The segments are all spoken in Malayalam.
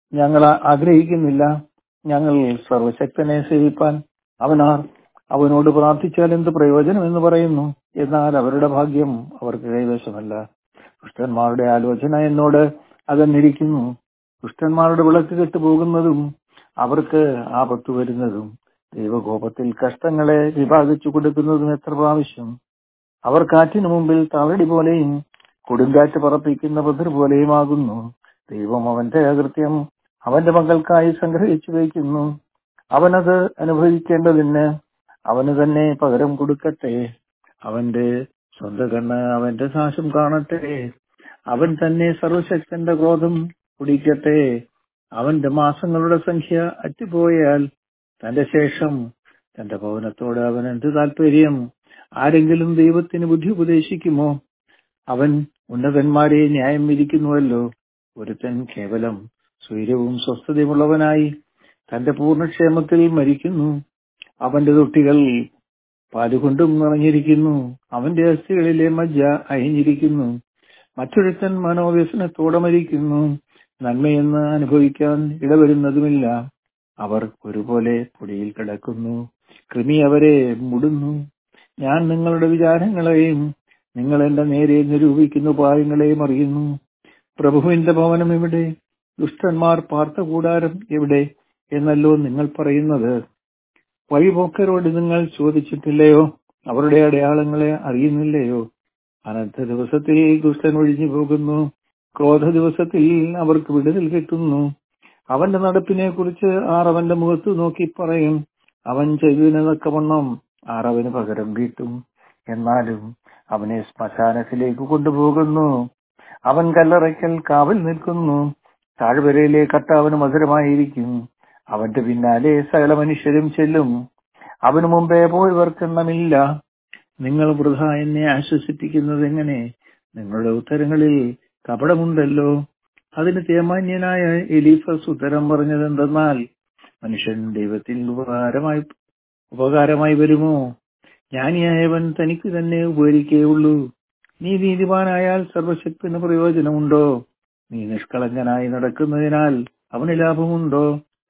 ഞങ്ങൾ ആഗ്രഹിക്കുന്നില്ല ഞങ്ങൾ സർവശക്തനെ സേവിപ്പാൻ അവനാർ അവനോട് പ്രാർത്ഥിച്ചാൽ എന്ത് പ്രയോജനം എന്ന് പറയുന്നു എന്നാൽ അവരുടെ ഭാഗ്യം അവർക്ക് കൈവശമല്ല ദുഷ്ടന്മാരുടെ ആലോചന എന്നോട് അകന്നിരിക്കുന്നു ദുഷ്ടന്മാരുടെ വിളക്ക് കെട്ടുപോകുന്നതും അവർക്ക് ആപത്ത് വരുന്നതും ദൈവകോപത്തിൽ കഷ്ടങ്ങളെ വിഭാഗിച്ചു കൊടുക്കുന്നതും എത്ര പ്രാവശ്യം അവർ കാറ്റിനു മുമ്പിൽ തളടി പോലെയും കൊടുങ്കാറ്റ് പറപ്പിക്കുന്ന ബദർ പോലെയുമാകുന്നു ദൈവം അവന്റെ അകൃത്യം അവന്റെ മക്കൾക്കായി സംഗ്രഹിച്ചു വയ്ക്കുന്നു അവനത് അനുഭവിക്കേണ്ടതിന് അവന് തന്നെ പകരം കൊടുക്കട്ടെ അവന്റെ സ്വന്തം കണ്ണ് അവന്റെ നാശം കാണട്ടെ അവൻ തന്നെ സർവശക്തന്റെ ക്രോധം കുടിക്കട്ടെ അവന്റെ മാസങ്ങളുടെ സംഖ്യ അറ്റുപോയാൽ തന്റെ ശേഷം തന്റെ ഭവനത്തോട് അവൻ എന്ത് താല്പര്യം ആരെങ്കിലും ദൈവത്തിന് ബുദ്ധി ഉപദേശിക്കുമോ അവൻ ഉന്നതന്മാരെ ന്യായം വിധിക്കുന്നുവല്ലോ ഒരുത്തൻ കേവലം സ്വൈരവും സ്വസ്ഥതയുമുള്ളവനായി തന്റെ പൂർണ്ണക്ഷേമത്തിൽ മരിക്കുന്നു അവന്റെ തൊട്ടികൾ പാലുകൊണ്ടും നിറഞ്ഞിരിക്കുന്നു അവന്റെ അസ്ഥികളിലെ മജ്ജ അയഞ്ഞിരിക്കുന്നു മറ്റൊരുത്തൻ മനോവ്യസനത്തോടെ മരിക്കുന്നു നന്മയെന്ന് അനുഭവിക്കാൻ ഇടവരുന്നതുമില്ല അവർ ഒരുപോലെ പൊടിയിൽ കിടക്കുന്നു കൃമി അവരെ മുടുന്നു ഞാൻ നിങ്ങളുടെ വിചാരങ്ങളെയും നിങ്ങൾ എന്റെ നേരെ നിരൂപിക്കുന്ന ഉപായങ്ങളെയും അറിയുന്നു പ്രഭുവിന്റെ ഭവനം എവിടെ ദുഷ്ടന്മാർ പാർത്ത കൂടാരം എവിടെ എന്നല്ലോ നിങ്ങൾ പറയുന്നത് വഴിപോക്കരോട് നിങ്ങൾ ചോദിച്ചിട്ടില്ലയോ അവരുടെ അടയാളങ്ങളെ അറിയുന്നില്ലയോ അനന്ത ദിവസത്തിൽ ദുഷ്ടൻ ഒഴിഞ്ഞു പോകുന്നു ക്രോധ ദിവസത്തിൽ അവർക്ക് വിടുതൽ കിട്ടുന്നു അവന്റെ നടപ്പിനെ കുറിച്ച് ആർ അവന്റെ മുഖത്ത് നോക്കി പറയും അവൻ ചെയ്തതിന് തക്കവണ്ണം ആർ അവന് പകരം വീട്ടും എന്നാലും അവനെ ശ്മശാനത്തിലേക്ക് കൊണ്ടുപോകുന്നു അവൻ കല്ലറയ്ക്കൽ കാവൽ നിൽക്കുന്നു താഴ്വരയിലെ കട്ട അവന് മധുരമായിരിക്കും അവന്റെ പിന്നാലെ സകല മനുഷ്യരും ചെല്ലും അവന് മുമ്പേ പോയവർക്കെണ്ണമില്ല നിങ്ങൾ വൃഥ എന്നെ ആശ്വസിപ്പിക്കുന്നത് എങ്ങനെ നിങ്ങളുടെ ഉത്തരങ്ങളിൽ കപടമുണ്ടല്ലോ അതിന് തേമാന്യനായ എലീഫസ് ഉത്തരം പറഞ്ഞത് എന്തെന്നാൽ മനുഷ്യൻ ദൈവത്തിൽ ഉപകാരമായി ഉപകാരമായി വരുമോ ജ്ഞാനിയായവൻ തനിക്ക് തന്നെ ഉപകരിക്കേയുള്ളൂ നീ നീതിമാനായാൽ സർവശക്തിന് പ്രയോജനമുണ്ടോ നീ നിഷ്കളങ്കനായി നടക്കുന്നതിനാൽ അവന് ലാഭമുണ്ടോ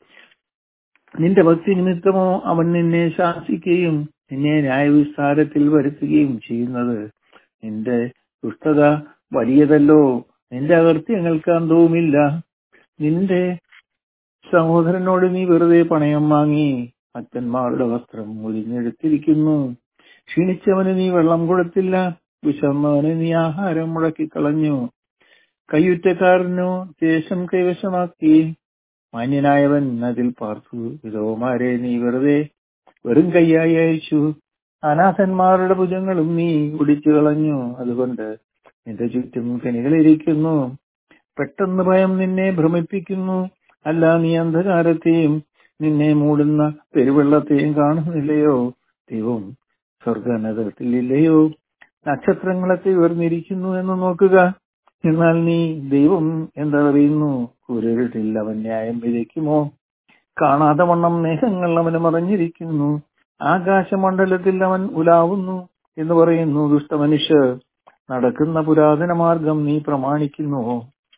നിന്റെ ഭക്തി നിമിത്തമോ അവൻ നിന്നെ ശാസിക്കുകയും നിന്നെ ന്യായവിസ്താരത്തിൽ വരുത്തുകയും ചെയ്യുന്നത് നിന്റെ ദുഷ്ടത വലിയതല്ലോ നിന്റെ അകൃത്യങ്ങൾക്ക് അന്തവുമില്ല നിന്റെ സഹോദരനോട് നീ വെറുതെ പണയം വാങ്ങി അച്ഛന്മാരുടെ വസ്ത്രം മുരിഞ്ഞെടുത്തിരിക്കുന്നു ക്ഷീണിച്ചവന് നീ വെള്ളം കൊടുത്തില്ല വിശന്നവന് നീ ആഹാരം മുടക്കിക്കളഞ്ഞു കയ്യുറ്റക്കാരനു ദേശം കൈവശമാക്കി മാന്യനായവൻ അതിൽ പാർത്തു വിധവമാരെ നീ വെറുതെ വെറും കൈയായി അയച്ചു അനാഥന്മാരുടെ ഭുജങ്ങളും നീ ഒടിച്ചു കളഞ്ഞു അതുകൊണ്ട് നിന്റെ ചുറ്റും കനികളിരിക്കുന്നു പെട്ടെന്ന് ഭയം നിന്നെ ഭ്രമിപ്പിക്കുന്നു അല്ല നീ അന്ധകാരത്തെയും നിന്നെ മൂടുന്ന പെരുവെള്ളത്തെയും കാണുന്നില്ലയോ ദൈവം സ്വർഗനതത്തിലില്ലയോ നക്ഷത്രങ്ങളൊക്കെ ഉയർന്നിരിക്കുന്നു എന്ന് നോക്കുക എന്നാൽ നീ ദൈവം എന്തറിയുന്നു കുരുരുട്ടിൽ അവൻ ന്യായം വിധിക്കുമോ കാണാതെ വണ്ണം മേഘങ്ങൾ അവന് മറഞ്ഞിരിക്കുന്നു ആകാശമണ്ഡലത്തിൽ അവൻ ഉലാവുന്നു എന്ന് പറയുന്നു ദുഷ്ടമനുഷ്യർ നടക്കുന്ന പുരാതന മാർഗം നീ പ്രമാണിക്കുന്നുവോ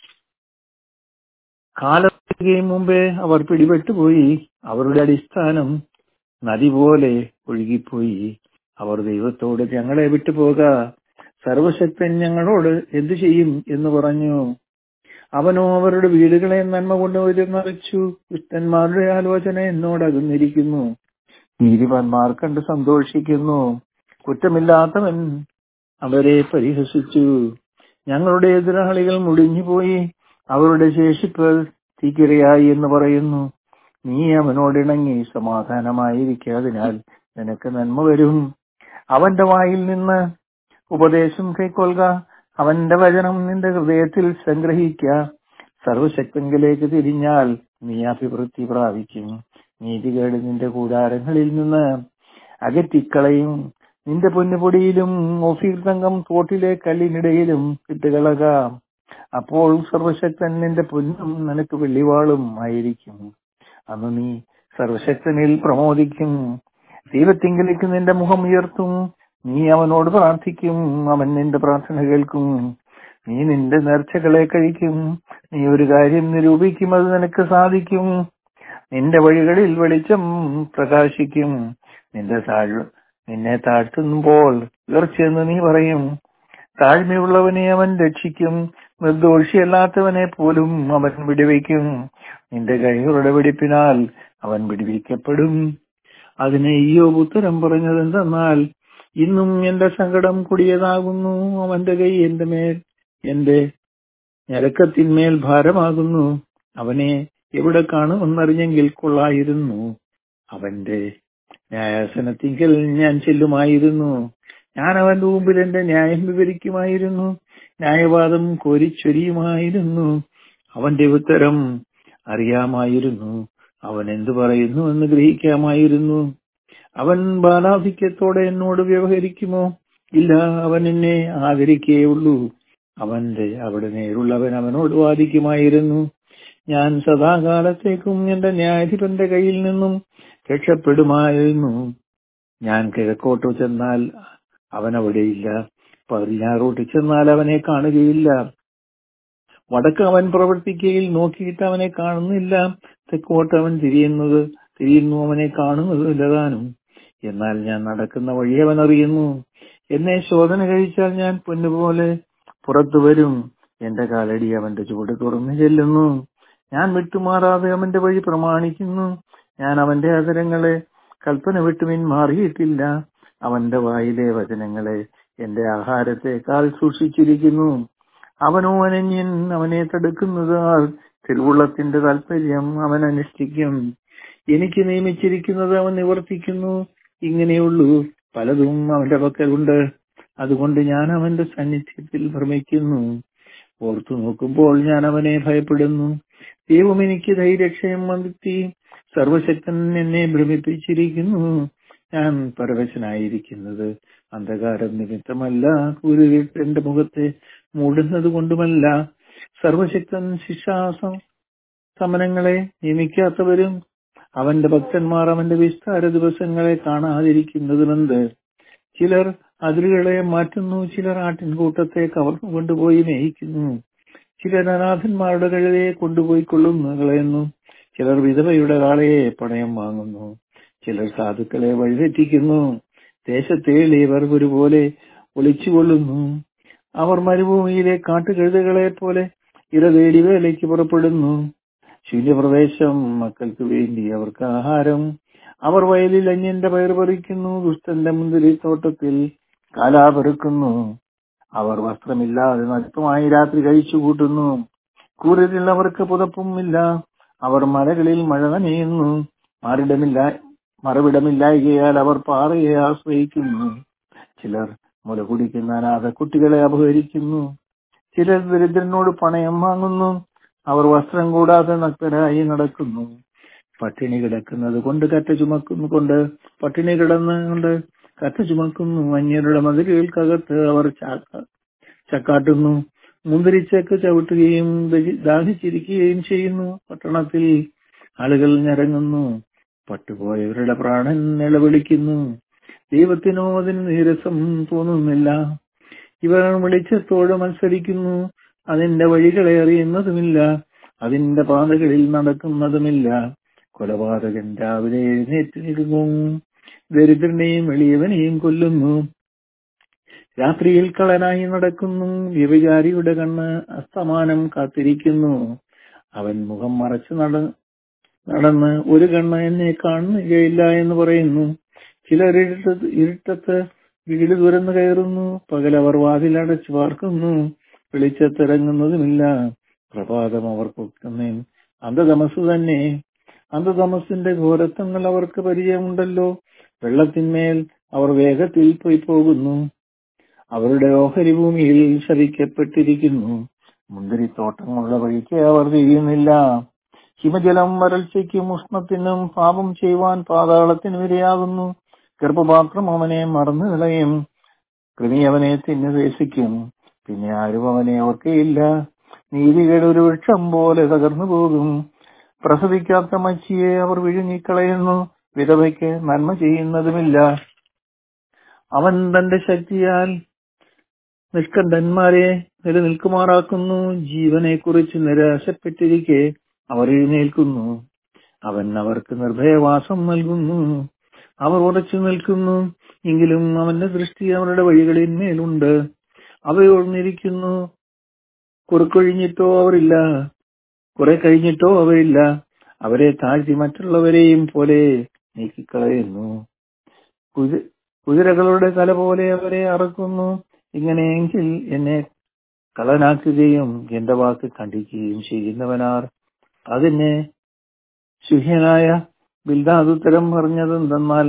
കാലം മുമ്പേ അവർ പിടിപെട്ടുപോയി അവരുടെ അടിസ്ഥാനം നദി പോലെ ഒഴുകിപ്പോയി അവർ ദൈവത്തോട് ഞങ്ങളെ വിട്ടുപോക സർവശക്തൻ ഞങ്ങളോട് എന്തു ചെയ്യും എന്ന് പറഞ്ഞു അവനോ അവരുടെ വീടുകളെ നന്മ കൊണ്ട് നിറച്ചു ദുഷ്ടന്മാരുടെ ആലോചന എന്നോട് അകന്നിരിക്കുന്നു നീതിമാന്മാർ കണ്ട് സന്തോഷിക്കുന്നു കുറ്റമില്ലാത്തവൻ അവരെ പരിഹസിച്ചു ഞങ്ങളുടെ എതിരാളികൾ മുടിഞ്ഞുപോയി അവരുടെ ശേഷിപ്പ് തീക്കിരയായി എന്ന് പറയുന്നു നീ അവനോടിണങ്ങി സമാധാനമായിരിക്കാതിനാൽ നിനക്ക് നന്മ വരും അവന്റെ വായിൽ നിന്ന് ഉപദേശം കൈക്കൊള്ളുക അവന്റെ വചനം നിന്റെ ഹൃദയത്തിൽ സംഗ്രഹിക്ക സർവശക്തങ്കിലേക്ക് തിരിഞ്ഞാൽ നീ അഭിവൃദ്ധി പ്രാപിക്കും നീതികേട് നിന്റെ കൂടാരങ്ങളിൽ നിന്ന് അകറ്റിക്കളയും നിന്റെ പൊന്നുപൊടിയിലും ഓഫീർ തങ്കം തോട്ടിലെ കല്ലിനിടയിലും ഇട്ടുകളക അപ്പോൾ സർവശക്തൻ നിന്റെ പൊന്നും നിനക്ക് വെള്ളിവാളും ആയിരിക്കും അന്ന് നീ സർവശക്തനിൽ പ്രമോദിക്കും ദൈവത്തിങ്കിലേക്ക് നിന്റെ മുഖം ഉയർത്തും നീ അവനോട് പ്രാർത്ഥിക്കും അവൻ നിന്റെ പ്രാർത്ഥന കേൾക്കും നീ നിന്റെ നേർച്ചകളെ കഴിക്കും നീ ഒരു കാര്യം നിരൂപിക്കും അത് നിനക്ക് സാധിക്കും നിന്റെ വഴികളിൽ വെളിച്ചം പ്രകാശിക്കും നിന്റെ താഴ് നിന്നെ താഴ്ത്തുമ്പോൾ ഉയർച്ചയെന്ന് നീ പറയും താഴ്മയുള്ളവനെ അവൻ രക്ഷിക്കും നിർദോഷിയല്ലാത്തവനെ പോലും അവൻ വിടുവിക്കും നിന്റെ കൈകളുടെ വെടിപ്പിനാൽ അവൻ വിടുവിക്കപ്പെടും അതിന് ഈയോ ഉത്തരം പറഞ്ഞത് എന്തെന്നാൽ ഇന്നും എന്റെ സങ്കടം കൊടിയതാകുന്നു അവന്റെ കൈ എന്റെ മേൽ എന്റെ ഞരക്കത്തിന്മേൽ ഭാരമാകുന്നു അവനെ എവിടെ കാണുമെന്നറിഞ്ഞെങ്കിൽ കൊള്ളായിരുന്നു അവന്റെ ന്യായാസനത്തിങ്കൽ ഞാൻ ചെല്ലുമായിരുന്നു ഞാൻ അവന്റെ മുമ്പിൽ എന്റെ ന്യായം വിവരിക്കുമായിരുന്നു ന്യായവാദം കോരിച്ചൊരിയുമായിരുന്നു അവന്റെ ഉത്തരം അറിയാമായിരുന്നു അവൻ എന്തു പറയുന്നു എന്ന് ഗ്രഹിക്കാമായിരുന്നു അവൻ ബാലാധിക്യത്തോടെ എന്നോട് വ്യവഹരിക്കുമോ ഇല്ല അവൻ എന്നെ ആദരിക്കേയുള്ളൂ അവന്റെ അവിടെ നേരുള്ളവൻ അവനോട് വാദിക്കുമായിരുന്നു ഞാൻ സദാകാലത്തേക്കും എന്റെ ന്യായാധിപന്റെ കയ്യിൽ നിന്നും രക്ഷപ്പെടുമായിരുന്നു ഞാൻ കിഴക്കോട്ട് ചെന്നാൽ അവൻ അവിടെയില്ല പടിഞ്ഞാറോട്ട് ചെന്നാൽ അവനെ കാണുകയില്ല വടക്ക് അവൻ പ്രവർത്തിക്കയിൽ നോക്കിയിട്ട് അവനെ കാണുന്നില്ല തെക്കോട്ട് അവൻ തിരിയുന്നത് തിരിയുന്നു അവനെ കാണുന്നത് ലതാനും എന്നാൽ ഞാൻ നടക്കുന്ന വഴി അവൻ അറിയുന്നു എന്നെ ശോധന കഴിച്ചാൽ ഞാൻ പൊന്നുപോലെ പുറത്തു വരും എന്റെ കാലടി അവന്റെ ചുവട് തുറന്നു ചെല്ലുന്നു ഞാൻ വിട്ടുമാറാതെ അവന്റെ വഴി പ്രമാണിക്കുന്നു ഞാൻ അവന്റെ അതരങ്ങളെ കൽപ്പന വിട്ടുമിൻ മാറിയിട്ടില്ല അവന്റെ വായിലെ വചനങ്ങളെ എന്റെ ആഹാരത്തെക്കാൾ സൂക്ഷിച്ചിരിക്കുന്നു അവനോ അനന്യൻ അവനെ തടുക്കുന്നത് തിരുവുള്ളത്തിന്റെ താല്പര്യം അവൻ അനുഷ്ഠിക്കും എനിക്ക് നിയമിച്ചിരിക്കുന്നത് അവൻ നിവർത്തിക്കുന്നു ഇങ്ങനെയുള്ളൂ പലതും അവന്റെ പക്കലുണ്ട് അതുകൊണ്ട് ഞാൻ അവന്റെ സാന്നിധ്യത്തിൽ ഭ്രമിക്കുന്നു ഓർത്തു നോക്കുമ്പോൾ ഞാൻ അവനെ ഭയപ്പെടുന്നു ദൈവം എനിക്ക് ധൈര്യക്ഷയം വന്നെത്തി സർവശക്തൻ എന്നെ ഭ്രമിപ്പിച്ചിരിക്കുന്നു ഞാൻ പരവശനായിരിക്കുന്നത് അന്ധകാരം നിമിത്തമല്ല കൂരുകിട്ട് എന്റെ മുഖത്തെ മൂടുന്നത് കൊണ്ടുമല്ല സർവശക്തൻ ശിക്ഷാസം സമനങ്ങളെ നിയമിക്കാത്തവരും അവന്റെ ഭക്തന്മാർ അവന്റെ വിസ്താര ദിവസങ്ങളെ കാണാതിരിക്കുന്നതുമെന്ത് ചിലർ അതിരുകളെ മാറ്റുന്നു ചിലർ ആട്ടിൻകൂട്ടത്തെ കവർന്നു കൊണ്ടുപോയി മേയിക്കുന്നു ചിലർ അനാഥന്മാരുടെ കഴുതയെ കൊണ്ടുപോയി കൊള്ളുന്നു കളയുന്നു ചിലർ വിധവയുടെ കാളയെ പണയം വാങ്ങുന്നു ചിലർ സാധുക്കളെ വഴിതെറ്റിക്കുന്നു ദേശത്തെ ഇവർ ഒരുപോലെ ഒളിച്ചുകൊള്ളുന്നു അവർ മരുഭൂമിയിലെ കാട്ടുകഴുതകളെ പോലെ ഇര തേടി വേലയ്ക്ക് പുറപ്പെടുന്നു ശൂന്യപ്രദേശം മക്കൾക്ക് വേണ്ടി അവർക്ക് ആഹാരം അവർ വയലിൽ അന്യന്റെ പയർ പറിക്കുന്നു ദുഷ്ടന്റെ മുന്തിരിത്തോട്ടത്തിൽ കാലാപെറുക്കുന്നു അവർ വസ്ത്രമില്ലാതെ നഗ്നമായി രാത്രി കഴിച്ചു കൂട്ടുന്നു കൂരരിൽ അവർക്ക് പുതപ്പുമില്ല അവർ മലകളിൽ മഴ നനയുന്നു മാറിടമില്ല മറവിടമില്ലായകയാൽ അവർ പാറയെ ആശ്രയിക്കുന്നു ചിലർ മുല കുടിക്കുന്ന അനാഥ കുട്ടികളെ അപഹരിക്കുന്നു ചിലർ ദരിദ്രനോട് പണയം വാങ്ങുന്നു അവർ വസ്ത്രം കൂടാതെ നഗ്നരായി നടക്കുന്നു പട്ടിണി കിടക്കുന്നത് കൊണ്ട് കറ്റ ചുമക്കുന്നു കൊണ്ട് പട്ടിണി കിടന്നുകൊണ്ട് കറ്റ ചുമക്കുന്നു അന്യരുടെ മതിലുകൾക്കകത്ത് അവർ ചാക്ക ചക്കാട്ടുന്നു മുന്തിരിച്ചക്ക് ചവിട്ടുകയും ദഹി- ദാഹിച്ചിരിക്കുകയും ചെയ്യുന്നു പട്ടണത്തിൽ ആളുകൾ ഞരങ്ങുന്നു പട്ടുപോയവരുടെ പ്രാണൻ നിലവിളിക്കുന്നു ദൈവത്തിനോ അതിന് നീരസം തോന്നുന്നില്ല ഇവർ വെളിച്ചത്തോട് മത്സരിക്കുന്നു അതിന്റെ വഴികളെ അറിയുന്നതുമില്ല അതിന്റെ പാതകളിൽ നടക്കുന്നതുമില്ല കൊലപാതകൻ രാവിലെ എഴുന്നേറ്റ് നിൽക്കുന്നു ദരിദ്രനെയും എളിയവനെയും കൊല്ലുന്നു രാത്രിയിൽ കളനായി നടക്കുന്നു വ്യഭിചാരിയുടെ കണ്ണ് അസ്തമാനം കാത്തിരിക്കുന്നു അവൻ മുഖം മറച്ചു നട നടന്ന് ഒരു കണ്ണ് എന്നെ കാണുകയില്ല എന്ന് പറയുന്നു ചിലർ ഇരുട്ടത്ത് ഇരുട്ടത്ത് വീട് തുറന്നു കയറുന്നു പകലവർ വാതിലടച്ചു പാർക്കുന്നു വെളിച്ചത്തിറങ്ങുന്നതുമില്ല പ്രഭാതം അവർക്കൊക്കെ അന്ധതമസ് തന്നെ അന്ധതമസിന്റെ ഘോരത്വങ്ങൾ അവർക്ക് പരിചയമുണ്ടല്ലോ വെള്ളത്തിന്മേൽ അവർ വേഗത്തിൽ പോയി പോകുന്നു അവരുടെ ഓഹരി ഭൂമിയിൽ ശവിക്കപ്പെട്ടിരിക്കുന്നു മുന്തിരിത്തോട്ടങ്ങളുടെ വഴിക്ക് അവർ തിരിയുന്നില്ല ഹിമജലം വരൾച്ചയ്ക്കും ഉഷ്ണത്തിനും പാപം ചെയ്യുവാൻ പാതാളത്തിനും ഇരയാകുന്നു ഗർഭപാത്രം അവനെ മറന്നു കളയും കൃമി അവനെ തിന്നുപേക്ഷിക്കും പിന്നെ ആരും അവനെ ഓർക്കയില്ല നീതികേട് ഒരു വൃക്ഷം പോലെ തകർന്നു പോകും പ്രസവിക്കാത്ത മച്ചിയെ അവർ വിഴുങ്ങിക്കളയുന്നു വിധവയ്ക്ക് നന്മ ചെയ്യുന്നതുമില്ല അവൻ തന്റെ ശക്തിയാൽ നിഷ്കണ്ഠന്മാരെ നിലനിൽക്കുമാറാക്കുന്നു ജീവനെക്കുറിച്ച് നിരാശപ്പെട്ടിരിക്കെ അവർ എഴുന്നേൽക്കുന്നു അവൻ അവർക്ക് നിർഭയവാസം നൽകുന്നു അവർ ഉറച്ചു നിൽക്കുന്നു എങ്കിലും അവന്റെ ദൃഷ്ടി അവരുടെ വഴികളിന്മേലുണ്ട് അവയൊന്നിരിക്കുന്നു കുറുക്കൊഴിഞ്ഞിട്ടോ അവരില്ല കുറെ കഴിഞ്ഞിട്ടോ അവരില്ല അവരെ താഴ്ത്തി മറ്റുള്ളവരെയും പോലെ നീക്കിക്കളയുന്നു കുതി- കുതിരകളുടെ തല പോലെ അവരെ അറക്കുന്നു ഇങ്ങനെയെങ്കിൽ എന്നെ കളനാക്കുകയും എന്റെ വാക്ക് ഖണ്ഡിക്കുകയും ചെയ്യുന്നവനാർ അതിനെ ശുഹ്യനായ ബിൽദാദുത്തരം പറഞ്ഞതെന്തെന്നാൽ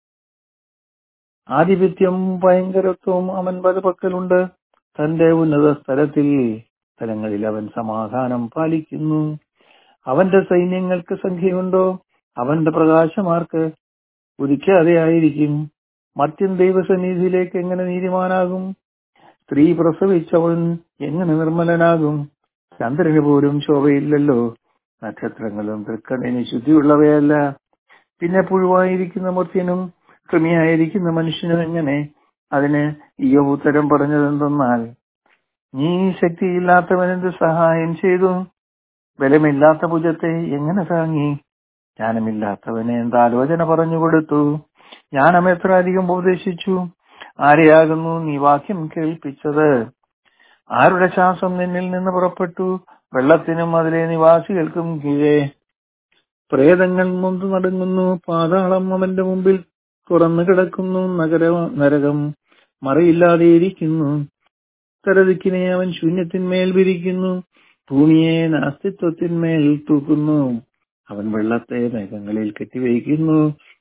ആധിപത്യം ഭയങ്കരത്വവും അവൻ പക്കലുണ്ട് തന്റെ ഉന്നത സ്ഥലത്തിൽ സ്ഥലങ്ങളിൽ അവൻ സമാധാനം പാലിക്കുന്നു അവന്റെ സൈന്യങ്ങൾക്ക് സംഖ്യയുണ്ടോ അവന്റെ പ്രകാശമാർക്ക് ഉദിക്കാതെ ആയിരിക്കും മർത്യൻ ദൈവസന്നിധിയിലേക്ക് എങ്ങനെ നീതിമാനാകും സ്ത്രീ പ്രസവിച്ചവൻ എങ്ങനെ നിർമ്മലനാകും ചന്ദ്രന് പോലും ശോഭയില്ലല്ലോ നക്ഷത്രങ്ങളും തൃക്കണ്ണിന് ശുദ്ധിയുള്ളവയല്ല പിന്നെ പുഴുവായിരിക്കുന്ന മർത്യനും കൃമിയായിരിക്കുന്ന മനുഷ്യനും എങ്ങനെ അതിന് ഈ ഉത്തരം പറഞ്ഞതെന്തെന്നാൽ നീ ശക്തിയില്ലാത്തവനെന്ത് സഹായം ചെയ്തു ബലമില്ലാത്ത ഭുജത്തെ എങ്ങനെ താങ്ങി ജ്ഞാനമില്ലാത്തവനെ എന്ത് ആലോചന പറഞ്ഞു കൊടുത്തു ജ്ഞാനം എത്ര അധികം ഉപദേശിച്ചു ആരെയാകുന്നു നീ വാക്യം കേൾപ്പിച്ചത് ആരുടെ ശ്വാസം നിന്നിൽ നിന്ന് പുറപ്പെട്ടു വെള്ളത്തിനും അതിലെ നിവാസികൾക്കും കീഴേ പ്രേതങ്ങൾ നൊന്തു നടുങ്ങുന്നു പാതാളം അവന്റെ മുമ്പിൽ തുറന്നു കിടക്കുന്നു നഗര നരകം മറയില്ലാതെയിരിക്കുന്നു തലദിക്കിനെ അവൻ ശൂന്യത്തിന്മേൽ വിരിക്കുന്നു ഭൂമിയെ നാസ്തിത്വത്തിന്മേൽ തൂക്കുന്നു അവൻ വെള്ളത്തെ മേഘങ്ങളിൽ കെട്ടിവയ്ക്കുന്നു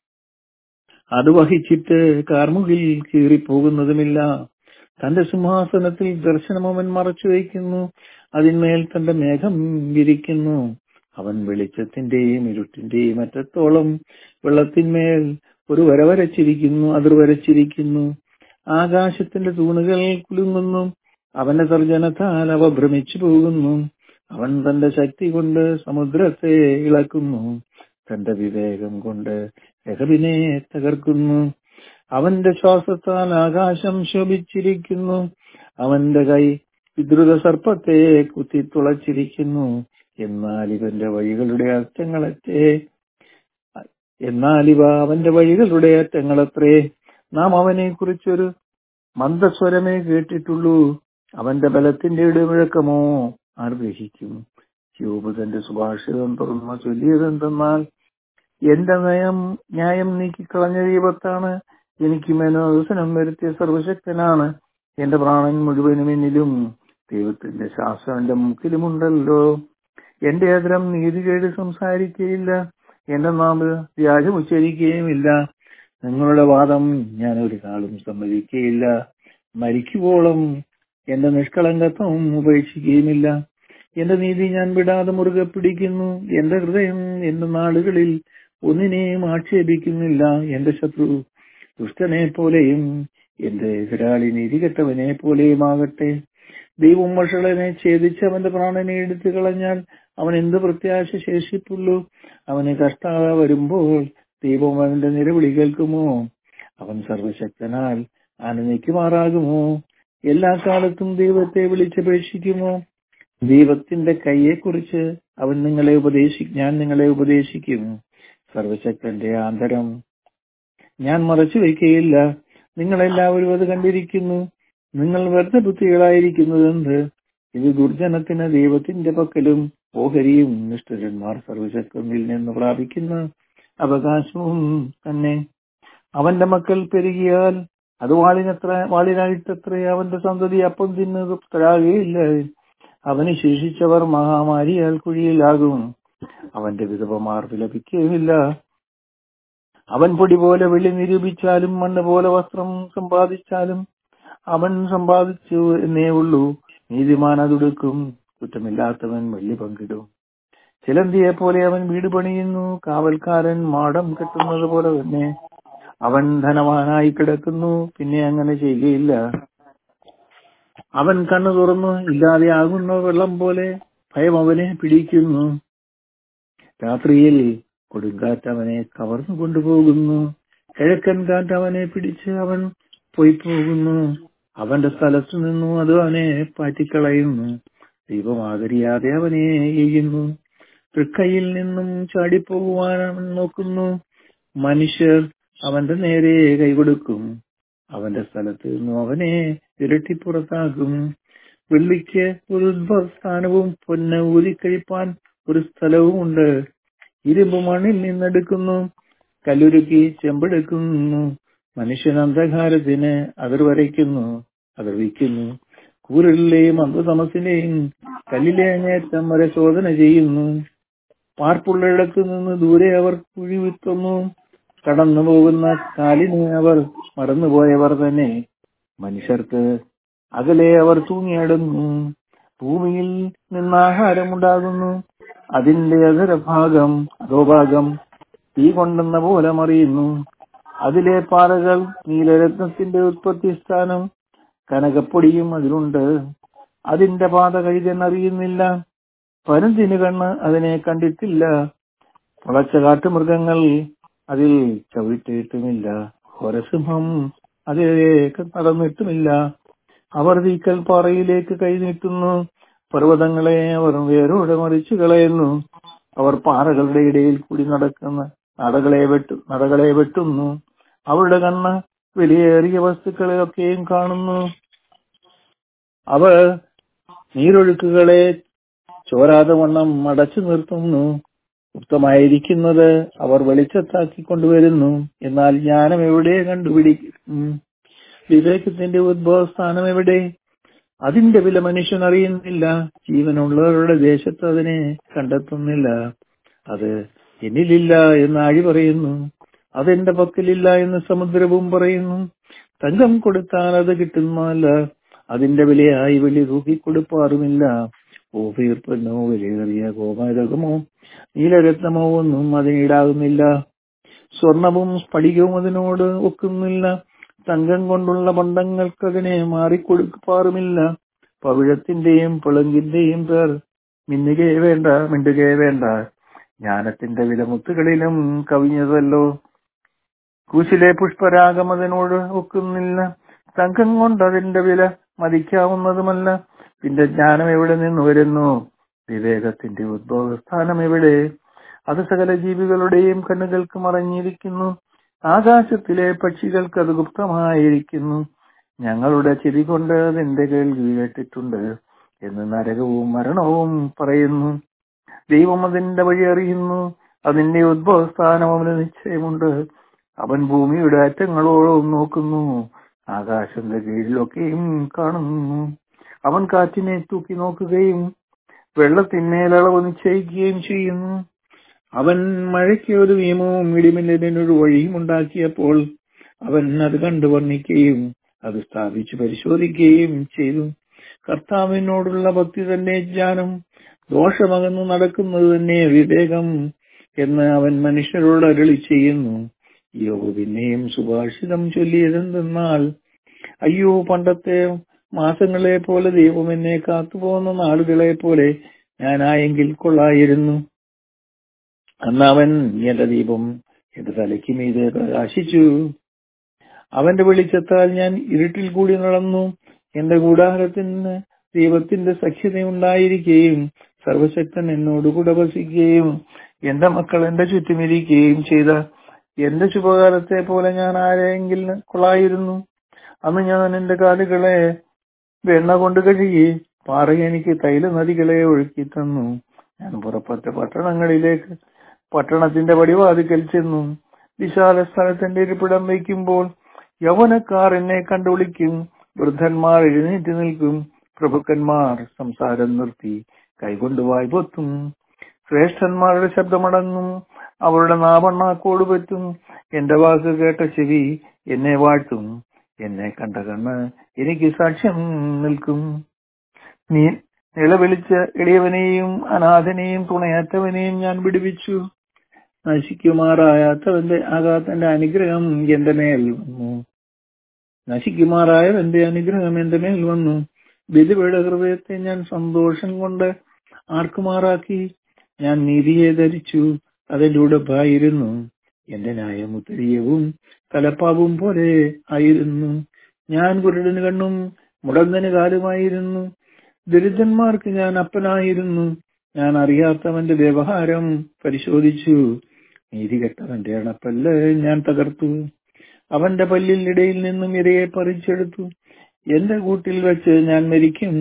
അത് വഹിച്ചിട്ട് കാർമുകിൽ കീറിപ്പോകുന്നതുമില്ല തന്റെ സിംഹാസനത്തിൽ ദർശനം അവൻ മറച്ചു വയ്ക്കുന്നു അതിന്മേൽ തന്റെ മേഘം വിരിക്കുന്നു അവൻ വെളിച്ചത്തിന്റെയും ഇരുട്ടിന്റെയും അറ്റത്തോളം വെള്ളത്തിന്മേൽ ഒരു വര വരച്ചിരിക്കുന്നു അതിർ വരച്ചിരിക്കുന്നു ആകാശത്തിന്റെ തൂണുകൾ കുലുങ്ങുന്നു അവന്റെ തർജനത്താൽ അവ ഭ്രമിച്ചു പോകുന്നു അവൻ തന്റെ ശക്തി കൊണ്ട് സമുദ്രത്തെ ഇളക്കുന്നു തന്റെ വിവേകം കൊണ്ട് രഹബിനെ തകർക്കുന്നു അവന്റെ ശ്വാസത്താൽ ആകാശം ശോഭിച്ചിരിക്കുന്നു അവന്റെ കൈ വിദ്രുത സർപ്പത്തെ കുത്തിത്തുളച്ചിരിക്കുന്നു എന്നാൽ ഇവന്റെ വഴികളുടെ അറ്റങ്ങളത്തെ എന്നാൽ ഇവ അവന്റെ വഴികളുടെ അറ്റങ്ങളത്രേ നാം അവനെ കുറിച്ചൊരു മന്ദസ്വരമേ കേട്ടിട്ടുള്ളൂ അവന്റെ ബലത്തിന്റെ ഇടമുഴക്കമോ ആർ ഗ്രഹിക്കും യോബ് തന്റെ സുഭാഷിതം തുറന്നു ചൊല്ലിയതെന്തെന്നാൽ എന്റെ നയം ന്യായം നീക്കിക്കളഞ്ഞ ദൈവത്താണ് എനിക്ക് മനോദസനം വരുത്തിയ സർവശക്തനാണ് എന്റെ പ്രാണൻ മുഴുവനും എന്നിലും ദൈവത്തിന്റെ ശ്വാസം എന്റെ മുക്കിലുമുണ്ടല്ലോ എന്റെ അതിരം നീതികേട് സംസാരിക്കുകയില്ല എന്റെ നാമ് വ്യാജം ഉച്ചരിക്കുകയുമില്ല നിങ്ങളുടെ വാദം ഞാൻ ഒരു കാലം സമ്മതിക്കുകയില്ല മരിക്കുവോളം എന്റെ നിഷ്കളങ്കത്വം ഉപേക്ഷിക്കുകയുമില്ല എന്റെ നീതി ഞാൻ വിടാതെ മുറുകെ പിടിക്കുന്നു എന്റെ ഹൃദയം എന്റെ നാളുകളിൽ ഒന്നിനെയും ആക്ഷേപിക്കുന്നില്ല എന്റെ ശത്രു ദുഷ്ടനെ പോലെയും എന്റെ എതിരാളി നീതികെട്ടവനെ പോലെയും ആകട്ടെ ദൈവം വഷളനെ ഛേദിച്ച് അവന്റെ പ്രാണനെ എടുത്തു കളഞ്ഞാൽ അവൻ എന്ത് പ്രത്യാശ ശേഷിപ്പുള്ളൂ അവന് കഷ്ടത വരുമ്പോൾ ദൈവം അവന്റെ നിലവിളി കേൾക്കുമോ അവൻ സർവശക്തനാൽ ആനന്ദിക്കുമാറാകുമോ എല്ലാ കാലത്തും ദൈവത്തെ വിളിച്ചപേക്ഷിക്കുമോ ദൈവത്തിന്റെ കൈയെക്കുറിച്ച് അവൻ നിങ്ങളെ ഉപദേശി ഞാൻ നിങ്ങളെ ഉപദേശിക്കും സർവശക്തന്റെ ആന്തരം ഞാൻ മറച്ചു വയ്ക്കുകയില്ല നിങ്ങളെല്ലാവരും അത് കണ്ടിരിക്കുന്നു നിങ്ങൾ വെറുതെ ബുദ്ധികളായിരിക്കുന്നതെന്ത് ഇത് ദുർജനത്തിന് ദൈവത്തിന്റെ പക്കലും ഓഹരിയും നിഷ്ഠുരന്മാർ സർവശക്തനിൽ നിന്ന് പ്രാപിക്കുന്ന അവകാശവും തന്നെ അവന്റെ മക്കൾ പെരുകിയാൽ അത് വാളിനത്ര വാളിനായിട്ടത്ര അവന്റെ സന്തതി അപ്പം തിന്നത് തരാകുകയില്ല അവന് ശേഷിച്ചവർ മഹാമാരിയാൽ കുഴിയിലാകും അവന്റെ വിധവമാർ വിലപിക്കുകയില്ല അവൻ പൊടി പോലെ വെള്ളി നിരൂപിച്ചാലും മണ്ണ് പോലെ വസ്ത്രം സമ്പാദിച്ചാലും അവൻ സമ്പാദിച്ചു എന്നേ ഉള്ളൂ നീതിമാൻ അതൊടുക്കും കുറ്റമില്ലാത്തവൻ വെള്ളി പങ്കിടും ചിലന്തിയെ പോലെ അവൻ വീട് പണിയുന്നു കാവൽക്കാരൻ മാടം കെട്ടുന്നത് പോലെ തന്നെ അവൻ ധനവാനായി കിടക്കുന്നു പിന്നെ അങ്ങനെ ചെയ്യുകയില്ല അവൻ കണ്ണു തുറന്നു ഇല്ലാതെയാകുന്ന വെള്ളം പോലെ ഭയം അവനെ പിടിക്കുന്നു രാത്രിയിൽ കൊടുങ്കാറ്റ് അവനെ കവർന്നു കൊണ്ടുപോകുന്നു കിഴക്കൻ കാറ്റ് അവനെ പിടിച്ച് അവൻ പോയി പോകുന്നു അവന്റെ സ്ഥലത്തു നിന്നും അത് അവനെ പാറ്റിക്കളയുന്നു ദൈവമാകരിയാതെ അവനെ എയ്യുന്നു തൃക്കൈയിൽ നിന്നും ചാടിപ്പോകുവാൻ അവൻ നോക്കുന്നു മനുഷ്യർ അവന്റെ നേരെ കൈകൊടുക്കും അവന്റെ സ്ഥലത്ത് നിന്നും അവനെ ഇരട്ടി പുറത്താക്കും വെള്ളിക്ക് ഒരു ഉദ്ഭവസ്ഥാനവും പൊന്ന് ഊരിക്കഴിപ്പാൻ ഒരു സ്ഥലവുമുണ്ട് ഇരുമ്പ് മണ്ണിൽ നിന്നെടുക്കുന്നു കല്ലുരുക്കി ചെമ്പെടുക്കുന്നു മനുഷ്യൻ അന്ധകാരത്തിന് അതിർ വരയ്ക്കുന്നു അതിർ വിൽക്കുന്നു കൂരലിലെയും അന്ധതമസിലെയും കല്ലിലെ അങ്ങേറ്റം വരെ ശോധന ചെയ്യുന്നു പാർപ്പുള്ളയിടത്തു നിന്ന് ദൂരെ അവർ കുഴി വിത്തുന്നു കടന്നു പോകുന്ന കാലിനെ അവർ മറന്നുപോയവർ തന്നെ മനുഷ്യർക്ക് അകലെ അവർ തൂങ്ങിയാടുന്നു ഭൂമിയിൽ നിന്ന് ആഹാരമുണ്ടാകുന്നു അതിന്റെ അധരഭാഗം അധോഭാഗം തീ കൊണ്ടെന്ന പോലെ മറിയുന്നു അതിലെ പാറകൾ നീലരത്നത്തിന്റെ ഉത്പത്തി സ്ഥാനം കനകപ്പൊടിയും അതിലുണ്ട് അതിന്റെ പാത കഴുതെന്നറിയുന്നില്ല പരുന്തിന് കണ്ണ് അതിനെ കണ്ടിട്ടില്ല മുളച്ച കാട്ടുമൃഗങ്ങൾ അതിൽ ചവിട്ടിയിട്ടുമില്ല ഹോരസിംഹം അതിലേക്ക് നടന്നിട്ടുമില്ല അവർ തീക്കൽ പാറയിലേക്ക് കൈനീട്ടുന്നു പർവ്വതങ്ങളെ അവർ വേരോടെ മറിച്ചു കളയുന്നു അവർ പാറകളുടെ ഇടയിൽ കൂടി നടക്കുന്ന നടകളെ വെട്ടു നടകളെ വെട്ടുന്നു അവരുടെ കണ്ണ് വിലയേറിയ വസ്തുക്കളെയൊക്കെയും കാണുന്നു അവർ നീരൊഴുക്കുകളെ ചോരാതെ വണ്ണം അടച്ചു നിർത്തുന്നു ഉക്തമായിരിക്കുന്നത് അവർ വെളിച്ചത്താക്കി കൊണ്ടുവരുന്നു എന്നാൽ ജ്ഞാനം എവിടെ കണ്ടുപിടിക്കും വിവേകത്തിന്റെ ഉദ്ഭവസ്ഥാനം എവിടെ അതിന്റെ വില മനുഷ്യൻ അറിയുന്നില്ല ജീവനുള്ളവരുടെ ദേശത്ത് അതിനെ കണ്ടെത്തുന്നില്ല അത് എന്നിലില്ല എന്ന് ആഴി പറയുന്നു അതെന്റെ പക്കലില്ല എന്ന് സമുദ്രവും പറയുന്നു തങ്കം കൊടുത്താൽ അത് കിട്ടുന്നതല്ല അതിന്റെ വിലയായി വലിയ തൂക്കി കൊടുപ്പാറുമില്ല ഓഫീർപ്പനോ വിലയേറിയ ഗോപാലകമോ നീലരത്നമോ ഒന്നും അതിനീടാകുന്നില്ല സ്വർണവും സ്ഫടികവും അതിനോട് ഒക്കുന്നില്ല തങ്കം കൊണ്ടുള്ള പണ്ടങ്ങൾക്ക് അതിനെ മാറിക്കൊടുക്കാറുമില്ല പവിഴത്തിന്റെയും പുളങ്കിന്റെയും പേർ മിന്നുകയെ വേണ്ട മിണ്ടുകയെ വേണ്ട ജ്ഞാനത്തിന്റെ വില മുത്തുകളിലും കവിഞ്ഞതല്ലോ കൂശിലെ പുഷ്പരാഗം അതിനോട് ഒക്കുന്നില്ല തങ്കം കൊണ്ട് അതിന്റെ വില മതിക്കാവുന്നതുമല്ല പിന്നെ ജ്ഞാനം എവിടെ നിന്ന് വരുന്നു വിവേകത്തിന്റെ ഉദ്ഭവസ്ഥാനം എവിടെ അത് സകല ജീവികളുടെയും കണ്ണുകൾക്ക് മറഞ്ഞിരിക്കുന്നു ആകാശത്തിലെ പക്ഷികൾക്ക് അത് ഗുപ്തമായിരിക്കുന്നു ഞങ്ങളുടെ ചെവി കൊണ്ട് അതിന്റെ കേൾവി കേട്ടിട്ടുണ്ട് എന്ന് നരകവും മരണവും പറയുന്നു ദൈവം അതിന്റെ വഴി അറിയുന്നു അതിന്റെ ഉദ്ഭവസ്ഥാനം അവന് നിശ്ചയമുണ്ട് അവൻ ഭൂമിയുടെ അറ്റങ്ങളോളം നോക്കുന്നു ആകാശത്തിന്റെ കീഴിലൊക്കെയും കാണുന്നു അവൻ കാറ്റിനെ തൂക്കി നോക്കുകയും വെള്ളത്തിന്മേൽ അളവ് നിശ്ചയിക്കുകയും ചെയ്യുന്നു അവൻ മഴയ്ക്ക് ഒരു നിയമവും ഇടിമിന്നലിനൊരു വഴിയും ഉണ്ടാക്കിയപ്പോൾ അവൻ അത് കണ്ടു വർണ്ണിക്കുകയും അത് സ്ഥാപിച്ച് പരിശോധിക്കുകയും ചെയ്തു കർത്താവിനോടുള്ള ഭക്തി തന്നെ ജ്ഞാനം ദോഷമകന്നു നടക്കുന്നത് തന്നെ വിവേകം എന്ന് അവൻ മനുഷ്യരോട് അരളി ചെയ്യുന്നു യോ പിന്നെയും സുഭാഷിതം ചൊല്ലിയതെന്തെന്നാൽ അയ്യോ പണ്ടത്തെ മാസങ്ങളെ പോലെ ദൈവം എന്നെ കാത്തുപോകുന്ന നാളുകളെ പോലെ ഞാനായെങ്കിൽ കൊള്ളായിരുന്നു അന്ന് അവൻ എന്റെ ദീപം എന്റെ തലയ്ക്ക് മീതെ പ്രകാശിച്ചു അവന്റെ വെളിച്ചത്താൽ ഞാൻ ഇരുട്ടിൽ കൂടി നടന്നു എന്റെ കൂടാരത്തിന് ദൈവത്തിന്റെ സഖ്യത ഉണ്ടായിരിക്കുകയും സർവശക്തൻ എന്നോടുകൂടെ വസിക്കുകയും എന്റെ മക്കൾ എന്റെ ചുറ്റുമിരിക്കുകയും ചെയ്ത എന്റെ ശുഭകാലത്തെ പോലെ ഞാൻ ആരെങ്കിൽ കൊള്ളായിരുന്നു അന്ന് ഞാൻ എന്റെ കാലുകളെ വെണ്ണ കൊണ്ട് കഴുകി പാറ എനിക്ക് തൈല നദികളെ ഒഴുക്കി തന്നു ഞാൻ പുറപ്പെട്ട പട്ടണങ്ങളിലേക്ക് പട്ടണത്തിന്റെ പടിവാതിക്കൽ ചെന്നു വിശാല സ്ഥലത്തിന്റെ ഇരിപ്പിടം വയ്ക്കുമ്പോൾ യൗവനക്കാർ എന്നെ കണ്ടുവിളിക്കും വൃദ്ധന്മാർ എഴുന്നേറ്റ് നിൽക്കും പ്രഭുക്കന്മാർ സംസാരം നിർത്തി കൈകൊണ്ട് വായ്പൊത്തും ശ്രേഷ്ഠന്മാരുടെ ശബ്ദമടങ്ങും അവരുടെ നാവണ്ണാക്കോട് പറ്റും എന്റെ വാക്ക് കേട്ട ചെവി എന്നെ വാഴ്ത്തും എന്നെ കണ്ട കണ്ണ് എനിക്ക് സാക്ഷ്യം നിൽക്കും നീ നിലവിളിച്ച എളിയവനെയും അനാഥനെയും തുണയാറ്റവനെയും ഞാൻ വിടുവിച്ചു നശിക്കുമാറായാത്തവന്റെ ആകാത്തന്റെ അനുഗ്രഹം എന്റെ മേൽ വന്നു നശിക്കുമാറായവന്റെ അനുഗ്രഹം എന്റെ മേൽ വന്നു ബലിയുടെ ഹൃദയത്തെ ഞാൻ സന്തോഷം കൊണ്ട് ആർക്കുമാറാക്കി ഞാൻ നീതിയെ ധരിച്ചു അതിന്റെ ഉടപ്പായിരുന്നു എന്റെ ന്യായം ഉത്തരീയവും തലപ്പാവും പോലെ ആയിരുന്നു ഞാൻ കുരുടന് കണ്ണും മുടന്തന് കാലുമായിരുന്നു ദരിദ്രന്മാർക്ക് ഞാൻ അപ്പനായിരുന്നു ഞാൻ അറിയാത്തവന്റെ വ്യവഹാരം പരിശോധിച്ചു നീതികെട്ടവന്റെ അണപ്പല്ല് ഞാൻ തകർത്തു അവന്റെ പല്ലിൽ ഇടയിൽ നിന്നും ഇരയെ പറിച്ചെടുത്തു എന്റെ കൂട്ടിൽ വെച്ച് ഞാൻ മരിക്കും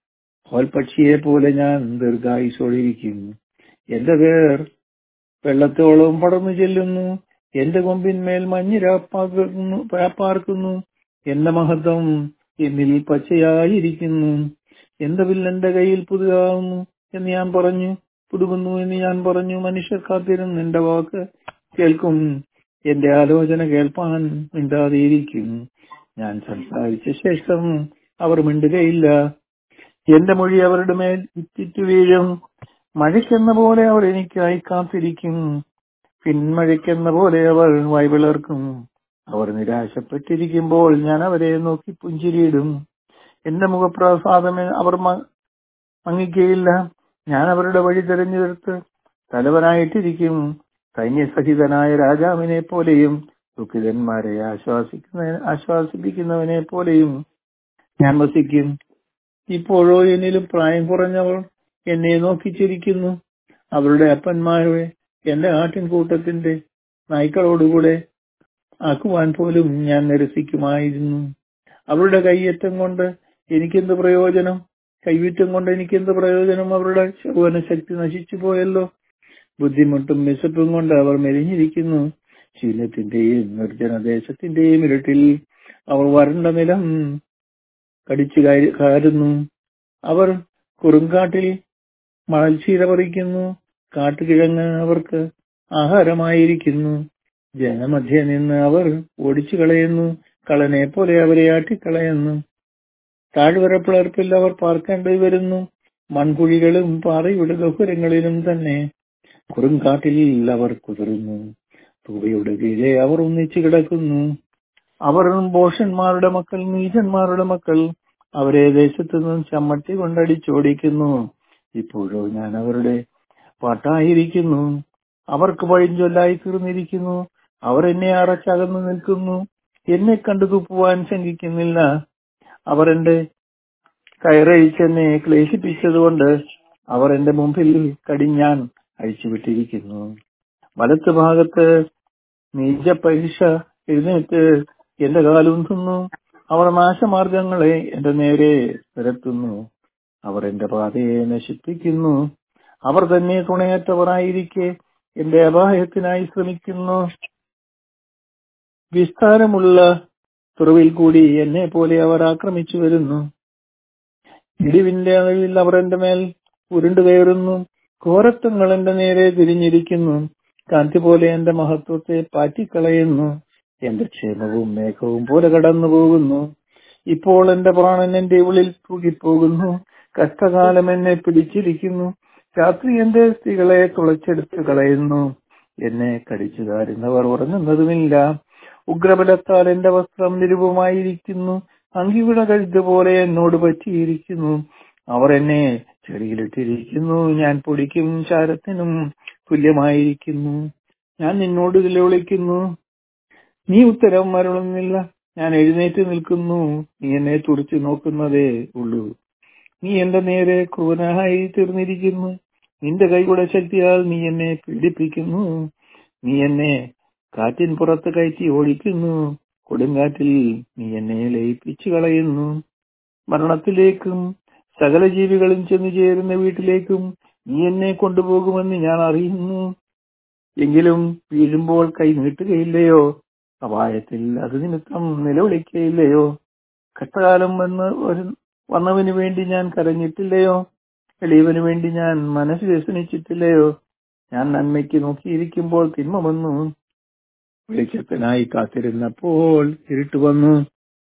പക്ഷിയെ പോലെ ഞാൻ ദീർഘായുസോടിരിക്കും എന്റെ പേർ വെള്ളത്തോളവും പടർന്നു ചെല്ലുന്നു എന്റെ കൊമ്പിന്മേൽ മഞ്ഞിരാപ്പാക്കുന്നു പാർക്കുന്നു എന്റെ മഹത്വം എന്നിൽ പച്ചയായിരിക്കുന്നു എന്റെ വില്ലെന്റെ കയ്യിൽ പുതുതാവുന്നു എന്ന് ഞാൻ പറഞ്ഞു പുതുകുന്നു എന്ന് ഞാൻ പറഞ്ഞു മനുഷ്യർ കാത്തിരുന്ന് എന്റെ വാക്ക് കേൾക്കും എന്റെ ആലോചന കേൾപ്പാൻ മിണ്ടാതെയിരിക്കും ഞാൻ സംസാരിച്ച ശേഷം അവർ മിണ്ടുകയില്ല എന്റെ മൊഴി അവരുടെ മേൽ ഇറ്റിറ്റു വീഴും മഴയ്ക്കെന്ന പോലെ അവർ എനിക്കായി കാത്തിരിക്കും പിന്മഴയ്ക്കെന്ന പോലെ അവർ വൈവിളർക്കും അവർ നിരാശപ്പെട്ടിരിക്കുമ്പോൾ ഞാൻ അവരെ നോക്കി പുഞ്ചിരിയിടും എന്റെ മുഖപ്രസാദം അവർ മങ്ങിക്കയില്ല ഞാൻ അവരുടെ വഴി തിരഞ്ഞെടുത്ത് തലവനായിട്ടിരിക്കും സൈന്യസഹിതനായ രാജാവിനെ പോലെയും ദുഃഖിതന്മാരെ ആശ്വാസിക്കുന്ന ആശ്വാസിപ്പിക്കുന്നവനെ പോലെയും ഞാൻ വസിക്കും ഇപ്പോഴോ എന്നിലും പ്രായം കുറഞ്ഞവർ എന്നെ നോക്കിച്ചിരിക്കുന്നു അവരുടെ അപ്പന്മാരെ എന്റെ ആട്ടിൻകൂട്ടത്തിന്റെ നായ്ക്കളോടുകൂടെ ആക്കുവാൻ പോലും ഞാൻ നിരസിക്കുമായിരുന്നു അവരുടെ കൈയറ്റം കൊണ്ട് എനിക്കെന്ത് പ്രയോജനം കൈവിറ്റം കൊണ്ട് എനിക്കെന്ത് പ്രയോജനം അവരുടെ ശൗവന ശക്തി നശിച്ചു പോയല്ലോ ബുദ്ധിമുട്ടും വിശപ്പും കൊണ്ട് അവർ മെലിഞ്ഞിരിക്കുന്നു ശീലത്തിന്റെയും നിർജ്ജനദേശത്തിന്റെയും ഇരുട്ടിൽ അവർ വരണ്ട നിലം കടിച്ചു കാരുന്നു അവർ കുറുങ്കാട്ടിൽ മണൽച്ചീര പറിക്കുന്നു കാട്ടുകിഴങ്ങ് അവർക്ക് ആഹാരമായിരിക്കുന്നു ജനമധ്യ നിന്ന് അവർ ഓടിച്ചു കളയുന്നു കളനെ പോലെ അവരെ ആട്ടിക്കളയുന്നു താഴ്വര പിളർപ്പിൽ അവർ പാർക്കേണ്ടി വരുന്നു മൺകുഴികളും പാറയുടെ ഗഹുരങ്ങളിലും തന്നെ കുറുങ്കാട്ടിൽ അവർ കുതിർന്നു തൂവയുടെ കീഴെ അവർ ഒന്നിച്ചു കിടക്കുന്നു അവർ ഭോഷന്മാരുടെ മക്കൾ നീചന്മാരുടെ മക്കൾ അവരെ ദേശത്തു നിന്നും ചമ്മട്ടി കൊണ്ടടിച്ചോടിക്കുന്നു ഇപ്പോഴോ ഞാൻ അവരുടെ പാട്ടായിരിക്കുന്നു അവർക്ക് പഴിഞ്ചൊല്ലായി തീർന്നിരിക്കുന്നു അവർ എന്നെ അറച്ചകന്നു നിൽക്കുന്നു എന്നെ കണ്ടു തുപ്പുവാൻ ശങ്കിക്കുന്നില്ല അവർ എന്റെ കയറഴിച്ചെന്നെ ക്ലേശിപ്പിച്ചതുകൊണ്ട് അവർ എന്റെ മുമ്പിൽ കടിഞ്ഞാൻ അഴിച്ചുവിട്ടിരിക്കുന്നു വലത്ത് ഭാഗത്ത് നീച പരീക്ഷ എഴുന്നേറ്റ് എന്റെ കാലുന്തുന്നു അവർ നാശമാർഗങ്ങളെ എന്റെ നേരെ നിരത്തുന്നു അവർ എന്റെ പാതയെ നശിപ്പിക്കുന്നു അവർ തന്നെ തുണയറ്റവരായിരിക്കെ എന്റെ അപായത്തിനായി ശ്രമിക്കുന്നു വിസ്താരമുള്ള തുറവിൽ കൂടി എന്നെ പോലെ അവർ ആക്രമിച്ചു വരുന്നു ഇടിവിന്റെ അളവിൽ അവർ എന്റെ മേൽ ഉരുണ്ടു കയറുന്നു ഘോരത്വങ്ങൾ എന്റെ നേരെ തിരിഞ്ഞിരിക്കുന്നു കാന്തി പോലെ എന്റെ മഹത്വത്തെ പാറ്റിക്കളയുന്നു എന്റെ ക്ഷേമവും മേഘവും പോലെ കടന്നു പോകുന്നു ഇപ്പോൾ എന്റെ പ്രാണൻ എന്റെ ഉള്ളിൽ തൂകിപ്പോകുന്നു കഷ്ടകാലം എന്നെ പിടിച്ചിരിക്കുന്നു രാത്രി എന്റെ സ്ത്രീകളെ തുളച്ചെടുത്ത് കളയുന്നു എന്നെ കടിച്ചു കാരുന്നവർ ഉറങ്ങുന്നതുമില്ല ഉഗ്രബലത്താൽ എന്റെ വസ്ത്രം നിരുപമായിരിക്കുന്നു അങ്കിവിട കഴുത്ത് പോലെ എന്നോട് പറ്റിയിരിക്കുന്നു അവർ എന്നെ ചെടിയിലിട്ടിരിക്കുന്നു ഞാൻ പൊടിക്കും ചാരത്തിനും തുല്യമായിരിക്കുന്നു ഞാൻ നിന്നോട് വിളിക്കുന്നു നീ ഉത്തരം മരളുന്നില്ല ഞാൻ എഴുന്നേറ്റ് നിൽക്കുന്നു നീ എന്നെ തുറച്ചു നോക്കുന്നതേ ഉള്ളൂ നീ എന്റെ നേരെ ക്രൂരനായി തീർന്നിരിക്കുന്നു നിന്റെ കൈയുടെ ശക്തിയാൽ നീ എന്നെ പീഡിപ്പിക്കുന്നു നീ എന്നെ കാറ്റിൻ പുറത്ത് കയറ്റി ഓടിക്കുന്നു കൊടുങ്കാറ്റിൽ നീ എന്നെ ലയിപ്പിച്ചു കളയുന്നു മരണത്തിലേക്കും സകല ജീവികളും ചെന്നു ചേരുന്ന വീട്ടിലേക്കും നീ എന്നെ കൊണ്ടുപോകുമെന്ന് ഞാൻ അറിയുന്നു എങ്കിലും വീഴുമ്പോൾ കൈ നീട്ടുകയില്ലയോ അപായത്തിൽ അത് നിമിത്തം നിലവിളിക്കയില്ലയോ കഷ്ടകാലം വന്ന് ഒരു വന്നവന് വേണ്ടി ഞാൻ കരഞ്ഞിട്ടില്ലയോ എളിയവന് വേണ്ടി ഞാൻ മനസ്സ് വ്യസനിച്ചിട്ടില്ലയോ ഞാൻ നന്മയ്ക്ക് നോക്കിയിരിക്കുമ്പോൾ തിന്മ വന്നു വെളിച്ചത്തിനായി കാത്തിരുന്നപ്പോൾ ഇരുട്ട് വന്നു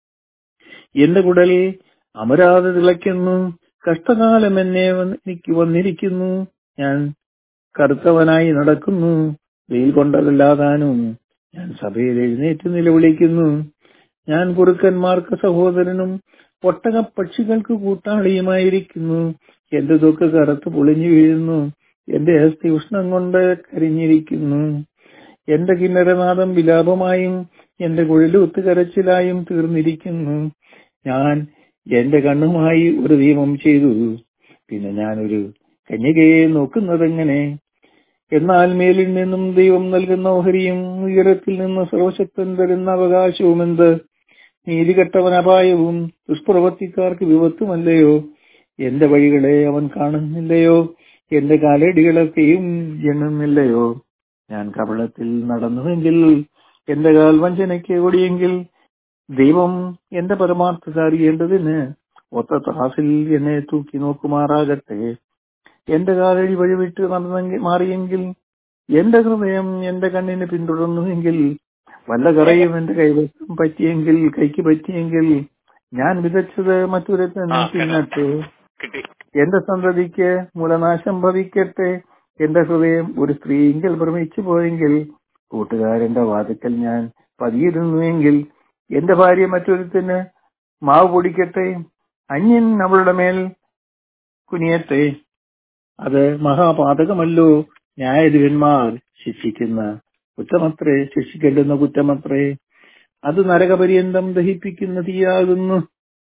എന്റെ കുടൽ അമരാതെ തിളയ്ക്കുന്നു കഷ്ടകാലം എന്നെ എനിക്ക് വന്നിരിക്കുന്നു ഞാൻ കറുത്തവനായി നടക്കുന്നു വെയിൽ കൊണ്ടതല്ലാതാനും ഞാൻ സഭയിൽ എഴുന്നേറ്റ് നിലവിളിക്കുന്നു ഞാൻ കുറുക്കന്മാർക്ക് സഹോദരനും ഒട്ടക പക്ഷികൾക്ക് കൂട്ടാളിയുമായിരിക്കുന്നു എന്റെ തൊക്ക് കറുത്ത് പൊളിഞ്ഞു വീഴുന്നു എന്റെ അസ്ഥി ഉഷ്ണം കൊണ്ട് കരിഞ്ഞിരിക്കുന്നു എന്റെ കിന്നരനാദം വിലാപമായും എന്റെ കുഴലൂത്ത് കരച്ചിലായും തീർന്നിരിക്കുന്നു ഞാൻ എന്റെ കണ്ണുമായി ഒരു നിയമം ചെയ്തു പിന്നെ ഞാനൊരു കന്യകയെ നോക്കുന്നതെങ്ങനെ എന്നാൽ മേലിൽ നിന്നും ദൈവം നൽകുന്ന ഓഹരിയും ഉയരത്തിൽ നിന്ന് സർവശക്തൻ തരുന്ന അവകാശവും എന്ത് നീതികെട്ടവൻ അപായവും ദുഷ്പ്രവർത്തിക്കാർക്ക് വിപത്തുമല്ലയോ എന്റെ വഴികളെ അവൻ കാണുന്നില്ലയോ എന്റെ കാലടികളൊക്കെയും എണ്ണുന്നില്ലയോ ഞാൻ കപളത്തിൽ നടന്നുവെങ്കിൽ എന്റെ കാൽ വഞ്ചനയ്ക്ക് ഓടിയെങ്കിൽ ദൈവം എന്റെ പരമാർത്ഥത അറിയേണ്ടതിന് ഒത്ത ത്രാസിൽ എന്നെ തൂക്കി നോക്കുമാറാകട്ടെ എന്റെ കാലടി വഴിവിട്ട് നടന്നെങ്കിൽ മാറിയെങ്കിൽ എന്റെ ഹൃദയം എന്റെ കണ്ണിന് പിന്തുടർന്നുവെങ്കിൽ വല്ല കറയും എന്റെ കൈവശം പറ്റിയെങ്കിൽ കൈക്ക് പറ്റിയെങ്കിൽ ഞാൻ വിതച്ചത് മറ്റൊരു തന്നെ ആ, തിന്നട്ടെ കിട്ടി എന്റെ സന്തതിക്ക് മൂലനാശം ഭവിക്കട്ടെ എന്റെ ഹൃദയം ഒരു സ്ത്രീയെങ്കിൽ ഭ്രമിച്ചു പോയെങ്കിൽ കൂട്ടുകാരന്റെ വാതിക്കൽ ഞാൻ പതിയിരുന്നുവെങ്കിൽ എന്റെ ഭാര്യ മറ്റൊരുത്തിന് മാവ് പൊടിക്കട്ടെ അന്യൻ അവളുടെ മേൽ കുനിയട്ടെ അത് മഹാപാതകമല്ലോ ന്യായാധിപന്മാർ ശിക്ഷിക്കുന്ന കുറ്റമത്രേ ശിക്ഷിക്കേണ്ടുന്ന കുറ്റമത്രേ അത് നരകപര്യന്തം ദഹിപ്പിക്കുന്ന തീയാകുന്നു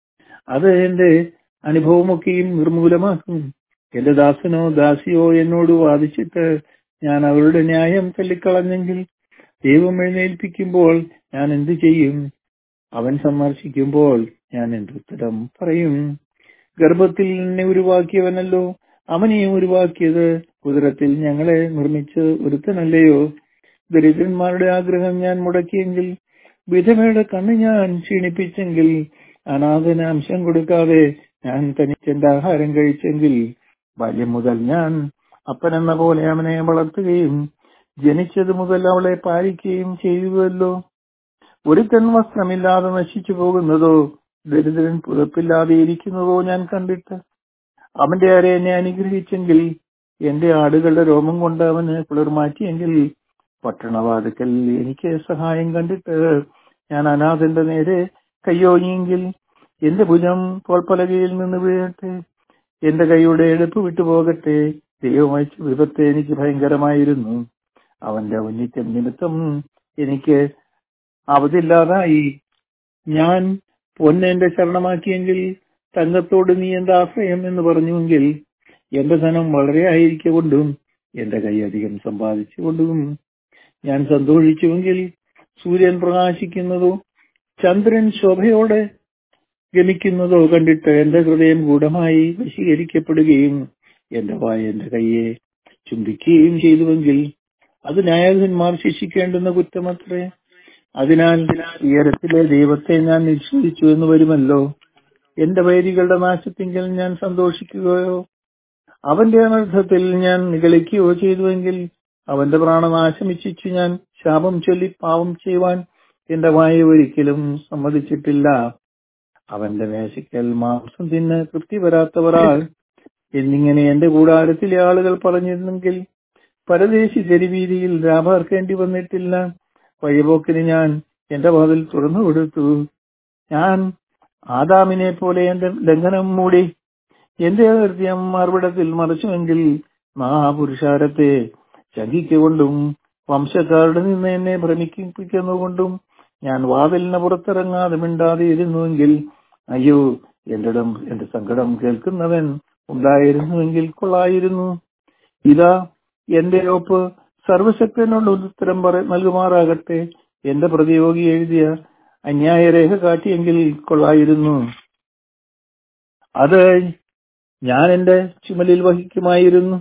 അത് എന്റെ അനുഭവമൊക്കെയും നിർമൂലമാക്കും എന്റെ ദാസനോ ദാസിയോ എന്നോട് വാദിച്ചിട്ട് ഞാൻ അവരുടെ ന്യായം തള്ളിക്കളഞ്ഞെങ്കിൽ ദൈവം എഴുന്നേൽപ്പിക്കുമ്പോൾ ഞാൻ എന്തു ചെയ്യും അവൻ സന്ദർശിക്കുമ്പോൾ ഞാൻ എന്ത് ഉത്തരം പറയും ഗർഭത്തിൽ എന്നെ ഉരുവാക്കിയവനല്ലോ അവനെയും ഉരുവാക്കിയത് കുതിരത്തിൽ ഞങ്ങളെ നിർമ്മിച്ച് ഒരുത്തനല്ലയോ ദരിദ്രന്മാരുടെ ആഗ്രഹം ഞാൻ മുടക്കിയെങ്കിൽ വിധവയുടെ കണ്ണ് ഞാൻ ക്ഷീണിപ്പിച്ചെങ്കിൽ അനാഥന് അംശം കൊടുക്കാതെ ഞാൻ തനിച്ചെന്റെ ആഹാരം കഴിച്ചെങ്കിൽ ബാല്യം മുതൽ ഞാൻ അപ്പനെന്ന പോലെ അവനെ വളർത്തുകയും ജനിച്ചത് മുതൽ അവളെ പാലിക്കുകയും ചെയ്തുവല്ലോ ഒരുത്തൻ വസ്ത്രമില്ലാതെ നശിച്ചു പോകുന്നതോ ദരിദ്രൻ പുതപ്പില്ലാതെ ഇരിക്കുന്നതോ ഞാൻ കണ്ടിട്ട് അവന്റെ ആരെ എന്നെ അനുഗ്രഹിച്ചെങ്കിൽ എന്റെ ആടുകളുടെ രോമം കൊണ്ട് അവന് കുളിർ മാറ്റിയെങ്കിൽ പട്ടണവാതുക്കൽ എനിക്ക് സഹായം കണ്ടിട്ട് ഞാൻ അനാഥന്റെ നേരെ കയ്യോങ്ങിയെങ്കിൽ എന്റെ ഭുജം തോൽപ്പലകയിൽ നിന്ന് വീഴട്ടെ എന്റെ കൈയുടെ എടുപ്പ് വിട്ടുപോകട്ടെ ദൈവം അയച്ച വിപത്ത് എനിക്ക് ഭയങ്കരമായിരുന്നു അവന്റെ ഉന്നിത്യം നിമിത്തം എനിക്ക് അവധില്ലാതായി ഞാൻ പൊന്നെന്റെ ശരണമാക്കിയെങ്കിൽ തങ്കത്തോട് നീ എന്റെ ആശ്രയം എന്ന് പറഞ്ഞുവെങ്കിൽ എന്റെ ധനം വളരെ ആയിരിക്കൊണ്ടും എന്റെ കൈ അധികം സമ്പാദിച്ചുകൊണ്ടും ഞാൻ സന്തോഷിച്ചുവെങ്കിൽ സൂര്യൻ പ്രകാശിക്കുന്നതോ ചന്ദ്രൻ ശോഭയോടെ ഗമിക്കുന്നതോ കണ്ടിട്ട് എന്റെ ഹൃദയം ഗൂഢമായി വശീകരിക്കപ്പെടുകയും എന്റെ വായ എന്റെ കൈയെ ചുംബിക്കുകയും ചെയ്തുവെങ്കിൽ അത് ന്യായാധിപന്മാർ ശിക്ഷിക്കേണ്ടുന്ന കുറ്റമത്രേ അതിനാൽ ഉയരത്തിലെ ദൈവത്തെ ഞാൻ നിശ്ചയിച്ചു എന്ന് വരുമല്ലോ എന്റെ വൈരികളുടെ നാശത്തിങ്കിൽ ഞാൻ സന്തോഷിക്കുകയോ അവന്റെ അനർത്ഥത്തിൽ ഞാൻ നിഗളിക്കുകയോ ചെയ്തുവെങ്കിൽ അവന്റെ പ്രാണനാശം ഇച്ഛിച്ചു ഞാൻ ശാപം ചൊല്ലി പാവം ചെയ്യുവാൻ എന്റെ വായ ഒരിക്കലും സമ്മതിച്ചിട്ടില്ല അവന്റെ മേശയ്ക്കൽ മാംസം തിന്ന് തൃപ്തി വരാത്തവരാൾ എന്നിങ്ങനെ എന്റെ കൂടാരത്തിലെ ആളുകൾ പറഞ്ഞിരുന്നെങ്കിൽ പരദേശി തെരുവീതിയിൽ രാപാർക്കേണ്ടി വന്നിട്ടില്ല വഴിപോക്കിന് ഞാൻ എന്റെ വാതിൽ തുറന്നു കൊടുത്തു ഞാൻ ആദാമിനെ പോലെ എന്റെ ലംഘനം മൂടി എന്റെ അകൃത്യം മറുപടത്തിൽ മറിച്ചുവെങ്കിൽ മഹാപുരുഷാരത്തെ ശങ്കിക്കൊണ്ടും വംശക്കാരുടെ നിന്ന് എന്നെ ഭ്രമിപ്പിക്കുന്നതുകൊണ്ടും ഞാൻ വാതിലിന് പുറത്തിറങ്ങാതെ മിണ്ടാതെ ഇരുന്നുവെങ്കിൽ അയ്യോ എന്റെ ഇടം എന്റെ സങ്കടം കേൾക്കുന്നവൻ ഉണ്ടായിരുന്നുവെങ്കിൽ കൊള്ളായിരുന്നു ഇതാ എന്റെ ഒപ്പ് സർവശക്തനോട് ഉത്തരം പറ നൽകുമാറാകട്ടെ എന്റെ പ്രതിയോഗി എഴുതിയ അന്യായരേഖ കാട്ടിയെങ്കിൽ കൊള്ളായിരുന്നു അത് ഞാൻ എന്റെ ചുമലിൽ വഹിക്കുമായിരുന്നു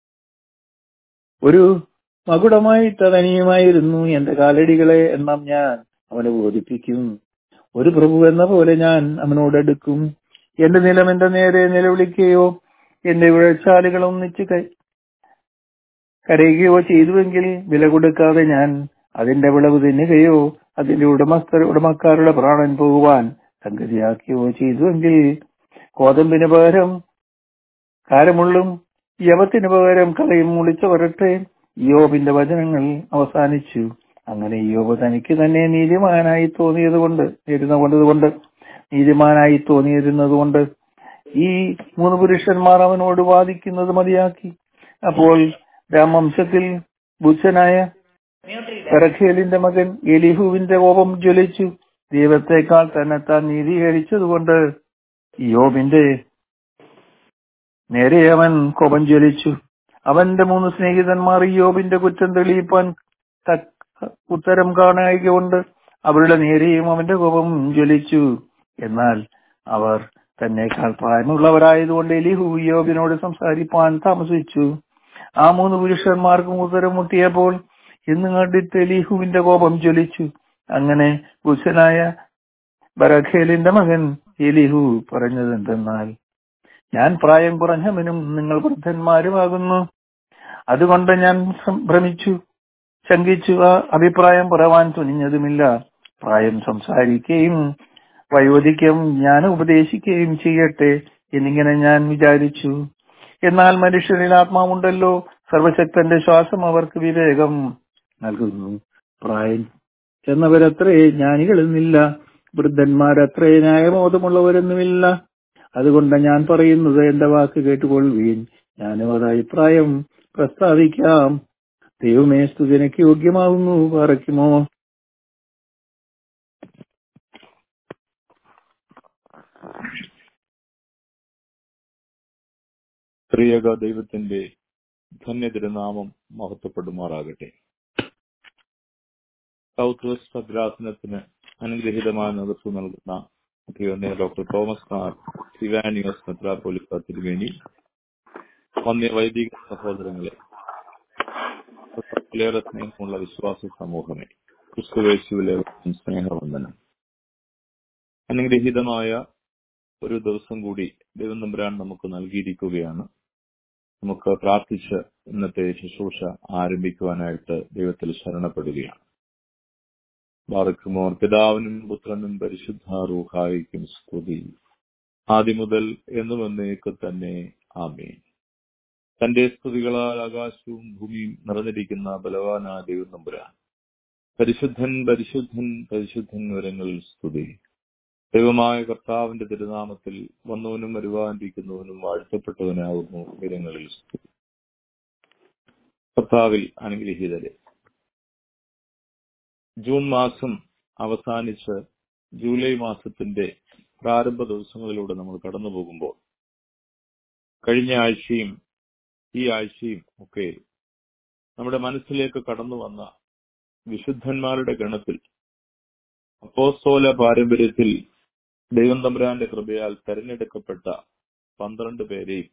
ഒരു മകുടമായിട്ട് അതനിയുമായിരുന്നു എന്റെ കാലടികളെ എണ്ണം ഞാൻ അവനെ ബോധിപ്പിക്കും ഒരു പ്രഭു എന്ന പോലെ ഞാൻ അവനോട് എടുക്കും എന്റെ നിലം എന്റെ നേരെ നിലവിളിക്കുകയോ എന്റെ വിഴച്ചാലുകൾ ഒന്നിച്ച് കൈ കരയുകയോ ചെയ്തുവെങ്കിൽ വില കൊടുക്കാതെ ഞാൻ അതിന്റെ വിളവ് തിന്നുകയോ അതിന്റെ ഉടമസ്ഥ ഉടമക്കാരുടെ പ്രാണൻ പോകുവാൻ സംഗതിയാക്കുകയോ ചെയ്തുവെങ്കിൽ കോതമ്പിന് പകരം കാരമുള്ളും യവത്തിന് പകരം കളയും മുളിച്ചു വരട്ടെ യോബിന്റെ വചനങ്ങൾ അവസാനിച്ചു അങ്ങനെ യോബ് തനിക്ക് തന്നെ നീതിമാനായി തോന്നിയത് കൊണ്ട് ഇരുന്നത് കൊണ്ട് നീതിമാനായി തോന്നിയിരുന്നത് കൊണ്ട് ഈ മൂന്ന് പുരുഷന്മാർ അവനോട് വാദിക്കുന്നത് മതിയാക്കി അപ്പോൾ രാമവംശത്തിൽ ബുദ്ധനായ പെറഖേലിന്റെ മകൻ എലിഹുവിന്റെ കോപം ജ്വലിച്ചു ദൈവത്തെക്കാൾ തന്നെത്താൻ നീതീകരിച്ചതുകൊണ്ട് യോബിന്റെ നേരെ അവൻ കോപം ജ്വലിച്ചു അവന്റെ മൂന്ന് സ്നേഹിതന്മാർ യോബിന്റെ കുറ്റം തെളിയിപ്പാൻ തക്ക ഉത്തരം കാണായികൊണ്ട് അവരുടെ നേരെയും അവന്റെ കോപം ജ്വലിച്ചു എന്നാൽ അവർ തന്നെക്കാൾ പ്രായമുള്ളവരായതുകൊണ്ട് എലിഹു യോബിനോട് സംസാരിപ്പാൻ താമസിച്ചു ആ മൂന്ന് പുരുഷന്മാർക്കും ഉത്തരം മുട്ടിയപ്പോൾ എന്ന് കണ്ടിട്ട് എലിഹുവിന്റെ കോപം ജ്വലിച്ചു അങ്ങനെ പുരുഷനായ ബറഖേലിന്റെ മകൻ എലിഹു പറഞ്ഞതെന്തെന്നാൽ ഞാൻ പ്രായം കുറഞ്ഞവനും നിങ്ങൾ വൃദ്ധന്മാരുമാകുന്നു അതുകൊണ്ട് ഞാൻ സം- ഭ്രമിച്ചു ശങ്കിച്ചു ആ അഭിപ്രായം പറവാൻ തുനിഞ്ഞതുമില്ല പ്രായം സംസാരിക്കുകയും വയോധിക്യം ഞാൻ ഉപദേശിക്കുകയും ചെയ്യട്ടെ എന്നിങ്ങനെ ഞാൻ വിചാരിച്ചു എന്നാൽ മനുഷ്യരിൽ ആത്മാവുണ്ടല്ലോ സർവശക്തന്റെ ശ്വാസം അവർക്ക് വിവേകം നൽകുന്നു പ്രായം ചെന്നവരത്രേ ജ്ഞാനികളെന്നില്ല വൃദ്ധന്മാരത്രേ ന്യായബോധമുള്ളവരെന്നുമില്ല അതുകൊണ്ട് ഞാൻ പറയുന്നത് എന്റെ വാക്ക് കേട്ടുകൊള്ളുവീൻ ഞാനും അത് അഭിപ്രായം പ്രസ്താവിക്കാം ദൈവമേ സ്തുതിനക്ക് യോഗ്യമാകുന്നു പറയ്ക്കുമോ ത്രിയേക ദൈവത്തിന്റെ ധന്യതിരുനാമം മഹത്വപ്പെടുമാറാകട്ടെ സൗത്ത് വെസ്റ്റ് ഭദ്രാസനത്തിന് അനുഗ്രഹീതമായ നേതൃത്വം നൽകുന്ന അഭിവന്യ ഡോക്ടർ തോമസ് കാർ ശിവാനിയോസ് മെത്രാപോലിത്ത തിരുവേണി വന്യ വൈദിക സഹോദരങ്ങളെ ഏറെ സ്നേഹമുള്ള വിശ്വാസ സമൂഹമേ ക്രിസ്തുവേശുവിലെ സ്നേഹവന്ദനം അനുഗ്രഹീതമായ ഒരു ദിവസം കൂടി ദൈവം തമ്പുരാൻ നമുക്ക് നൽകിയിരിക്കുകയാണ് നമുക്ക് പ്രാർത്ഥിച്ച് ഇന്നത്തെ ശുശ്രൂഷ ആരംഭിക്കുവാനായിട്ട് ദൈവത്തിൽ ശരണപ്പെടുകയാണ് ബാറക്കുമോർ പിതാവിനും പുത്രനും പരിശുദ്ധ റൂഹായിക്കും സ്തുതി ആദ്യം മുതൽ എന്നും എന്നേക്ക് തന്നെ ആമേൻ തന്റെ സ്തുതികളാൽ ആകാശവും ഭൂമിയും നിറഞ്ഞിരിക്കുന്ന ബലവാനായ ദൈവം നമ്പുരാൻ പരിശുദ്ധൻ പരിശുദ്ധൻ പരിശുദ്ധൻ വിവരങ്ങളിൽ സ്തുതി ദൈവമായ കർത്താവിന്റെ തിരുനാമത്തിൽ വന്നവനും വരുവാനിരിക്കുന്നവനും വാഴ്ത്തപ്പെട്ടവനാകുന്നു വിവരങ്ങളിൽ സ്തുതി കർത്താവിൽ അനുഗ്രഹീതരെ ജൂൺ മാസം അവസാനിച്ച് ജൂലൈ മാസത്തിന്റെ പ്രാരംഭ ദിവസങ്ങളിലൂടെ നമ്മൾ കടന്നു പോകുമ്പോൾ കഴിഞ്ഞ ആഴ്ചയും ഈ ആഴ്ചയും ഒക്കെ നമ്മുടെ മനസ്സിലേക്ക് കടന്നു വന്ന വിശുദ്ധന്മാരുടെ ഗണത്തിൽ അപ്പോസ്തോല പാരമ്പര്യത്തിൽ ദൈവം തമ്പുരാന്റെ കൃപയാൽ തെരഞ്ഞെടുക്കപ്പെട്ട പന്ത്രണ്ട് പേരെയും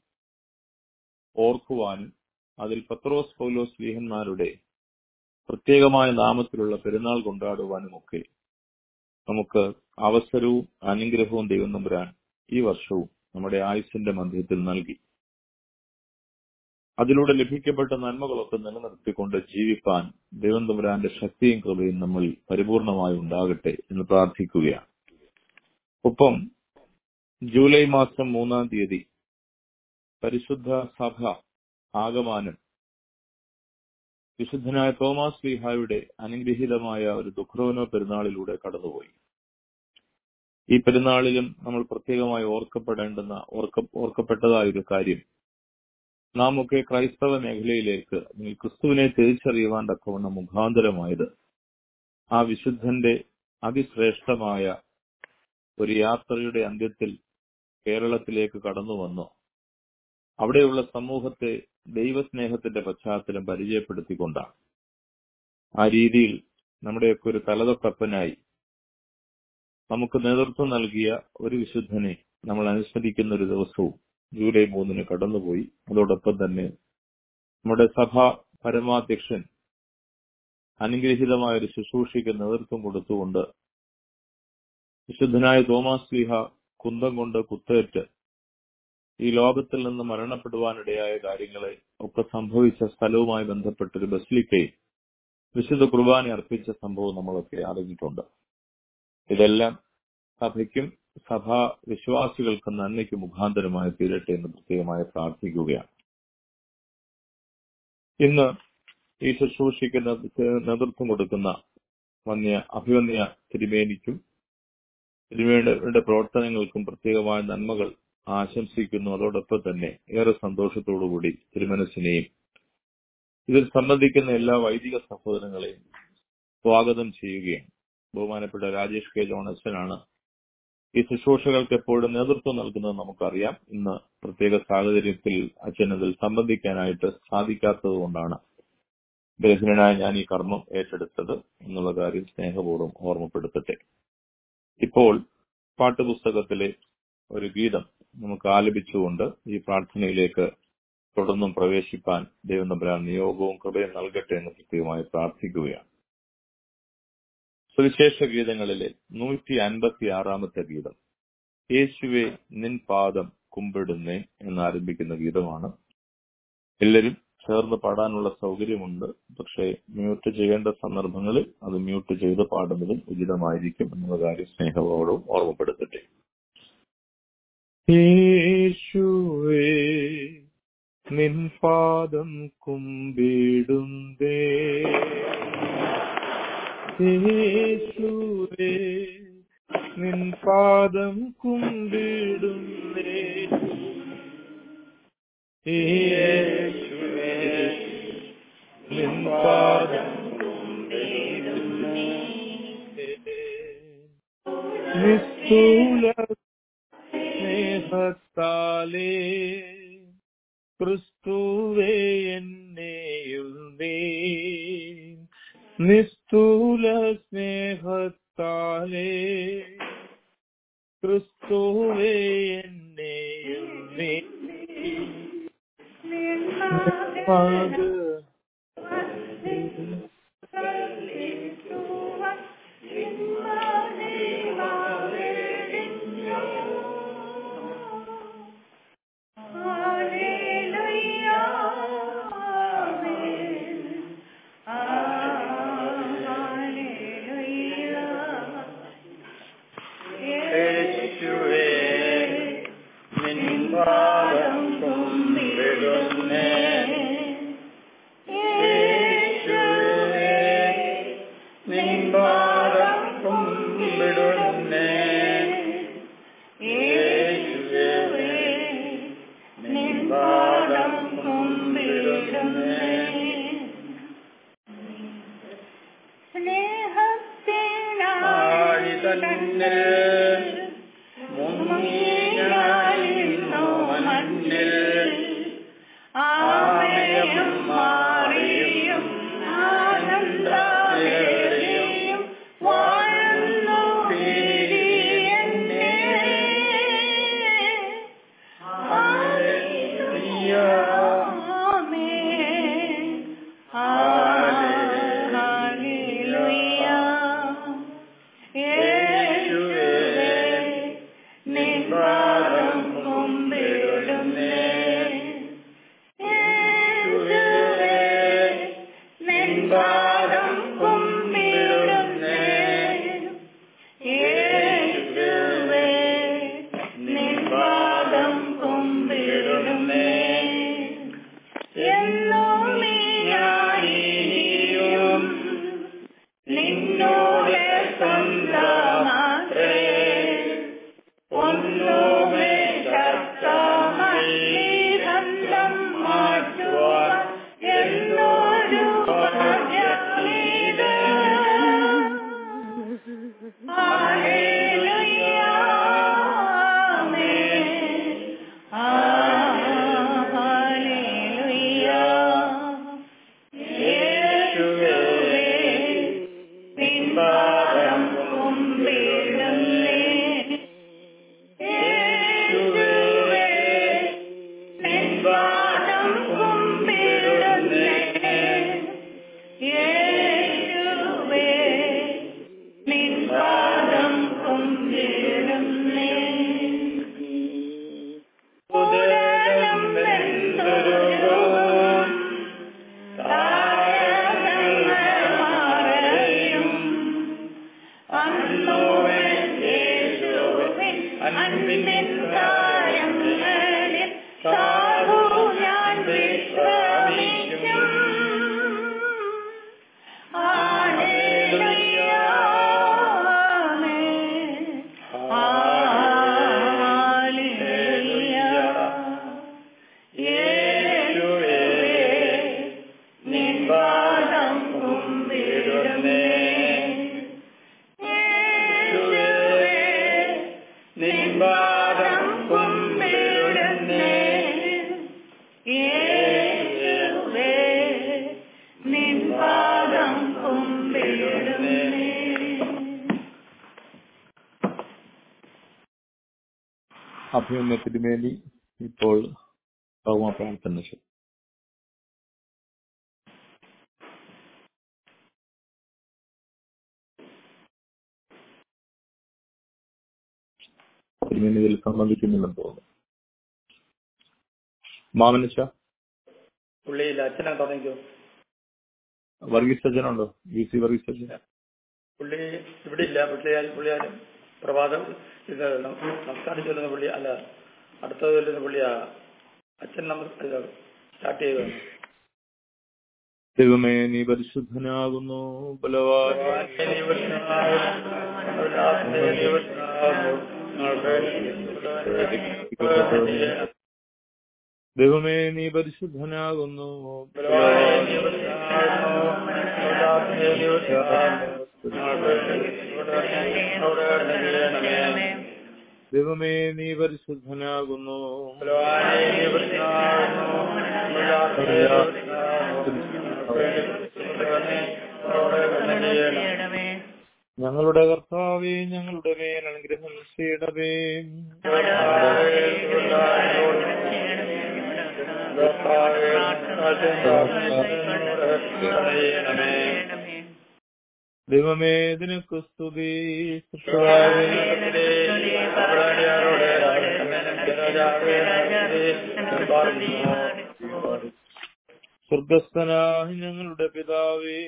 ഓർക്കുവാനും അതിൽ പത്രോസ് പൗലോസ് ലീഹന്മാരുടെ പ്രത്യേകമായ നാമത്തിലുള്ള പെരുന്നാൾ കൊണ്ടാടുവാനുമൊക്കെ നമുക്ക് അവസരവും അനുഗ്രഹവും ദൈവം തമ്പുരാൻ ഈ വർഷവും നമ്മുടെ ആയുസിന്റെ മധ്യത്തിൽ നൽകി അതിലൂടെ ലഭിക്കപ്പെട്ട നന്മകളൊക്കെ നിലനിർത്തിക്കൊണ്ട് ജീവിപ്പാൻ ദൈവം തമ്പുരാന്റെ ശക്തിയും കൃപയും നമ്മൾ പരിപൂർണമായി ഉണ്ടാകട്ടെ എന്ന് പ്രാർത്ഥിക്കുകയാണ് ഒപ്പം ജൂലൈ മാസം മൂന്നാം തീയതി പരിശുദ്ധ സഭ ആഗമാനം വിശുദ്ധനായ തോമാസ് ലീഹായുടെ അനുഗ്രഹീതമായ ഒരു ദുഃഖ്രോനോ പെരുന്നാളിലൂടെ കടന്നുപോയി ഈ പെരുന്നാളിലും നമ്മൾ പ്രത്യേകമായി ഓർക്കപ്പെടേണ്ടുന്ന ഓർക്ക ഓർക്കപ്പെട്ടതായ ഒരു കാര്യം നാം ഒക്കെ ക്രൈസ്തവ മേഖലയിലേക്ക് അല്ലെങ്കിൽ ക്രിസ്തുവിനെ തിരിച്ചറിയുവാൻ തക്കവണ്ണം മുഖാന്തരമായത് ആ വിശുദ്ധന്റെ അതിശ്രേഷ്ഠമായ ഒരു യാത്രയുടെ അന്ത്യത്തിൽ കേരളത്തിലേക്ക് കടന്നു വന്നു അവിടെയുള്ള സമൂഹത്തെ ദൈവസ്നേഹത്തിന്റെ പശ്ചാത്തലം പരിചയപ്പെടുത്തിക്കൊണ്ടാണ് ആ രീതിയിൽ നമ്മുടെയൊക്കെ ഒരു തലതൊക്കപ്പനായി നമുക്ക് നേതൃത്വം നൽകിയ ഒരു വിശുദ്ധനെ നമ്മൾ അനുസ്മരിക്കുന്ന ഒരു ദിവസവും ജൂലൈ മൂന്നിന് കടന്നുപോയി അതോടൊപ്പം തന്നെ നമ്മുടെ സഭ പരമാധ്യക്ഷൻ അനുഗ്രഹീതമായ ഒരു ശുശ്രൂഷയ്ക്ക് നേതൃത്വം കൊടുത്തുകൊണ്ട് വിശുദ്ധനായ തോമാസ് ലീഹ കുന്തം കൊണ്ട് കുത്തേറ്റ് ഈ ലോകത്തിൽ നിന്ന് മരണപ്പെടുവാനിടയായ കാര്യങ്ങളെ ഒക്കെ സംഭവിച്ച സ്ഥലവുമായി ബന്ധപ്പെട്ട ഒരു ബസ്ലിക്കയിൽ വിശുദ്ധ കുർബാന അർപ്പിച്ച സംഭവം നമ്മളൊക്കെ അറിഞ്ഞിട്ടുണ്ട് ഇതെല്ലാം സഭയ്ക്കും സഭാ വിശ്വാസികൾക്കും നന്മയ്ക്ക് മുഖാന്തരമായി തീരട്ടെ എന്ന് പ്രത്യേകമായി പ്രാർത്ഥിക്കുകയാണ് ഇന്ന് ഈ ശുശ്രൂഷയ്ക്ക് നേതൃത്വം കൊടുക്കുന്ന വന്യ അഭിവന്യ തിരുമേനിക്കും തിരുമേനിയുടെ പ്രവർത്തനങ്ങൾക്കും പ്രത്യേകമായ നന്മകൾ ആശംസിക്കുന്നു അതോടൊപ്പം തന്നെ ഏറെ സന്തോഷത്തോടുകൂടി തിരുമനസിനെയും ഇതിൽ സംബന്ധിക്കുന്ന എല്ലാ വൈദിക സഹോദരങ്ങളെയും സ്വാഗതം ചെയ്യുകയാണ് ബഹുമാനപ്പെട്ട രാജേഷ് കെ ജോണസനാണ് ഈ ശുശ്രൂഷകൾക്ക് എപ്പോഴും നേതൃത്വം നൽകുന്നത് നമുക്കറിയാം ഇന്ന് പ്രത്യേക സാഹചര്യത്തിൽ അച്ഛനതിൽ സംബന്ധിക്കാനായിട്ട് സാധിക്കാത്തത് കൊണ്ടാണ് ബലഹീനനായ ഞാൻ ഈ കർമ്മം ഏറ്റെടുത്തത് എന്നുള്ള കാര്യം സ്നേഹപൂർവ്വം ഓർമ്മപ്പെടുത്തട്ടെ ഇപ്പോൾ പാട്ടുപുസ്തകത്തിലെ ഒരു ഗീതം നമുക്ക് ആലപിച്ചുകൊണ്ട് ഈ പ്രാർത്ഥനയിലേക്ക് തുടർന്നും പ്രവേശിപ്പാൻ ദൈവം തമ്പുരാൻ നിയോഗവും കൃപയും നൽകട്ടെ എന്ന് പ്രത്യേകമായി പ്രാർത്ഥിക്കുകയാണ് സുവിശേഷ ഗീതങ്ങളിലെ നൂറ്റി അൻപത്തി ആറാമത്തെ ഗീതം യേശുവെ നിൻ പാദം കുമ്പിടുന്നേ എന്നാരംഭിക്കുന്ന ഗീതമാണ് എല്ലാവരും ചേർന്ന് പാടാനുള്ള സൗകര്യമുണ്ട് പക്ഷേ മ്യൂട്ട് ചെയ്യേണ്ട സന്ദർഭങ്ങളിൽ അത് മ്യൂട്ട് ചെയ്ത് പാടുന്നതും ഉചിതമായിരിക്കും എന്നുള്ള കാര്യം സ്നേഹത്തോടും ഓർമ്മപ്പെടുത്തട്ടെ യേശുവേ നിൻ പാദം കുമ്പിടുന്നേ യേശുവേ നിൻ പാദം കുമ്പിടുന്നേ യേശുവേ നിൻ പാദം നിസ്തൂല സ്നേഹത്താലേ ക്രിസ്തുവേ എന്നെയും നീ നിസ്തൂല സ്നേഹത്താലേ ക്രിസ്തുവേ എന്നെയും നീ പാദ യേശുവേ നിൻ പാദം കുമ്പിടുന്നേ യേശുവേ നിൻ പാദം കുമ്പിടുന്നേ യേശുവേ നിൻ പാദം കുമ്പിടുന്നേ ആഴി തന്നിൽ മുങ്ങിയായിരുന്നു മണ്ണിൽ ആമയം മാറിയും ആനന്ദേറിയും വാഴുന്നു പിരിയെന്നെ. ഹല്ലേലൂയ. അഭിമന്യത്തിന് വേണ്ടി ഇപ്പോൾ ഭൗമ പ്രാർത്ഥന ചെയ്യും തിരുമേനി ഇതിൽ സംബന്ധിക്കുന്നില്ലെന്ന് തോന്നുന്നു മാമനിച്ച പുള്ളിയില്ല അച്ഛനാ തുടങ്ങിക്കോ വർഗീസ് സജ്ജനുണ്ടോ ബി സി വർഗീസ് സജ്ജൻ പുള്ളി ഇവിടെ ഇല്ല പുള്ളി പുള്ളി ആരും പ്രഭാതം ഇത് നം- നമസ്കാരം ചൊല്ലുന്ന പുള്ളി അല്ല അടുത്തത് ചൊല്ലുന്ന പുള്ളിയാ അച്ഛൻ നമ്മൾ സ്റ്റാർട്ട് ചെയ്തത് ദൈവമേ നീ പരിശുദ്ധനാകുന്നു ബലവാൻ ദൈവമേ നീ പരിശുദ്ധനാകുന്നു ദൈവമേ നീ പരിശുദ്ധനാകുന്നു ഞങ്ങളുടെ കർത്താവേ ഞങ്ങളുടെ മേൽ അനുഗ്രഹം ചെയ്യണമേ ദൈവമേ നിനക്ക് സ്തുതി കർത്താവേ, സ്വർഗസ്ഥനായ ഞങ്ങളുടെ പിതാവേ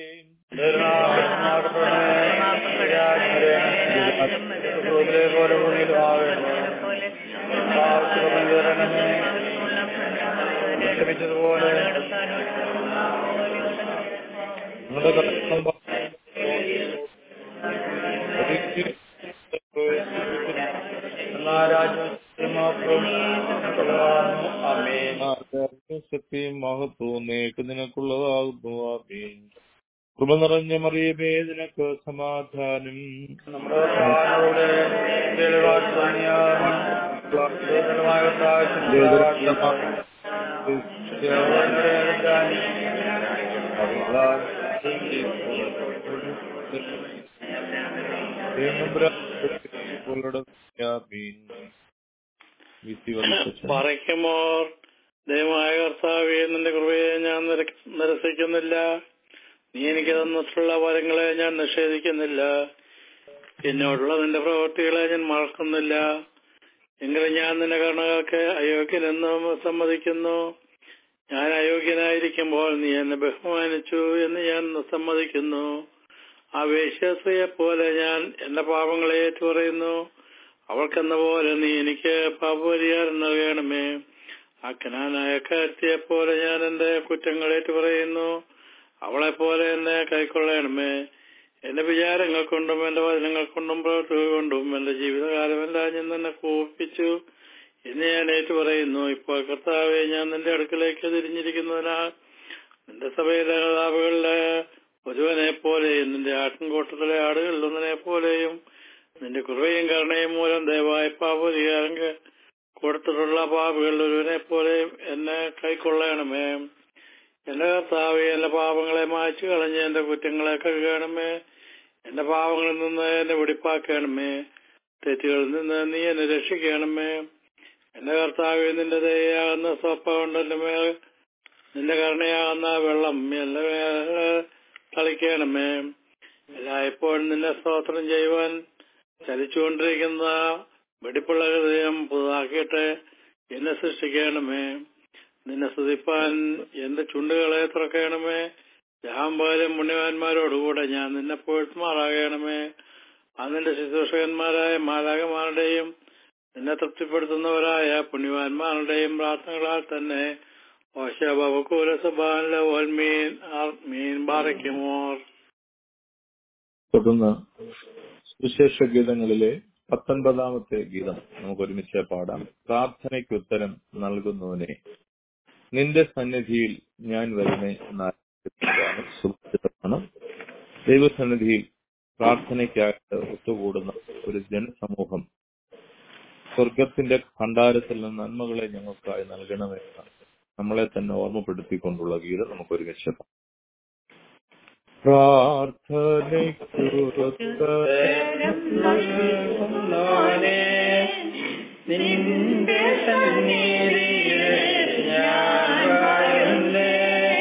ക്ഷമിച്ചതുപോലെ ഞങ്ങളുടെ കർത്താവ് എല്ലാ രാജ്യവും അമേൻ ശക്തിയും മഹത്വവും നേക്ക് നിനക്കുള്ളതാകുന്നു ആമീൻ കൃപ നിറഞ്ഞ മറിയമേ നിനക്ക് സമാധാനം നമ്മുടെ കർത്താവിനോട് തെളിവാക്കി തോന്നിയാൽ ദൈവമായ പറയുമോർ ദയമായ കർത്താവെ നിന്റെ കൃപയെ ഞാൻ നിര- നിരസിക്കുന്നില്ല നീ എനിക്ക് തന്നിട്ടുള്ള വരങ്ങളെ ഞാൻ നിഷേധിക്കുന്നില്ല എന്നോടുള്ള നിന്റെ പ്രവൃത്തികളെ ഞാൻ മറക്കുന്നില്ല എങ്കിലും ഞാൻ നിന്റെ കരുണകൾക്ക് അയോഗ്യനെന്ന് സമ്മതിക്കുന്നു ഞാൻ അയോഗ്യനായിരിക്കുമ്പോൾ നീ എന്നെ ബഹുമാനിച്ചു എന്ന് ഞാൻ സമ്മതിക്കുന്നു ആ വേശ്യാസ്ത്രീയെ പോലെ ഞാൻ എന്റെ പാപങ്ങളെ ഏറ്റുപറയുന്നു അവൾക്കെന്ന പോലെ നീ എനിക്ക് പാപപരിഹാരം നൽകണമേ ആ കനാനായ കാര്യത്തെ പോലെ ഞാൻ എന്റെ കുറ്റങ്ങൾ ഏറ്റുപറയുന്നു അവളെ പോലെ എന്നെ കൈക്കൊള്ളണമേ എന്റെ വിചാരങ്ങൾ കൊണ്ടും എന്റെ വചനങ്ങൾ കൊണ്ടും പ്രവൃത്തികൾ കൊണ്ടും എന്റെ ജീവിതകാലമെല്ലാം ഞാൻ നിന്നെ കൂപ്പിച്ചു എന്ന് ഞാൻ ഏറ്റു പറയുന്നു ഇപ്പോൾ കർത്താവെ ഞാൻ നിന്റെ അടുക്കലേക്ക് തിരിഞ്ഞിരിക്കുന്നതിനാൽ നിന്റെ സഭയിലെ നേതാവുകളിലെ ഒരുവനെ പോലെയും നിന്റെ ആട്ടിൻകൂട്ടത്തിലെ ആടുകളിൽ ഒന്നിനെ പോലെയും നിന്റെ കൃപയും കരുണയും മൂലം ദയവായ പാപരിഹാരം കൊടുത്തിട്ടുള്ള പാപികളിൽ ഒരുവനെ പോലെയും എന്നെ കൈക്കൊള്ളണമേ എന്റെ കർത്താവ് എന്റെ പാപങ്ങളെ മായ്ച്ചു കളഞ്ഞ് എന്റെ കുറ്റങ്ങളെ കഴുകണമേ എന്റെ പാപങ്ങളിൽ നിന്ന് എന്നെ വെടിപ്പാക്കണമേ തെറ്റുകളിൽ നിന്ന് നീ എന്നെ രക്ഷിക്കണമേ എന്റെ കർത്താവ് നിന്റെ ദയാകുന്ന സ്വപ്പ കൊണ്ട് എന്റെ മേൽ നിന്റെ കരുണയാകുന്ന വെള്ളം എന്റെ മേൽ തളിക്കണമേ എല്ലായ്പ്പോഴും നിന്നെ സ്തോത്രം ചെയ്യുവാൻ ചലിച്ചുകൊണ്ടിരിക്കുന്ന വെടിപ്പുള്ള ഹൃദയം പുതുതാക്കിയിട്ട് എന്നെ സൃഷ്ടിക്കണമേ നിന്നെ സ്തുതിപ്പാൻ എന്റെ ചുണ്ടുകളെ തുറക്കണമേ ജാമ്പാലും പുണ്യവാന്മാരോടുകൂടെ ഞാൻ നിന്നെ പോഴ്ത്തുമാറാകണമേ അതിന്റെ ശുശ്രൂഷകന്മാരായ മാലാകമാരുടെയും നിന്നെ തൃപ്തിപ്പെടുത്തുന്നവരായ പുണ്യവാന്മാരുടെയും പ്രാർത്ഥനകളാൽ തന്നെ ഓശബകൂലസഭാനിലെ ഓൽമീൻ മീൻ ബാറയ്ക്കുമോർ തുടർന്ന് സുവിശേഷ ഗീതങ്ങളിലെ പത്തൊൻപതാമത്തെ ഗീതം നമുക്ക് ഒരുമിച്ച് പാടാം പ്രാർത്ഥനയ്ക്ക് ഉത്തരം നൽകുന്നവനെ നിന്റെ സന്നിധിയിൽ ഞാൻ വരുന്നേ എന്നാണ് സുഭിതമാണ് ദൈവസന്നിധിയിൽ പ്രാർത്ഥനയ്ക്കായിട്ട് ഒത്തുകൂടുന്ന ഒരു ജനസമൂഹം സ്വർഗത്തിന്റെ ഭണ്ഡാരത്തിൽ നിന്ന് നന്മകളെ ഞങ്ങൾക്കായി നൽകണമെന്ന് നമ്മളെ തന്നെ ഓർമ്മപ്പെടുത്തിക്കൊണ്ടുള്ള ഗീതം നമുക്ക് ഒരുമിച്ച് പാടാം. പ്രാർത്ഥനയ്ക്കുത്തരം നിന്റെ സന്നിധിയിൽ ഞാൻ വാഴുന്നേ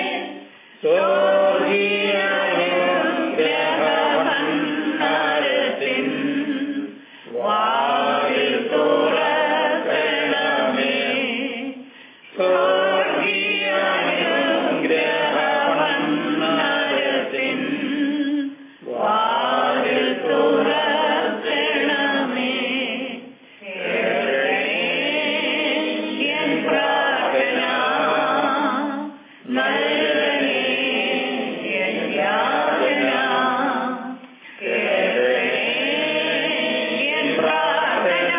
സ്വർഗീയാനുഗ്രഹമന്മാരത്തിൻ വാതിൽ തുറക്കണമേ സ്വർഗീയാനുഗ്രഹമന്മാരത്തിൻ വാതിൽ തുറക്കണമേ എൻ പ്രാർത്ഥന നൽകണേ എൻ യാചന കേൾക്കണേ എൻ പ്രാർത്ഥന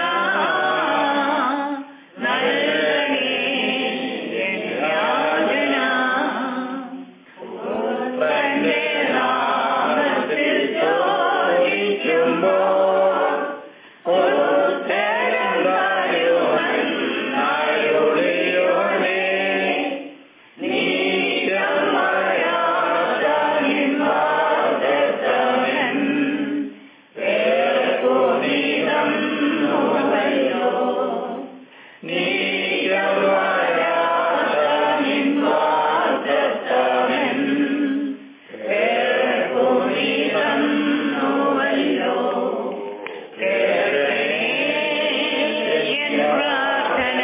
നൽകണേ എൻ യാചന ഉപ്പന്റെ നാമത്തിൽ ചോദിക്കുമ്പോൾ ഉത്തരം തരുമെന്നരുളിയോടെ നീശമയാതനിവാദത്തമൻ പേർക്കുനിതം നോവല്ലോ നീശമയാതനിവാദത്തമൻ പേർക്കുനിതം നോവല്ലോ എൻ പ്രാർത്ഥന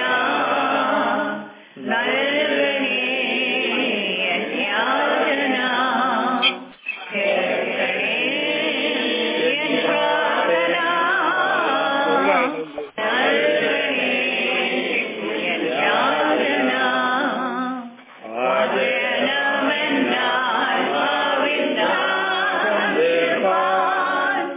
നൽകണേ എൻ യാചന കേൾക്കണേ എൻ പ്രാർത്ഥന നൽകണേ എൻ യാചന ആത്മാവിൻ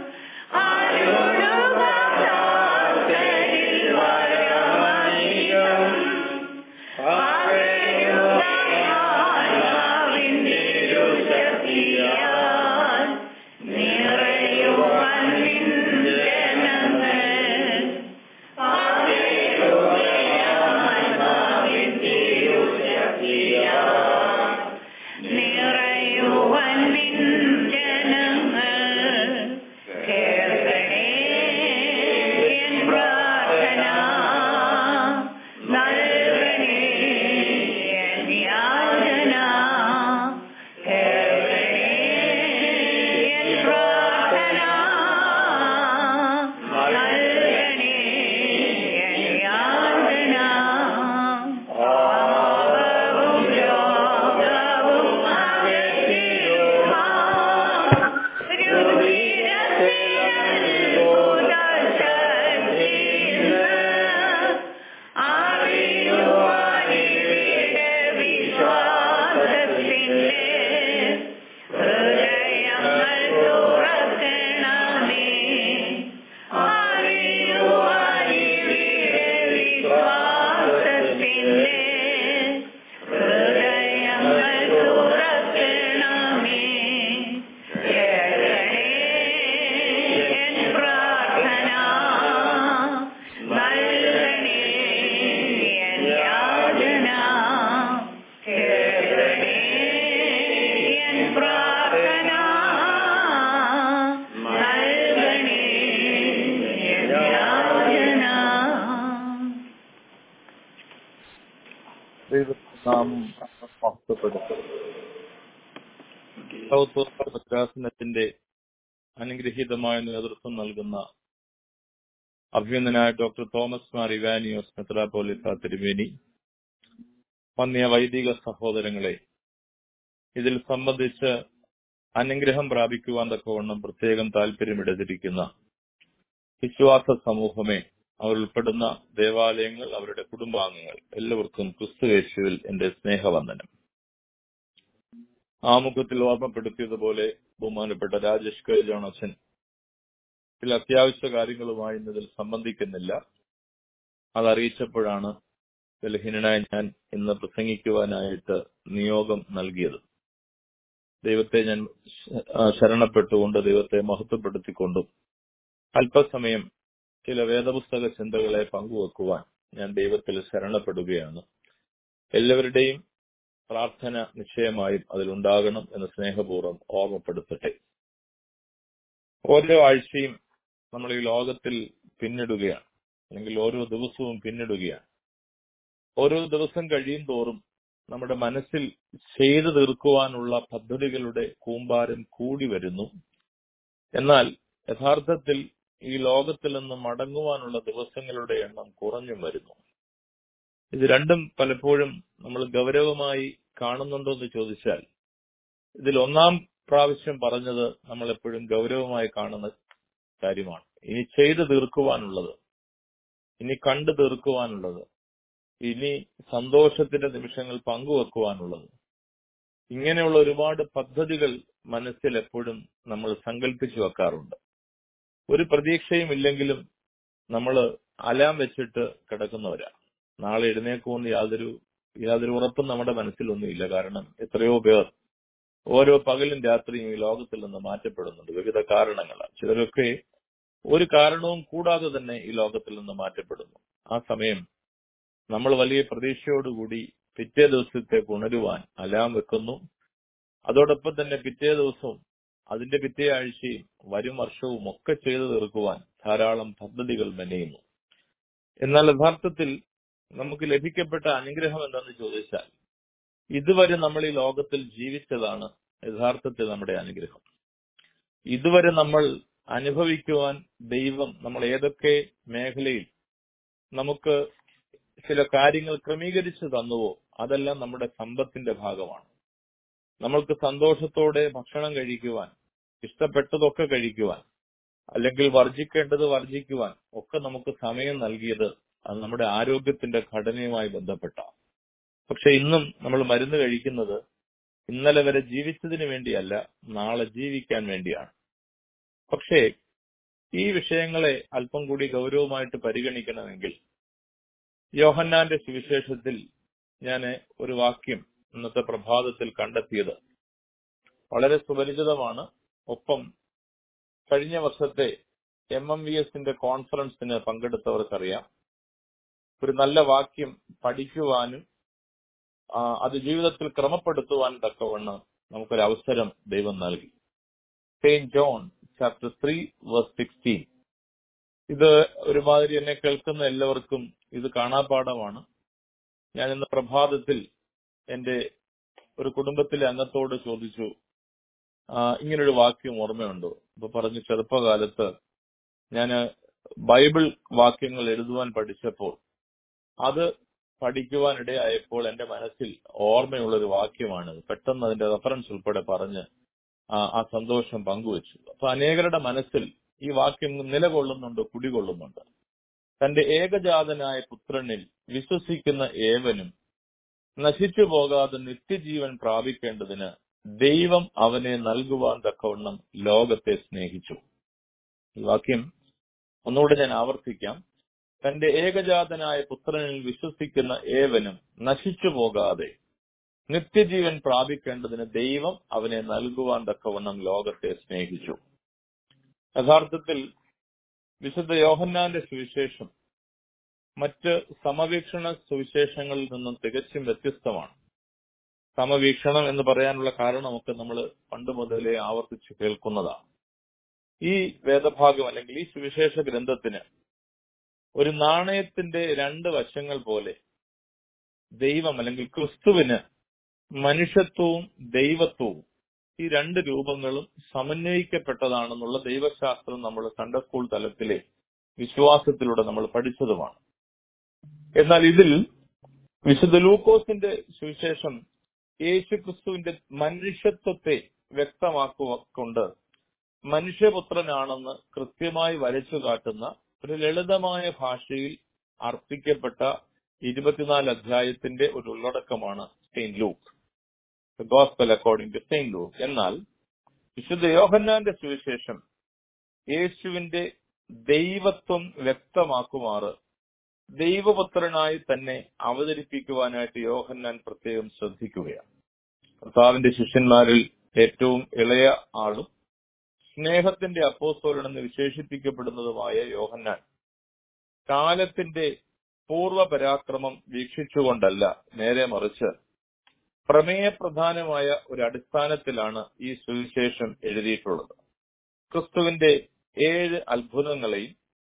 നിറയുവൻ നിൻ ജനങ്ങൾ കേൾക്കണേ എൻ പ്രാർത്ഥന നൽകണേ എൻ യാചന കേൾക്കണേ എൻ പ്രാർത്ഥന നൽകണേ എൻ യാചന പാപവും രോഗവും അകറ്റിടുവാൻ ഹൃദയങ്ങൾ തുറക്കണമേ കേൾക്കണേ എൻ പ്രാർത്ഥന നൽകണേ എൻ യാചന കേൾക്കണേ എൻ പ്രാർത്ഥന നൽകണേ എൻ യാചന ദൈവനാമം മഹത്വപ്പെടുത്തും ഭദ്രാസനത്തിന്റെ അനുഗ്രഹീതമായ നേതൃത്വം നൽകുന്ന അഭ്യന്തനായ ഡോക്ടർ തോമസ് മാർ ഇവാനിയോസ് മെത്രാപോലിത്ത തിരുമേനി വന്യ വൈദിക സഹോദരങ്ങളെ ഇതിൽ സംബന്ധിച്ച് അനുഗ്രഹം പ്രാപിക്കുവാൻ തക്കവണ്ണം പ്രത്യേകം താല്പര്യമെടുത്തിരിക്കുന്ന വിശ്വാസ സമൂഹമേ അവർ ഉൾപ്പെടുന്ന ദേവാലയങ്ങൾ അവരുടെ കുടുംബാംഗങ്ങൾ എല്ലാവർക്കും ക്രിസ്തുവേശുവിൽ എന്റെ സ്നേഹവന്ദനം ആമുഖത്തിൽ ഓർമ്മപ്പെടുത്തിയതുപോലെ ബഹുമാനപ്പെട്ട രാജേഷ് കെ ജോണസൻ ചില അത്യാവശ്യ കാര്യങ്ങളുമായി ഇന്നതിൽ സംബന്ധിക്കുന്നില്ല അതറിയിച്ചപ്പോഴാണ് ബലഹീനനായ ഞാൻ ഇന്ന് പ്രസംഗിക്കുവാനായിട്ട് നിയോഗം നൽകിയത് ദൈവത്തെ ഞാൻ ശരണപ്പെട്ടുകൊണ്ട് ദൈവത്തെ മഹത്വപ്പെടുത്തിക്കൊണ്ടും അല്പസമയം ചില വേദപുസ്തക ചിന്തകളെ പങ്കുവെക്കുവാൻ ഞാൻ ദൈവത്തിൽ ശരണപ്പെടുകയാണ് എല്ലാവരുടെയും പ്രാർത്ഥന നിശ്ചയമായും അതിലുണ്ടാകണം എന്ന് സ്നേഹപൂർവ്വം ഓർമ്മപ്പെടുത്തട്ടെ ഓരോ ആഴ്ചയും നമ്മൾ ഈ ലോകത്തിൽ പിന്നിടുകയാണ് അല്ലെങ്കിൽ ഓരോ ദിവസവും പിന്നിടുകയാണ് ഓരോ ദിവസം കഴിയും തോറും നമ്മുടെ മനസ്സിൽ ചെയ്തു തീർക്കുവാനുള്ള പദ്ധതികളുടെ കൂമ്പാരം കൂടി വരുന്നു എന്നാൽ യഥാർത്ഥത്തിൽ ഈ ലോകത്തിൽ നിന്ന് മടങ്ങുവാനുള്ള ദിവസങ്ങളുടെ എണ്ണം കുറഞ്ഞും വരുന്നു ഇത് രണ്ടും പലപ്പോഴും നമ്മൾ ഗൗരവമായി കാണുന്നുണ്ടോ എന്ന് ചോദിച്ചാൽ ഇതിൽ ഒന്നാം പ്രാവശ്യം പറഞ്ഞത് നമ്മൾ എപ്പോഴും ഗൗരവമായി കാണുന്ന കാര്യമാണ് ഇനി ചെയ്തു തീർക്കുവാനുള്ളത് ഇനി കണ്ടു തീർക്കുവാനുള്ളത് ഇനി സന്തോഷത്തിന്റെ നിമിഷങ്ങൾ പങ്കുവെക്കുവാനുള്ളത് ഇങ്ങനെയുള്ള ഒരുപാട് പദ്ധതികൾ മനസ്സിൽ എപ്പോഴും നമ്മൾ സങ്കല്പിച്ചു വെക്കാറുണ്ട് ഒരു പ്രതീക്ഷയും ഇല്ലെങ്കിലും നമ്മൾ അലാം വെച്ചിട്ട് കിടക്കുന്നവരാ നാളെ എഴുന്നേക്കുമെന്ന് യാതൊരു യാതൊരു ഉറപ്പും നമ്മുടെ മനസ്സിലൊന്നുമില്ല കാരണം എത്രയോ പേർ ഓരോ പകലും രാത്രിയും ഈ ലോകത്തിൽ നിന്ന് മാറ്റപ്പെടുന്നുണ്ട് വിവിധ കാരണങ്ങളാൽ ചിലരൊക്കെ ഒരു കാരണവും കൂടാതെ തന്നെ ഈ ലോകത്തിൽ നിന്ന് മാറ്റപ്പെടുന്നു ആ സമയം നമ്മൾ വലിയ പ്രതീക്ഷയോടുകൂടി പിറ്റേ ദിവസത്തേക്ക് ഉണരുവാൻ അലാം വെക്കുന്നു അതോടൊപ്പം തന്നെ പിറ്റേ ദിവസവും അതിന്റെ പിറ്റേ ആഴ്ചയും വരും വർഷവും ഒക്കെ ചെയ്തു തീർക്കുവാൻ ധാരാളം പദ്ധതികൾ മെനയുന്നു എന്നാൽ യഥാർത്ഥത്തിൽ നമുക്ക് ലഭിക്കപ്പെട്ട അനുഗ്രഹം എന്തെന്ന് ചോദിച്ചാൽ ഇതുവരെ നമ്മൾ ഈ ലോകത്തിൽ ജീവിച്ചതാണ് യഥാർത്ഥത്തിൽ നമ്മുടെ അനുഗ്രഹം ഇതുവരെ നമ്മൾ അനുഭവിക്കുവാൻ ദൈവം നമ്മൾ ഏതൊക്കെ മേഖലയിൽ നമുക്ക് ചില കാര്യങ്ങൾ ക്രമീകരിച്ചു തന്നുവോ അതെല്ലാം നമ്മുടെ സമ്പത്തിന്റെ ഭാഗമാണ് നമ്മൾക്ക് സന്തോഷത്തോടെ ഭക്ഷണം കഴിക്കുവാൻ ഇഷ്ടപ്പെട്ടതൊക്കെ കഴിക്കുവാൻ അല്ലെങ്കിൽ വർജിക്കേണ്ടത് വർജിക്കുവാൻ ഒക്കെ നമുക്ക് സമയം നൽകിയത് അത് നമ്മുടെ ആരോഗ്യത്തിന്റെ ഘടനയുമായി ബന്ധപ്പെട്ട പക്ഷെ ഇന്നും നമ്മൾ മരുന്ന് കഴിക്കുന്നത് ഇന്നലെ വരെ ജീവിച്ചതിന് വേണ്ടിയല്ല നാളെ ജീവിക്കാൻ വേണ്ടിയാണ് പക്ഷേ ഈ വിഷയങ്ങളെ അല്പം കൂടി ഗൗരവമായിട്ട് പരിഗണിക്കണമെങ്കിൽ യോഹന്നാന്റെ സുവിശേഷത്തിൽ ഞാൻ ഒരു വാക്യം ഇന്നത്തെ പ്രഭാതത്തിൽ കണ്ടെത്തിയത് വളരെ സുപരിചിതമാണ് ഒപ്പം കഴിഞ്ഞ വർഷത്തെ എം എം വി എസിന്റെ കോൺഫറൻസിന് പങ്കെടുത്തവർക്കറിയാം ഒരു നല്ല വാക്യം പഠിക്കുവാനും ആ, അത് ജീവിതത്തിൽ ക്രമപ്പെടുത്തുവാൻ തക്കവണ്ണം നമുക്കൊരു അവസരം ദൈവം നൽകി saint John chapter three verse sixteen ഇത് ഒരുമാതിരി എന്നെ കേൾക്കുന്ന എല്ലാവർക്കും ഇത് കാണാപാഠമാണ് ഞാൻ ഇന്ന് പ്രഭാതത്തിൽ എന്റെ ഒരു കുടുംബത്തിലെ അംഗത്തോട് ചോദിച്ചു ആ, ഇങ്ങനൊരു വാക്യം ഓർമ്മയുണ്ടോ അപ്പൊ പറഞ്ഞു ചെറുപ്പകാലത്ത് ഞാൻ ബൈബിൾ വാക്യങ്ങൾ എഴുതുവാൻ പഠിച്ചപ്പോൾ അത് പഠിക്കുവാനിടയായപ്പോൾ എന്റെ മനസ്സിൽ ഓർമ്മയുള്ള ഒരു വാക്യമാണ് പെട്ടെന്ന് അതിന്റെ റെഫറൻസ് ഉൾപ്പെടെ പറഞ്ഞ് ആ ആ സന്തോഷം പങ്കുവച്ചു അപ്പൊ അനേകരുടെ മനസ്സിൽ ഈ വാക്യം നിലകൊള്ളുന്നുണ്ട് കുടികൊള്ളുന്നുണ്ട് തന്റെ ഏകജാതനായ പുത്രനിൽ വിശ്വസിക്കുന്ന ഏവനും നശിച്ചു പോകാതെ നിത്യജീവൻ പ്രാപിക്കേണ്ടതിന് ദൈവം അവനെ നൽകുവാൻ തക്കവണ്ണം ലോകത്തെ സ്നേഹിച്ചു ഈ വാക്യം ഒന്നുകൂടെ ഞാൻ ആവർത്തിക്കാം തന്റെ ഏകജാതനായ പുത്രനിൽ വിശ്വസിക്കുന്ന ഏവനും നശിച്ചു പോകാതെ നിത്യജീവൻ പ്രാപിക്കേണ്ടതിന് ദൈവം അവനെ നൽകുവാൻ തക്കവണ്ണം ലോകത്തെ സ്നേഹിച്ചു യഥാർത്ഥത്തിൽ വിശുദ്ധ യോഹന്നാന്റെ സുവിശേഷം മറ്റ് സമവീക്ഷണ സുവിശേഷങ്ങളിൽ നിന്നും തികച്ചും വ്യത്യസ്തമാണ് സമവീക്ഷണം എന്ന് പറയാനുള്ള കാരണമൊക്കെ നമ്മൾ പണ്ട് മുതലേ ആവർത്തിച്ച് കേൾക്കുന്നതാണ് ഈ വേദഭാഗം അല്ലെങ്കിൽ ഈ സുവിശേഷ ഗ്രന്ഥത്തിന് ഒരു നാണയത്തിന്റെ രണ്ട് വശങ്ങൾ പോലെ ദൈവം അല്ലെങ്കിൽ ക്രിസ്തുവിന് മനുഷ്യത്വവും ദൈവത്വവും ഈ രണ്ട് രൂപങ്ങളും സമന്വയിക്കപ്പെട്ടതാണെന്നുള്ള ദൈവശാസ്ത്രം നമ്മൾ സൺഡേ സ്കൂൾ തലത്തിലെ വിശ്വാസത്തിലൂടെ നമ്മൾ പഠിച്ചതുമാണ് എന്നാൽ ഇതിൽ വിശുദ്ധ ലൂക്കോസിന്റെ സുവിശേഷം യേശു ക്രിസ്തുവിന്റെ മനുഷ്യത്വത്തെ വ്യക്തമാക്കുകൊണ്ട് മനുഷ്യപുത്രനാണെന്ന് കൃത്യമായി വരച്ചു കാട്ടുന്ന ഒരു ലളിതമായ ഭാഷയിൽ അർപ്പിക്കപ്പെട്ട ഇരുപത്തിനാല് അധ്യായത്തിന്റെ ഒരു ഉള്ളടക്കമാണ് saint Luke gospel according to saint Luke എന്നാൽ വിശുദ്ധ യോഹന്നാന്റെ സുവിശേഷം യേശുവിന്റെ ദൈവത്വം വ്യക്തമാക്കുമാറ് ദൈവപുത്രനായി തന്നെ അവതരിപ്പിക്കുവാനായിട്ട് യോഹന്നാൻ പ്രത്യേകം ശ്രദ്ധിക്കുകയാണ് കർത്താവിന്റെ ശിഷ്യന്മാരിൽ ഏറ്റവും ഇളയ ആളും സ്നേഹത്തിന്റെ അപ്പോസ്തോലനെന്ന് വിശേഷിപ്പിക്കപ്പെടുന്നതുമായ യോഹന്നാൻ കാലത്തിന്റെ പൂർവ്വ പരാക്രമം വീക്ഷിച്ചുകൊണ്ടല്ല നേരെ മറിച്ച് പ്രമേയപ്രധാനമായ ഒരു അടിസ്ഥാനത്തിലാണ് ഈ സുവിശേഷം എഴുതിയിട്ടുള്ളത് ക്രിസ്തുവിന്റെ ഏഴ് അത്ഭുതങ്ങളെയും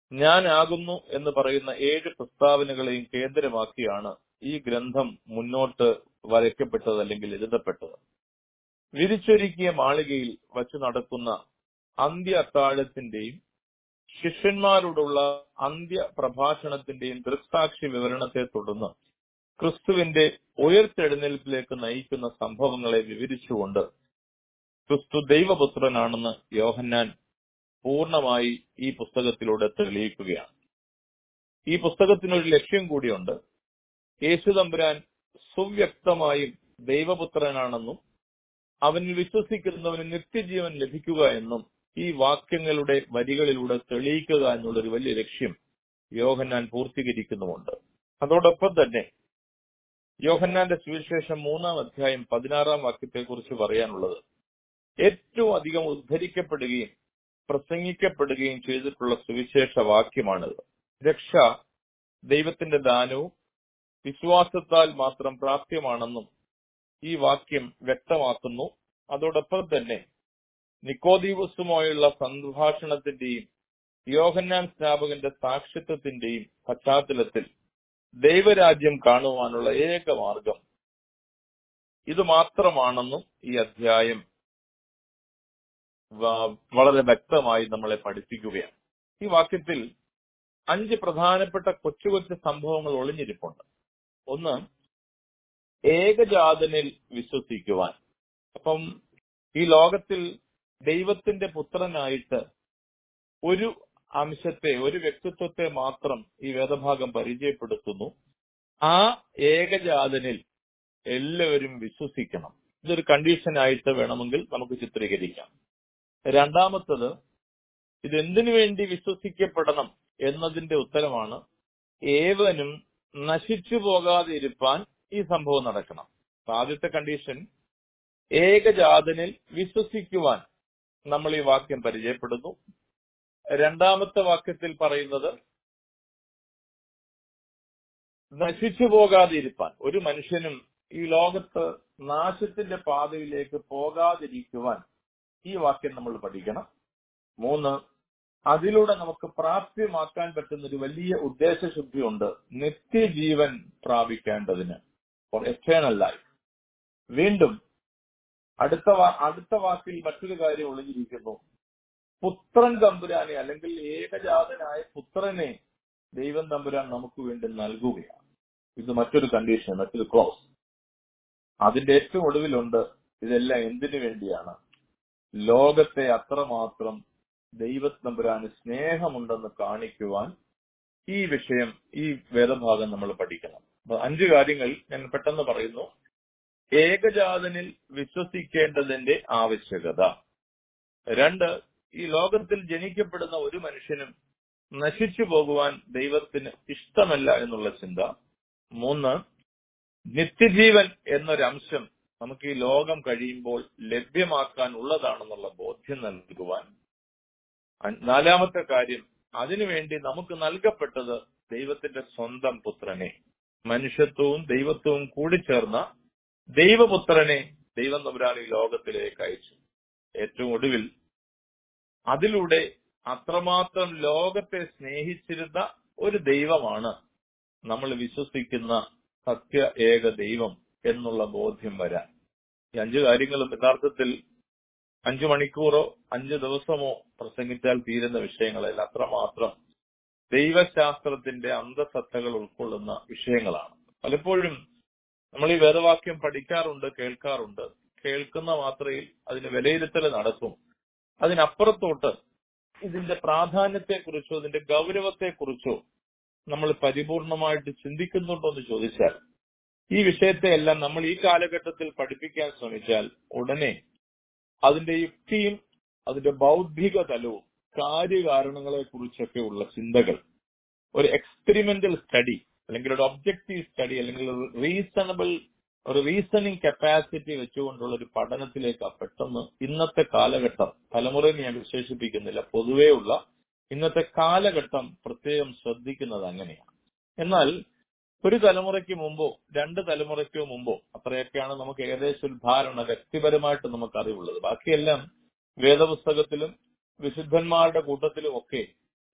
ഞാനാകുന്നു എന്ന് പറയുന്ന ഏഴ് പ്രസ്താവനകളെയും കേന്ദ്രമാക്കിയാണ് ഈ ഗ്രന്ഥം മുന്നോട്ട് വരയ്ക്കപ്പെട്ടത് അല്ലെങ്കിൽ എഴുതപ്പെട്ടത് വിരിച്ചൊരുക്കിയ മാളികയിൽ വച്ചു നടക്കുന്ന അന്ത്യ അത്താഴത്തിന്റെയും ശിഷ്യന്മാരോടുള്ള അന്ത്യ പ്രഭാഷണത്തിന്റെയും ദൃക്സാക്ഷി വിവരണത്തെ തുടർന്ന് ക്രിസ്തുവിന്റെ ഉയർത്തെഴുന്നേൽപ്പിലേക്ക് നയിക്കുന്ന സംഭവങ്ങളെ വിവരിച്ചുകൊണ്ട് ക്രിസ്തു ദൈവപുത്രനാണെന്ന് യോഹന്നാൻ പൂർണ്ണമായി ഈ പുസ്തകത്തിലൂടെ തെളിയിക്കുകയാണ് ഈ പുസ്തകത്തിനൊരു ലക്ഷ്യം കൂടിയുണ്ട് യേശു തമ്പുരാൻ സുവ്യക്തമായും ദൈവപുത്രനാണെന്നും അവനിൽ വിശ്വസിക്കുന്നവന് നിത്യജീവൻ ലഭിക്കുക എന്നും ഈ വാക്യങ്ങളുടെ വരികളിലൂടെ തെളിയിക്കുക എന്നുള്ളൊരു വലിയ ലക്ഷ്യം യോഹന്നാൻ പൂർത്തീകരിക്കുന്നുമുണ്ട് അതോടൊപ്പം തന്നെ യോഹന്നാന്റെ സുവിശേഷം മൂന്നാം അധ്യായം പതിനാറാം വാക്യത്തെക്കുറിച്ച് പറയാനുള്ളത് ഏറ്റവും അധികം ഉദ്ധരിക്കപ്പെടുകയും പ്രസംഗിക്കപ്പെടുകയും ചെയ്തിട്ടുള്ള സുവിശേഷ വാക്യമാണിത് രക്ഷ ദൈവത്തിന്റെ ദാനവും വിശ്വാസത്താൽ മാത്രം പ്രാപ്യമാണെന്നും ഈ വാക്യം വ്യക്തമാക്കുന്നു അതോടൊപ്പം തന്നെ നിക്കോദീവസുമായുള്ള സംഭാഷണത്തിന്റെയും യോഹന്നാൻ സ്നാപകന്റെ സാക്ഷിത്വത്തിന്റെയും പശ്ചാത്തലത്തിൽ ദൈവരാജ്യം കാണുവാനുള്ള ഏക മാർഗം ഇത് മാത്രമാണെന്നും ഈ അധ്യായം വ- വളരെ വ്യക്തമായി നമ്മളെ പഠിപ്പിക്കുകയാണ് ഈ വാക്യത്തിൽ അഞ്ച് പ്രധാനപ്പെട്ട കൊച്ചു കൊച്ചു സംഭവങ്ങൾ ഒളിഞ്ഞിരിപ്പുണ്ട് ഒന്ന് ഏകജാതനിൽ വിശ്വസിക്കുവാൻ അപ്പം ഈ ലോകത്തിൽ ദൈവത്തിന്റെ പുത്രനായിട്ട് ഒരു അംശത്തെ ഒരു വ്യക്തിത്വത്തെ മാത്രം ഈ വേദഭാഗം പരിചയപ്പെടുത്തുന്നു ആ ഏകജാതനിൽ എല്ലാവരും വിശ്വസിക്കണം ഇതൊരു കണ്ടീഷനായിട്ട് വേണമെങ്കിൽ നമുക്ക് ചിത്രീകരിക്കാം രണ്ടാമത്തത് ഇതെന്തിനു വേണ്ടി വിശ്വസിക്കപ്പെടണം എന്നതിന്റെ ഉത്തരമാണ് ഏവനും നശിച്ചു പോകാതെ ഇരുപ്പാൻ ഈ സംഭവം നടക്കണം അപ്പൊ ആദ്യത്തെ കണ്ടീഷൻ ഏകജാതനിൽ വിശ്വസിക്കുവാൻ നമ്മൾ ഈ വാക്യം പരിചയപ്പെടുന്നു രണ്ടാമത്തെ വാക്യത്തിൽ പറയുന്നത് നശിച്ചു പോകാതെ ഇരുപ്പാൻ ഒരു മനുഷ്യനും ഈ ലോകത്ത് നാശത്തിന്റെ പാതയിലേക്ക് പോകാതിരിക്കുവാൻ ഈ വാക്യം നമ്മൾ പഠിക്കണം മൂന്ന് അതിലൂടെ നമുക്ക് പ്രാപ്യമാക്കാൻ പറ്റുന്ന ഒരു വലിയ ഉദ്ദേശശുദ്ധിയുണ്ട് നിത്യജീവൻ പ്രാപിക്കേണ്ടതിന് ഫോർ എറ്റേണൽ ലൈഫ് വീണ്ടും അടുത്ത വാ- അടുത്ത വാക്കിൽ മറ്റൊരു കാര്യം ഒളിഞ്ഞിരിക്കുന്നു പുത്രൻ തമ്പുരാനെ അല്ലെങ്കിൽ ഏകജാതനായ പുത്രനെ ദൈവം തമ്പുരാൻ നമുക്ക് വേണ്ടി നൽകുകയാണ് ഇത് മറ്റൊരു കണ്ടീഷൻ മറ്റൊരു ക്ലോസ് അതിന്റെ ഏറ്റവും ഒടുവിലുണ്ട് ഇതെല്ലാം എന്തിനു വേണ്ടിയാണ് ലോകത്തെ അത്രമാത്രം ദൈവത്തമ്പുരാന് സ്നേഹമുണ്ടെന്ന് കാണിക്കുവാൻ ഈ വിഷയം ഈ വേദഭാഗം നമ്മൾ പഠിക്കണം അപ്പൊ അഞ്ച് കാര്യങ്ങൾ ഞാൻ പെട്ടെന്ന് പറയുന്നു ഏകജാതനിൽ വിശ്വസിക്കേണ്ടതിന്റെ ആവശ്യകത രണ്ട് ഈ ലോകത്തിൽ ജനിക്കപ്പെടുന്ന ഒരു മനുഷ്യനും നശിച്ചു പോകുവാൻ ദൈവത്തിന് ഇഷ്ടമല്ല എന്നുള്ള ചിന്ത മൂന്ന് നിത്യജീവൻ എന്നൊരംശം നമുക്ക് ഈ ലോകം കഴിയുമ്പോൾ ലഭ്യമാക്കാൻ ഉള്ളതാണെന്നുള്ള ബോധ്യം നൽകുവാൻ അൻ- നാലാമത്തെ കാര്യം അതിനുവേണ്ടി നമുക്ക് നൽകപ്പെട്ടത് ദൈവത്തിന്റെ സ്വന്തം പുത്രനെ മനുഷ്യത്വവും ദൈവത്വവും കൂടിച്ചേർന്ന ദൈവപുത്രനെ ദൈവം തമ്പുരാൻ ഈ ലോകത്തിലേക്ക് അയച്ചു ഏറ്റവും ഒടുവിൽ അതിലൂടെ അത്രമാത്രം ലോകത്തെ സ്നേഹിച്ചിരുന്ന ഒരു ദൈവമാണ് നമ്മൾ വിശ്വസിക്കുന്ന സത്യ ഏക ദൈവം എന്നുള്ള ബോധ്യം വരാൻ ഈ അഞ്ചു കാര്യങ്ങളും യഥാർത്ഥത്തിൽ അഞ്ചു മണിക്കൂറോ അഞ്ചു ദിവസമോ പ്രസംഗിച്ചാൽ തീരുന്ന വിഷയങ്ങളല്ല അത്രമാത്രം ദൈവശാസ്ത്രത്തിന്റെ അന്തസത്തകൾ ഉൾക്കൊള്ളുന്ന വിഷയങ്ങളാണ് പലപ്പോഴും നമ്മൾ ഈ വേദവാക്യം പഠിക്കാറുണ്ട് കേൾക്കാറുണ്ട് കേൾക്കുന്ന മാത്രയിൽ അതിന് വിലയിരുത്തൽ നടക്കും അതിനപ്പുറത്തോട്ട് ഇതിന്റെ പ്രാധാന്യത്തെക്കുറിച്ചോ ഇതിന്റെ ഗൗരവത്തെക്കുറിച്ചോ നമ്മൾ പരിപൂർണമായിട്ട് ചിന്തിക്കുന്നുണ്ടോ എന്ന് ചോദിച്ചാൽ ഈ വിഷയത്തെ എല്ലാം നമ്മൾ ഈ കാലഘട്ടത്തിൽ പഠിപ്പിക്കാൻ ശ്രമിച്ചാൽ ഉടനെ അതിന്റെ യുക്തിയും അതിന്റെ ബൗദ്ധിക തലവും കാര്യകാരണങ്ങളെ കുറിച്ചൊക്കെ ഉള്ള ചിന്തകൾ ഒരു എക്സ്പെരിമെന്റൽ സ്റ്റഡി അല്ലെങ്കിൽ ഒരു ഒബ്ജക്റ്റീവ് സ്റ്റഡി അല്ലെങ്കിൽ ഒരു റീസണബിൾ ഒരു റീസണിങ് കപ്പാസിറ്റി വെച്ചുകൊണ്ടുള്ള ഒരു പഠനത്തിലേക്ക് പെട്ടെന്ന് ഇന്നത്തെ കാലഘട്ടം തലമുറയെ ഞാൻ വിശേഷിപ്പിക്കുന്നില്ല പൊതുവെയുള്ള ഇന്നത്തെ കാലഘട്ടം പ്രത്യേകം ശ്രദ്ധിക്കുന്നത് അങ്ങനെയാണ് എന്നാൽ ഒരു തലമുറയ്ക്ക് മുമ്പോ രണ്ട് തലമുറയ്ക്കോ മുമ്പോ അത്രയൊക്കെയാണ് നമുക്ക് ഏകദേശം ഒരു ധാരണ വ്യക്തിപരമായിട്ട് നമുക്ക് അറിവുള്ളത് ബാക്കിയെല്ലാം വേദപുസ്തകത്തിലും വിശുദ്ധന്മാരുടെ കൂട്ടത്തിലും ഒക്കെ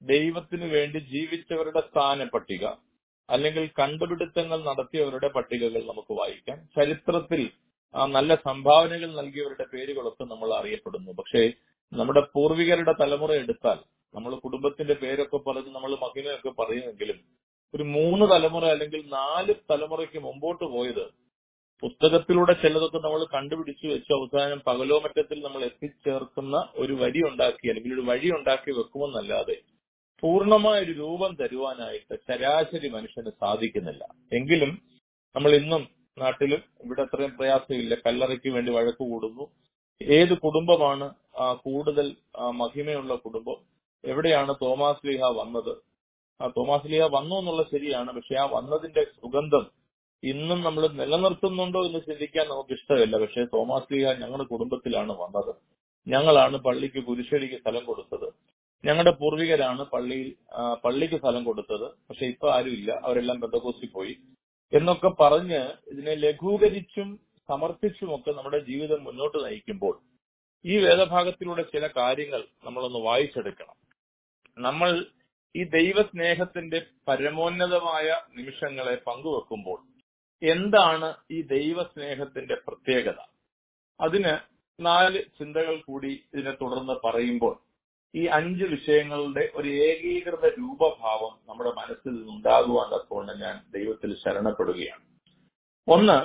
ദൈവത്തിനു വേണ്ടി ജീവിച്ചവരുടെ സ്ഥാന പട്ടിക അല്ലെങ്കിൽ കണ്ടുപിടുത്തങ്ങൾ നടത്തിയവരുടെ പട്ടികകൾ നമുക്ക് വായിക്കാം ചരിത്രത്തിൽ ആ നല്ല സംഭാവനകൾ നൽകിയവരുടെ പേരുകളൊക്കെ നമ്മൾ അറിയപ്പെടുന്നു പക്ഷേ നമ്മുടെ പൂർവികരുടെ തലമുറ എടുത്താൽ നമ്മൾ കുടുംബത്തിന്റെ പേരൊക്കെ പറഞ്ഞ് നമ്മൾ മഹിമയൊക്കെ പറയുമെങ്കിലും ഒരു മൂന്ന് തലമുറ അല്ലെങ്കിൽ നാല് തലമുറയ്ക്ക് മുമ്പോട്ട് പോയത് പുസ്തകത്തിലൂടെ ചിലതൊക്കെ നമ്മൾ കണ്ടുപിടിച്ചു വെച്ച് അവസാനം പകലോമറ്റത്തിൽ നമ്മൾ എത്തിച്ചേർക്കുന്ന ഒരു വരി ഉണ്ടാക്കി അല്ലെങ്കിൽ ഒരു വഴി ഉണ്ടാക്കി വെക്കുമെന്നല്ലാതെ പൂർണ്ണമായ ഒരു രൂപം തരുവാനായിട്ട് ശരാശരി മനുഷ്യന് സാധിക്കുന്നില്ല എങ്കിലും നമ്മൾ ഇന്നും നാട്ടിലും ഇവിടെ അത്രയും പ്രയാസമില്ല കല്ലറയ്ക്ക് വേണ്ടി വഴക്ക് കൂടുന്നു ഏത് കുടുംബമാണ് ആ, കൂടുതൽ ആ, മഹിമയുള്ള കുടുംബം എവിടെയാണ് തോമാസ് ലീഹ വന്നത് ആ തോമാസ് ലീഹ വന്നു എന്നുള്ളത് ശരിയാണ് പക്ഷെ ആ വന്നതിന്റെ സുഗന്ധം ഇന്നും നമ്മൾ നിലനിർത്തുന്നുണ്ടോ എന്ന് ചിന്തിക്കാൻ നമുക്ക് ഇഷ്ടമില്ല പക്ഷെ തോമാസ് ലീഹ ഞങ്ങളുടെ കുടുംബത്തിലാണ് വന്നത് ഞങ്ങളാണ് പള്ളിക്ക് കുരിശടിക്ക് സ്ഥലം കൊടുത്തത് ഞങ്ങളുടെ പൂർവികരാണ് പള്ളിയിൽ ആ, പള്ളിക്ക് സ്ഥലം കൊടുത്തത് പക്ഷെ ഇപ്പൊ ആരുമില്ല അവരെല്ലാം ബന്ധകോസി പോയി എന്നൊക്കെ പറഞ്ഞ് ഇതിനെ ലഘൂകരിച്ചും സമർത്ഥിച്ചുമൊക്കെ നമ്മുടെ ജീവിതം മുന്നോട്ട് നയിക്കുമ്പോൾ ഈ വേദഭാഗത്തിലൂടെ ചില കാര്യങ്ങൾ നമ്മളൊന്ന് വായിച്ചെടുക്കണം നമ്മൾ ഈ ദൈവസ്നേഹത്തിന്റെ പരമോന്നതമായ നിമിഷങ്ങളെ പങ്കുവെക്കുമ്പോൾ എന്താണ് ഈ ദൈവസ്നേഹത്തിന്റെ പ്രത്യേകത അതിന് നാല് ചിന്തകൾ കൂടി ഇതിനെ തുടർന്ന് പറയുമ്പോൾ ഈ അഞ്ച് വിഷയങ്ങളുടെ ഒരു ഏകീകൃത രൂപഭാവം നമ്മുടെ മനസ്സിൽ നിന്നുണ്ടാകുവാൻ തക്കവണ്ണം ഞാൻ ദൈവത്തിൽ ശരണപ്പെടുകയാണ് ഒന്ന്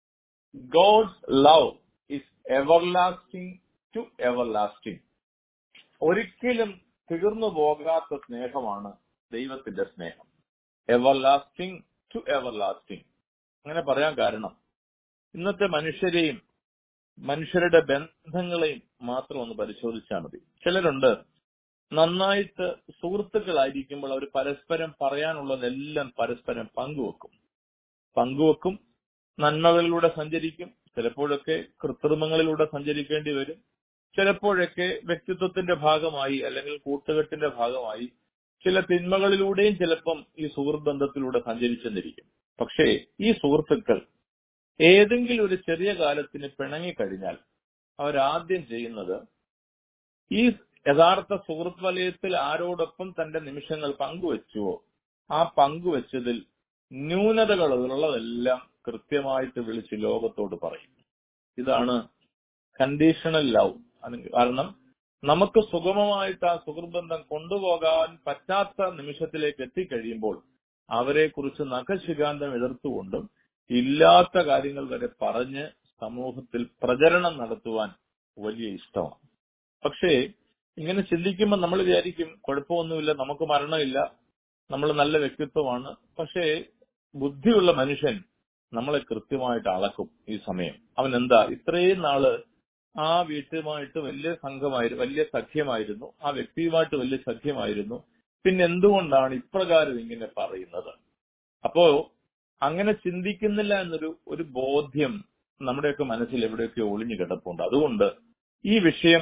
God's love is everlasting to everlasting ഒരിക്കലും തീർന്നു പോകാത്ത സ്നേഹമാണ് ദൈവത്തിന്റെ സ്നേഹം എവർലാസ്റ്റിംഗ് ടു എവർലാസ്റ്റിംഗ് അങ്ങനെ പറയാൻ കാരണം ഇന്നത്തെ മനുഷ്യരെയും മനുഷ്യരുടെ ബന്ധങ്ങളെയും മാത്രം ഒന്ന് പരിശോധിച്ചാൽ മതി ചിലരുണ്ട് നന്നായിട്ട് സുഹൃത്തുക്കളായിരിക്കുമ്പോൾ അവർ പരസ്പരം പറയാനുള്ളതെല്ലാം പരസ്പരം പങ്കുവെക്കും പങ്കുവെക്കും നന്മകളിലൂടെ സഞ്ചരിക്കും ചിലപ്പോഴൊക്കെ കൃത്രിമങ്ങളിലൂടെ സഞ്ചരിക്കേണ്ടി വരും ചിലപ്പോഴൊക്കെ വ്യക്തിത്വത്തിന്റെ ഭാഗമായി അല്ലെങ്കിൽ കൂട്ടുകെട്ടിന്റെ ഭാഗമായി ചില തിന്മകളിലൂടെയും ചിലപ്പം ഈ സുഹൃത്ത് ബന്ധത്തിലൂടെ സഞ്ചരിച്ചെന്നിരിക്കും പക്ഷേ ഈ സുഹൃത്തുക്കൾ ഏതെങ്കിലും ഒരു ചെറിയ കാലത്തിന് പിണങ്ങിക്കഴിഞ്ഞാൽ അവരാദ്യം ചെയ്യുന്നത് ഈ യഥാർത്ഥ സുഹൃത്ത് വലയത്തിൽ ആരോടൊപ്പം തന്റെ നിമിഷങ്ങൾ പങ്കുവെച്ചുവോ ആ പങ്കുവെച്ചതിൽ ന്യൂനതകൾ ഉള്ളതെല്ലാം കൃത്യമായിട്ട് വിളിച്ച് ലോകത്തോട് പറയും ഇതാണ് കണ്ടീഷണൽ ലവ് കാരണം നമുക്ക് സുഗമമായിട്ട് ആ സുഹൃബന്ധം കൊണ്ടുപോകാൻ പറ്റാത്ത നിമിഷത്തിലേക്ക് എത്തിക്കഴിയുമ്പോൾ അവരെ കുറിച്ച് നഖശികാന്തം എതിർത്തുകൊണ്ടും ഇല്ലാത്ത കാര്യങ്ങൾ വരെ പറഞ്ഞ് സമൂഹത്തിൽ പ്രചരണം നടത്തുവാൻ വലിയ ഇഷ്ടമാണ് പക്ഷേ ഇങ്ങനെ ചിന്തിക്കുമ്പോൾ നമ്മൾ വിചാരിക്കും കുഴപ്പമൊന്നുമില്ല നമുക്ക് മരണമില്ല നമ്മൾ നല്ല വ്യക്തിത്വമാണ് പക്ഷേ ബുദ്ധിയുള്ള മനുഷ്യൻ നമ്മളെ കൃത്യമായിട്ട് അളക്കും ഈ സമയം അവൻ എന്താ ഇത്രയും നാള് ആ വീട്ടുമായിട്ട് വലിയ സംഘമായിരുന്നു വലിയ സഖ്യമായിരുന്നു ആ വ്യക്തിയുമായിട്ട് വലിയ സഖ്യമായിരുന്നു പിന്നെ എന്തുകൊണ്ടാണ് ഇപ്രകാരം ഇങ്ങനെ പറയുന്നത് അപ്പോ അങ്ങനെ ചിന്തിക്കുന്നില്ല എന്നൊരു ഒരു ബോധ്യം നമ്മുടെയൊക്കെ മനസ്സിൽ എവിടെയൊക്കെ ഒളിഞ്ഞു കിടപ്പുണ്ട് അതുകൊണ്ട് ഈ വിഷയം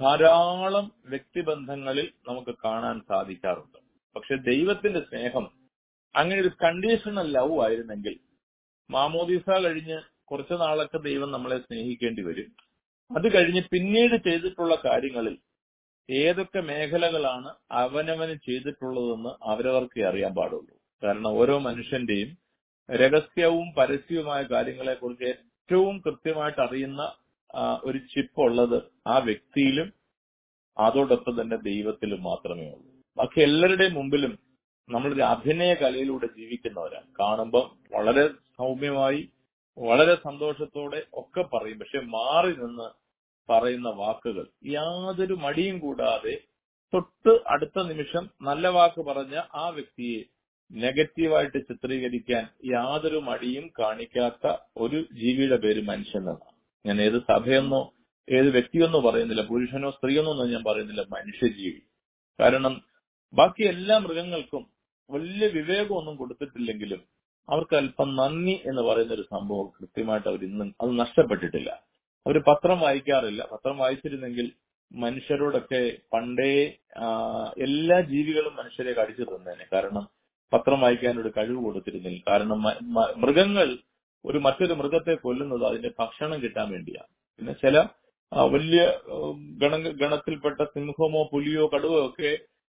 ധാരാളം വ്യക്തിബന്ധങ്ങളിൽ നമുക്ക് കാണാൻ സാധിക്കാറുണ്ട് പക്ഷെ ദൈവത്തിന്റെ സ്നേഹം അങ്ങനെ ഒരു കണ്ടീഷണൽ ലവ് ആയിരുന്നെങ്കിൽ മാമോദീസ കഴിഞ്ഞ് കുറച്ചു നാളൊക്കെ ദൈവം നമ്മളെ സ്നേഹിക്കേണ്ടി വരും അത് കഴിഞ്ഞ് പിന്നീട് ചെയ്തിട്ടുള്ള കാര്യങ്ങളിൽ ഏതൊക്കെ മേഖലകളാണ് അവനവന് ചെയ്തിട്ടുള്ളതെന്ന് അവരവർക്കേ അറിയാൻ പാടുള്ളൂ കാരണം ഓരോ മനുഷ്യന്റെയും രഹസ്യവും പരസ്യവുമായ കാര്യങ്ങളെ കുറിച്ച് ഏറ്റവും കൃത്യമായിട്ട് അറിയുന്ന ആ, ഒരു ചിപ്പ് ഉള്ളത് ആ വ്യക്തിയിലും അതോടൊപ്പം തന്നെ ദൈവത്തിലും മാത്രമേ ഉള്ളൂ ബാക്കി എല്ലാവരുടെയും മുമ്പിലും നമ്മളൊരു അഭിനയ കലയിലൂടെ ജീവിക്കുന്നവരാണ് കാണുമ്പോൾ വളരെ സൗമ്യമായി വളരെ സന്തോഷത്തോടെ ഒക്കെ പറയും പക്ഷെ മാറി നിന്ന് പറയുന്ന വാക്കുകൾ യാതൊരു മടിയും കൂടാതെ തൊട്ട് അടുത്ത നിമിഷം നല്ല വാക്ക് പറഞ്ഞ ആ വ്യക്തിയെ നെഗറ്റീവായിട്ട് ചിത്രീകരിക്കാൻ യാതൊരു മടിയും കാണിക്കാത്ത ഒരു ജീവിയുടെ പേര് മനുഷ്യൻ എന്നാണ് ഞാൻ ഏത് സഭയെന്നോ ഏത് വ്യക്തിയെന്നോ പറയുന്നില്ല പുരുഷനോ സ്ത്രീയെന്നോ ഒന്നും ഞാൻ പറയുന്നില്ല മനുഷ്യജീവി കാരണം ബാക്കി എല്ലാ മൃഗങ്ങൾക്കും വലിയ വിവേകമൊന്നും കൊടുത്തിട്ടില്ലെങ്കിലും അവർക്ക് അല്പം നന്ദി എന്ന് പറയുന്ന ഒരു സംഭവം കൃത്യമായിട്ട് അവർ ഇന്നും അത് നഷ്ടപ്പെട്ടിട്ടില്ല അവർ പത്രം വായിക്കാറില്ല പത്രം വായിച്ചിരുന്നെങ്കിൽ മനുഷ്യരോടൊക്കെ പണ്ടേ ആ, എല്ലാ ജീവികളും മനുഷ്യരെ കടിച്ചു തന്നേനെ കാരണം പത്രം വായിക്കാൻ ഒരു കഴിവ് കൊടുത്തിരുന്നില്ല കാരണം മ- മ- മൃഗങ്ങൾ ഒരു മറ്റൊരു മൃഗത്തെ കൊല്ലുന്നത് അതിന്റെ ഭക്ഷണം കിട്ടാൻ വേണ്ടിയാണ് പിന്നെ ചില ആ, വലിയ ഉം, ഗണ ഗണത്തിൽപ്പെട്ട സിംഹമോ പുലിയോ കടുവോ ഒക്കെ